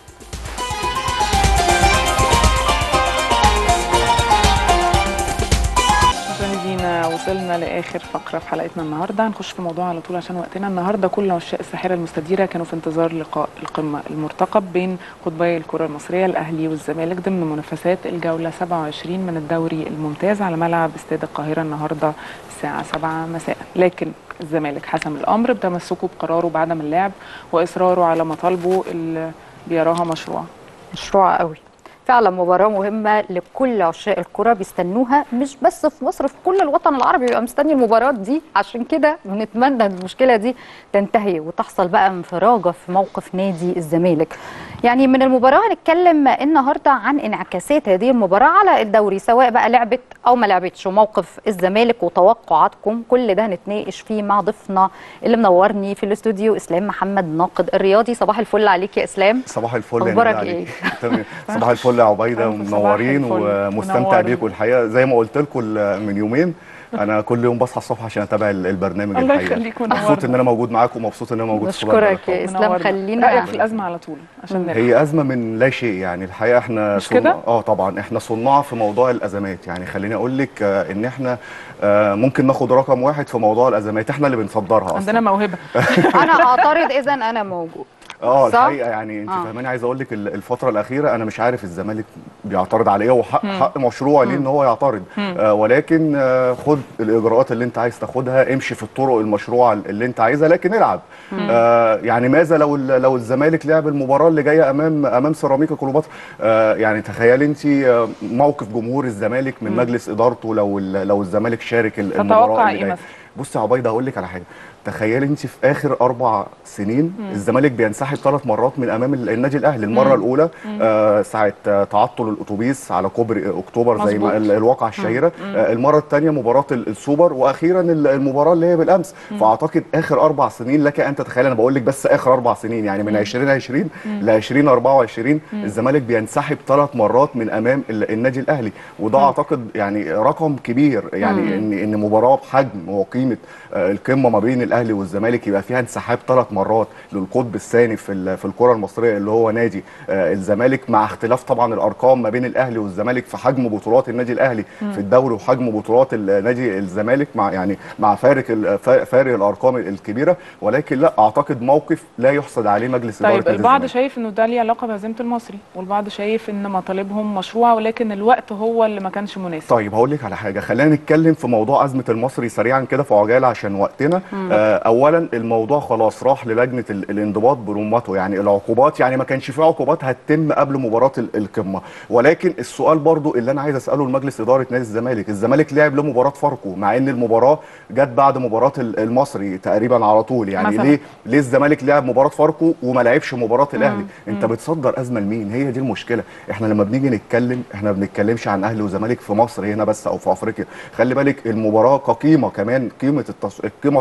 Speaker 4: مشاهدينا وصلنا لاخر فقره في حلقتنا النهارده هنخش في الموضوع على طول عشان وقتنا النهارده كل عشاق الساحره المستديره كانوا في انتظار لقاء القمه المرتقب بين قطبي الكره المصريه الاهلي والزمالك ضمن منافسات الجوله 27 من الدوري الممتاز على ملعب استاد القاهره النهارده الساعه 7 مساء لكن الزمالك حسم الامر بتمسكه بقراره بعدم اللعب واصراره على مطالبه اللي بيراها مشروع
Speaker 2: مشروع قوي فعلا مباراة مهمة لكل عشاق الكرة بيستنوها مش بس في مصر في كل الوطن العربي بيبقى مستني المباراة دي عشان كده بنتمنى ان المشكلة دي تنتهي وتحصل بقى انفراجة في موقف نادي الزمالك يعني من المباراة هنتكلم النهاردة عن انعكاسات هذه المباراة على الدوري سواء بقى لعبت او ما لعبتش وموقف الزمالك وتوقعاتكم كل ده هنتناقش فيه مع ضيفنا اللي منورني في الاستوديو اسلام محمد ناقد الرياضي صباح الفل عليك يا اسلام
Speaker 10: صباح الفل يا
Speaker 2: أخبارك
Speaker 10: نادية
Speaker 2: إيه؟
Speaker 10: عليك. تمام صباح الفل يا عبيده
Speaker 4: صباح
Speaker 10: ومنورين
Speaker 4: الفل.
Speaker 10: ومستمتع
Speaker 4: منورين.
Speaker 10: بيكم الحقيقه زي ما قلت لكم من يومين انا كل يوم بصحى الصبح عشان اتابع ال- البرنامج
Speaker 4: الله
Speaker 10: الحقيقه
Speaker 4: يخليك منورنا.
Speaker 10: مبسوط ان انا موجود معاكم ومبسوط ان انا موجود في صباح
Speaker 2: نشكرك
Speaker 10: البلد
Speaker 2: يا
Speaker 10: طبعاً.
Speaker 2: اسلام
Speaker 4: منورنا.
Speaker 2: خلينا
Speaker 4: رايك في الازمه على طول عشان نرجع
Speaker 10: هي ازمه من لا شيء يعني الحقيقه احنا
Speaker 4: مش
Speaker 10: صناع-
Speaker 4: كده؟
Speaker 10: اه طبعا احنا صناع في موضوع الازمات يعني خليني اقول لك آه، ان احنا آه، ممكن ناخد رقم واحد في موضوع الازمات احنا اللي بنصدرها اصلا
Speaker 4: عندنا موهبه
Speaker 2: انا اعترض اذا انا موجود
Speaker 10: اه
Speaker 2: صح؟
Speaker 10: الحقيقه يعني انت
Speaker 2: آه.
Speaker 10: فاهماني عايز اقول لك ال- الفتره الاخيره انا مش عارف الزمالك بيعترض على ايه وحق حق مشروع ليه ان هو يعترض آه ولكن آه خد الاجراءات اللي انت عايز تاخدها امشي في الطرق المشروعه اللي انت عايزها لكن العب آه يعني ماذا لو ال- لو الزمالك لعب المباراه اللي جايه امام امام سيراميكا كليوباترا آه يعني تخيلي انت آه موقف جمهور الزمالك من مجلس ادارته لو ال- لو الزمالك شارك ال- المباراه
Speaker 4: تتوقع
Speaker 10: اللي
Speaker 4: ايه
Speaker 10: جايه
Speaker 4: مثلا؟
Speaker 10: بص يا عبيده هقول لك على حاجه تخيلي انت في اخر اربع سنين الزمالك بينسحب ثلاث مرات من امام ال- النادي الاهلي المره الاولى آه ساعه آه تعطل الاتوبيس على كوبري اكتوبر زي ما
Speaker 4: مظبوط.
Speaker 10: ال- الواقعه الشهيره آه المره الثانيه مباراه ال- السوبر واخيرا ال- المباراه اللي هي بالامس فاعتقد اخر اربع سنين لك ان تتخيل انا بقول لك بس اخر اربع سنين يعني من 2020 ل 2024 الزمالك بينسحب ثلاث مرات من امام ال- النادي الاهلي وده اعتقد يعني رقم كبير يعني ان ان مباراه بحجم وقيمه آه، القمه ما بين الاهلي والزمالك يبقى فيها انسحاب ثلاث مرات للقطب الثاني في ال- في الكره المصريه اللي هو نادي آه، الزمالك مع اختلاف طبعا الارقام ما بين الاهلي والزمالك في حجم بطولات النادي الاهلي في الدوري وحجم بطولات ال- نادي الزمالك مع يعني مع فارق ال- فا- فارق الارقام الكبيره ولكن لا اعتقد موقف لا يحسد عليه مجلس اداره
Speaker 4: طيب
Speaker 10: نادي
Speaker 4: البعض
Speaker 10: الزمالك.
Speaker 4: شايف انه ده ليه علاقه بهزيمه المصري والبعض شايف ان مطالبهم مشروعه ولكن الوقت هو اللي ما كانش مناسب
Speaker 10: طيب هقول لك على حاجه خلينا نتكلم في موضوع ازمه المصري سريعا كده في عجاله عشان وقتنا آه اولا الموضوع خلاص راح للجنه ال- الانضباط برمته يعني العقوبات يعني ما كانش في عقوبات هتتم قبل مباراه ال- القمه ولكن السؤال برضو اللي انا عايز اساله لمجلس اداره نادي الزمالك الزمالك لعب لمباراه فاركو مع ان المباراه جت بعد مباراه ال- المصري تقريبا على طول يعني
Speaker 4: مثلاً.
Speaker 10: ليه ليه الزمالك لعب مباراه فاركو وما لعبش مباراه الاهلي انت بتصدر ازمه لمين هي دي المشكله احنا لما بنيجي نتكلم احنا ما بنتكلمش عن اهلي وزمالك في مصر هنا بس او في افريقيا خلي بالك المباراه كقيمه كمان قيمه التص... القيمه التسويقيه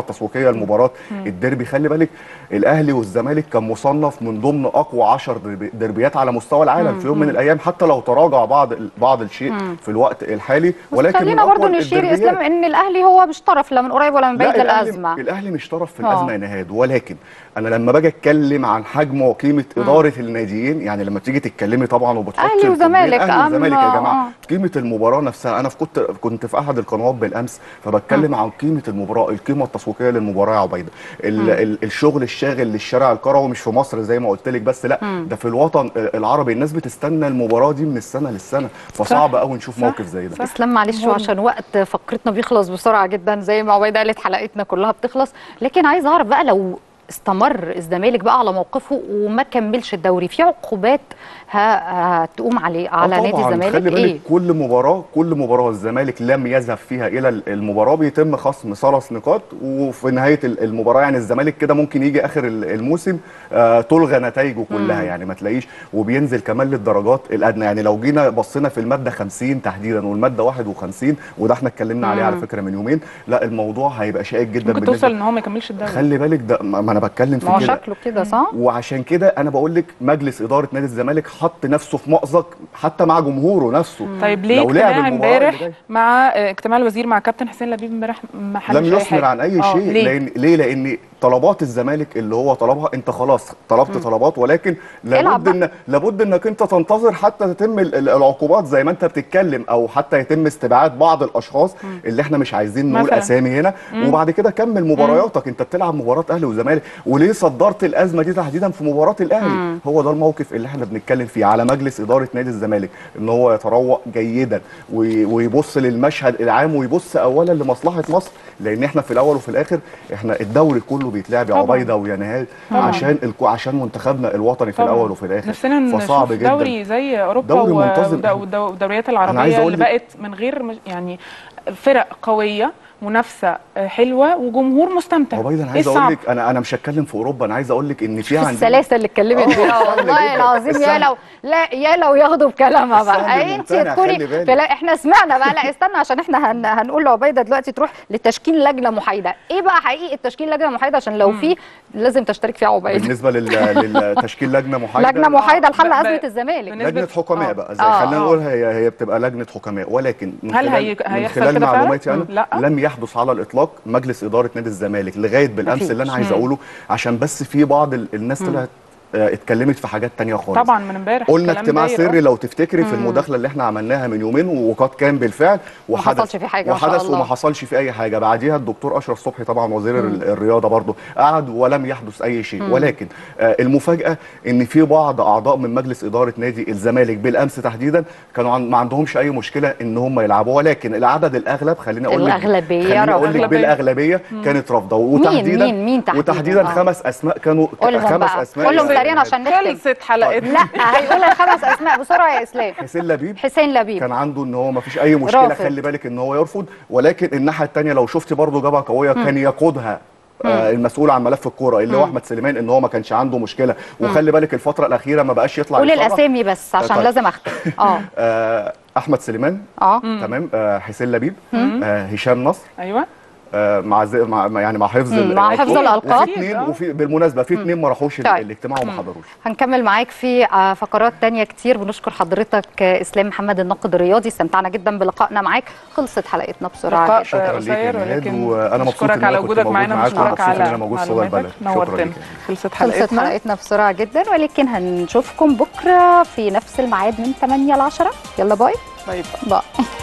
Speaker 10: وهي المباراه الديربي خلي بالك الاهلي والزمالك كان مصنف من ضمن اقوى 10 دربي- دربيات على مستوى العالم في يوم من الايام حتى لو تراجع بعض بعض الشيء في الوقت الحالي
Speaker 2: بس
Speaker 10: ولكن من
Speaker 2: خلينا
Speaker 10: أقوى
Speaker 2: برضو نشير
Speaker 10: الدربيات.
Speaker 2: اسلام ان الاهلي هو مش طرف لا من قريب ولا من بعيد
Speaker 10: لا
Speaker 2: للازمه
Speaker 10: الاهلي الاهلي مش طرف في
Speaker 2: آه.
Speaker 10: الازمه يا نهاد ولكن انا لما باجي اتكلم عن حجم وقيمه اداره الناديين يعني لما تيجي تتكلمي طبعا وبتحطي
Speaker 2: أهلي
Speaker 10: القطبين،
Speaker 2: وزمالك،
Speaker 10: اهلي وزمالك يا
Speaker 2: أما-
Speaker 10: جماعه
Speaker 2: آه.
Speaker 10: قيمه المباراه نفسها انا في كنت كنت في احد القنوات بالامس فبتكلم عن قيمه المباراه القيمه التسويقيه للمباراه يا عبيده ال ال الشغل الشاغل للشارع الكروي مش في مصر زي ما قلت لك بس لا ده في الوطن العربي الناس بتستنى المباراه دي من السنه للسنه فصعب قوي نشوف موقف زي ده
Speaker 2: اسلام معلش عشان وقت فقرتنا بيخلص بسرعه جدا زي ما عبيده قالت حلقتنا كلها بتخلص لكن عايز اعرف بقى لو استمر الزمالك بقى على موقفه وما كملش الدوري في عقوبات ه- هتقوم عليه على
Speaker 10: آه
Speaker 2: نادي
Speaker 10: طبعاً.
Speaker 2: الزمالك
Speaker 10: خلي بالك
Speaker 2: ايه
Speaker 10: كل مباراه كل مباراه الزمالك لم يذهب فيها الى المباراه بيتم خصم ثلاث نقاط وفي نهايه المباراه يعني الزمالك كده ممكن يجي اخر الموسم آه تلغى نتائجه كلها يعني ما تلاقيش وبينزل كمان للدرجات الادنى يعني لو جينا بصينا في الماده 50 تحديدا والماده 51 وده احنا اتكلمنا عليه على فكره من يومين لا الموضوع هيبقى شائك جدا
Speaker 4: ممكن توصل ان هو ما يكملش الدوري
Speaker 10: خلي بالك ده ما ما انا بتكلم
Speaker 2: ما هو
Speaker 10: في كده
Speaker 2: شكله كده صح
Speaker 10: وعشان كده انا بقول لك مجلس اداره نادي الزمالك حط نفسه في مأزق حتى مع جمهوره نفسه
Speaker 4: طيب ليه
Speaker 10: لو لعب
Speaker 4: اجتماع
Speaker 10: المباراة اللي
Speaker 4: امبارح
Speaker 10: جايه.
Speaker 4: مع آه، اجتماع الوزير مع كابتن حسين لبيب امبارح ما حلش
Speaker 10: لم
Speaker 4: أي
Speaker 10: يثمر
Speaker 4: حاجة.
Speaker 10: عن اي
Speaker 4: آه،
Speaker 10: شيء
Speaker 4: ليه؟
Speaker 10: لان ليه لان طلبات الزمالك اللي هو طلبها انت خلاص طلبت طلبات ولكن
Speaker 2: العب
Speaker 10: لابد
Speaker 2: بقى.
Speaker 10: ان لابد انك انت تنتظر حتى تتم ال- ال- العقوبات زي ما انت بتتكلم او حتى يتم استبعاد بعض الاشخاص اللي احنا مش عايزين نقول
Speaker 4: مثلاً.
Speaker 10: اسامي هنا وبعد كده كمل مبارياتك انت بتلعب مباراه اهلي وزمالك وليه صدرت الازمه دي تحديدا في مباراه الاهلي هو ده الموقف اللي احنا بنتكلم فيه على مجلس اداره نادي الزمالك ان هو يتروق جيدا وي- ويبص للمشهد العام ويبص اولا لمصلحه مصر لان احنا في الاول وفي الاخر احنا الدوري كله بيتلعب يا
Speaker 4: طبعاً.
Speaker 10: عبيده ويا نهاد
Speaker 4: طبعاً.
Speaker 10: عشان الكو عشان منتخبنا الوطني في
Speaker 4: طبعاً.
Speaker 10: الاول وفي الاخر
Speaker 4: نفسنا
Speaker 10: فصعب
Speaker 4: نشوف
Speaker 10: جدا
Speaker 4: دوري زي اوروبا
Speaker 10: دوري
Speaker 4: و-
Speaker 10: منتظم.
Speaker 4: والد- والد- والدوريات
Speaker 10: عايز
Speaker 4: العربيه
Speaker 10: أقول
Speaker 4: اللي
Speaker 10: لك-
Speaker 4: بقت من غير مش يعني فرق قويه منافسه آه، حلوه وجمهور مستمتع
Speaker 10: عبيده انا
Speaker 4: إيه
Speaker 10: عايز اقول
Speaker 4: الصعب؟
Speaker 10: لك انا انا مش هتكلم في اوروبا انا عايز اقول لك ان في عندنا
Speaker 2: السلاسه اللي اتكلمت
Speaker 10: آه،
Speaker 2: فيها
Speaker 10: سهل
Speaker 2: والله
Speaker 10: جداً.
Speaker 2: العظيم يا
Speaker 10: السهل.
Speaker 2: لو لا يا لو ياخدوا بكلامها
Speaker 10: السهل
Speaker 2: بقى انت
Speaker 10: الممتنع،
Speaker 2: تكوني
Speaker 10: خلي بالك.
Speaker 2: فلا احنا سمعنا بقى لا استنى عشان احنا هن هنقول لعبيده دلوقتي تروح لتشكيل لجنه محايده ايه بقى حقيقه تشكيل لجنه محايده عشان لو في لازم تشترك فيها عبيده
Speaker 10: بالنسبه لل- للتشكيل لجنه محايده
Speaker 2: لجنه محايده لحل
Speaker 4: ب- ب-
Speaker 2: ازمه الزمالك
Speaker 4: بالنسبة-
Speaker 10: لجنه حكماء
Speaker 4: آه.
Speaker 10: بقى زي
Speaker 2: آه،
Speaker 10: خلينا
Speaker 2: آه.
Speaker 10: نقول هي هي بتبقى لجنه حكماء ولكن من
Speaker 4: هل
Speaker 10: خلال
Speaker 4: هي-
Speaker 10: من
Speaker 4: هيحصل
Speaker 10: خلال
Speaker 4: كده فعلا؟
Speaker 10: معلوماتي انا
Speaker 4: مم. لا.
Speaker 10: لم يحدث على الاطلاق مجلس اداره نادي الزمالك لغايه بالامس
Speaker 2: مفيش.
Speaker 10: اللي انا عايز اقوله عشان بس في بعض ال- الناس طلعت آه، اتكلمت في حاجات تانية خالص
Speaker 4: طبعا من امبارح
Speaker 10: قلنا
Speaker 4: الكلام
Speaker 10: اجتماع
Speaker 4: داير، آه.
Speaker 10: سري لو تفتكري في المداخله اللي احنا عملناها من يومين وقد كان بالفعل وحدث
Speaker 2: حصلش فيه حاجة ما شاء
Speaker 10: وحدث
Speaker 2: الله.
Speaker 10: وما حصلش في اي حاجه بعديها الدكتور اشرف صبحي طبعا وزير ال- الرياضه برضه قعد ولم يحدث اي شيء ولكن آه المفاجاه ان في بعض اعضاء من مجلس اداره نادي الزمالك بالامس تحديدا كانوا عن ما عندهمش اي مشكله ان هم يلعبوا ولكن العدد الاغلب خليني اقول لك
Speaker 2: الأغلبية
Speaker 10: خليني اقول لك
Speaker 4: رافضة.
Speaker 10: بالاغلبيه كانت رافضه وتحديدا
Speaker 2: مين- مين تحديداً؟
Speaker 10: وتحديدا
Speaker 2: آه.
Speaker 10: خمس اسماء كانوا
Speaker 2: قولهم
Speaker 10: خمس
Speaker 2: بقى
Speaker 10: اسماء
Speaker 2: قولهم
Speaker 10: يعني
Speaker 2: سريعا عشان نختم
Speaker 4: خلصت حلقتنا
Speaker 2: لا هيقول الخمس اسماء بسرعه يا اسلام
Speaker 10: حسين لبيب
Speaker 2: حسين لبيب
Speaker 10: كان عنده ان هو ما فيش اي مشكله
Speaker 2: رافض.
Speaker 10: خلي بالك ان هو يرفض ولكن الناحيه الثانيه لو شفتي برضه جبهه قويه كان يقودها آه المسؤول عن ملف الكوره اللي هو احمد سليمان ان هو ما كانش عنده مشكله وخلي بالك الفتره الاخيره ما بقاش يطلع
Speaker 2: قول
Speaker 10: يصرح.
Speaker 2: الاسامي بس عشان
Speaker 10: طيب.
Speaker 2: لازم اختم اه
Speaker 10: آه احمد سليمان
Speaker 2: اه
Speaker 10: تمام آه حسين لبيب آه هشام نصر
Speaker 4: ايوه
Speaker 10: آه مع, زي مع مع- يعني مع حفظ
Speaker 2: مم، مع حفظ الألقاب.
Speaker 10: وفي اثنين وفي بالمناسبه في اثنين ما راحوش ال-
Speaker 2: طيب.
Speaker 10: الاجتماع وما حضروش
Speaker 2: هنكمل معاك في آه، فقرات تانية كتير بنشكر حضرتك آه، اسلام محمد الناقد الرياضي استمتعنا جدا بلقائنا معاك خلصت حلقتنا بسرعه
Speaker 4: لقاء
Speaker 2: جدا
Speaker 10: شكراً ليك يا
Speaker 4: قصير
Speaker 10: نهاد،
Speaker 4: ولكن
Speaker 10: وأنا مبسوط
Speaker 4: بشكرك
Speaker 10: إن
Speaker 4: على
Speaker 10: أنا كنت
Speaker 4: وجودك
Speaker 10: موجود
Speaker 4: معانا
Speaker 10: معاك
Speaker 4: وبشكرك
Speaker 10: ومبسوط إن
Speaker 4: على
Speaker 10: أنا موجود في صدى البلد.
Speaker 4: معلوماتك
Speaker 10: شكراً
Speaker 4: نورتنا
Speaker 10: ليك.
Speaker 4: خلصت
Speaker 2: خلصت
Speaker 4: حلقتنا
Speaker 2: حلقتنا بسرعه جدا ولكن هنشوفكم بكره في نفس الميعاد من 8 ل 10 يلا باي
Speaker 4: طيب
Speaker 2: باي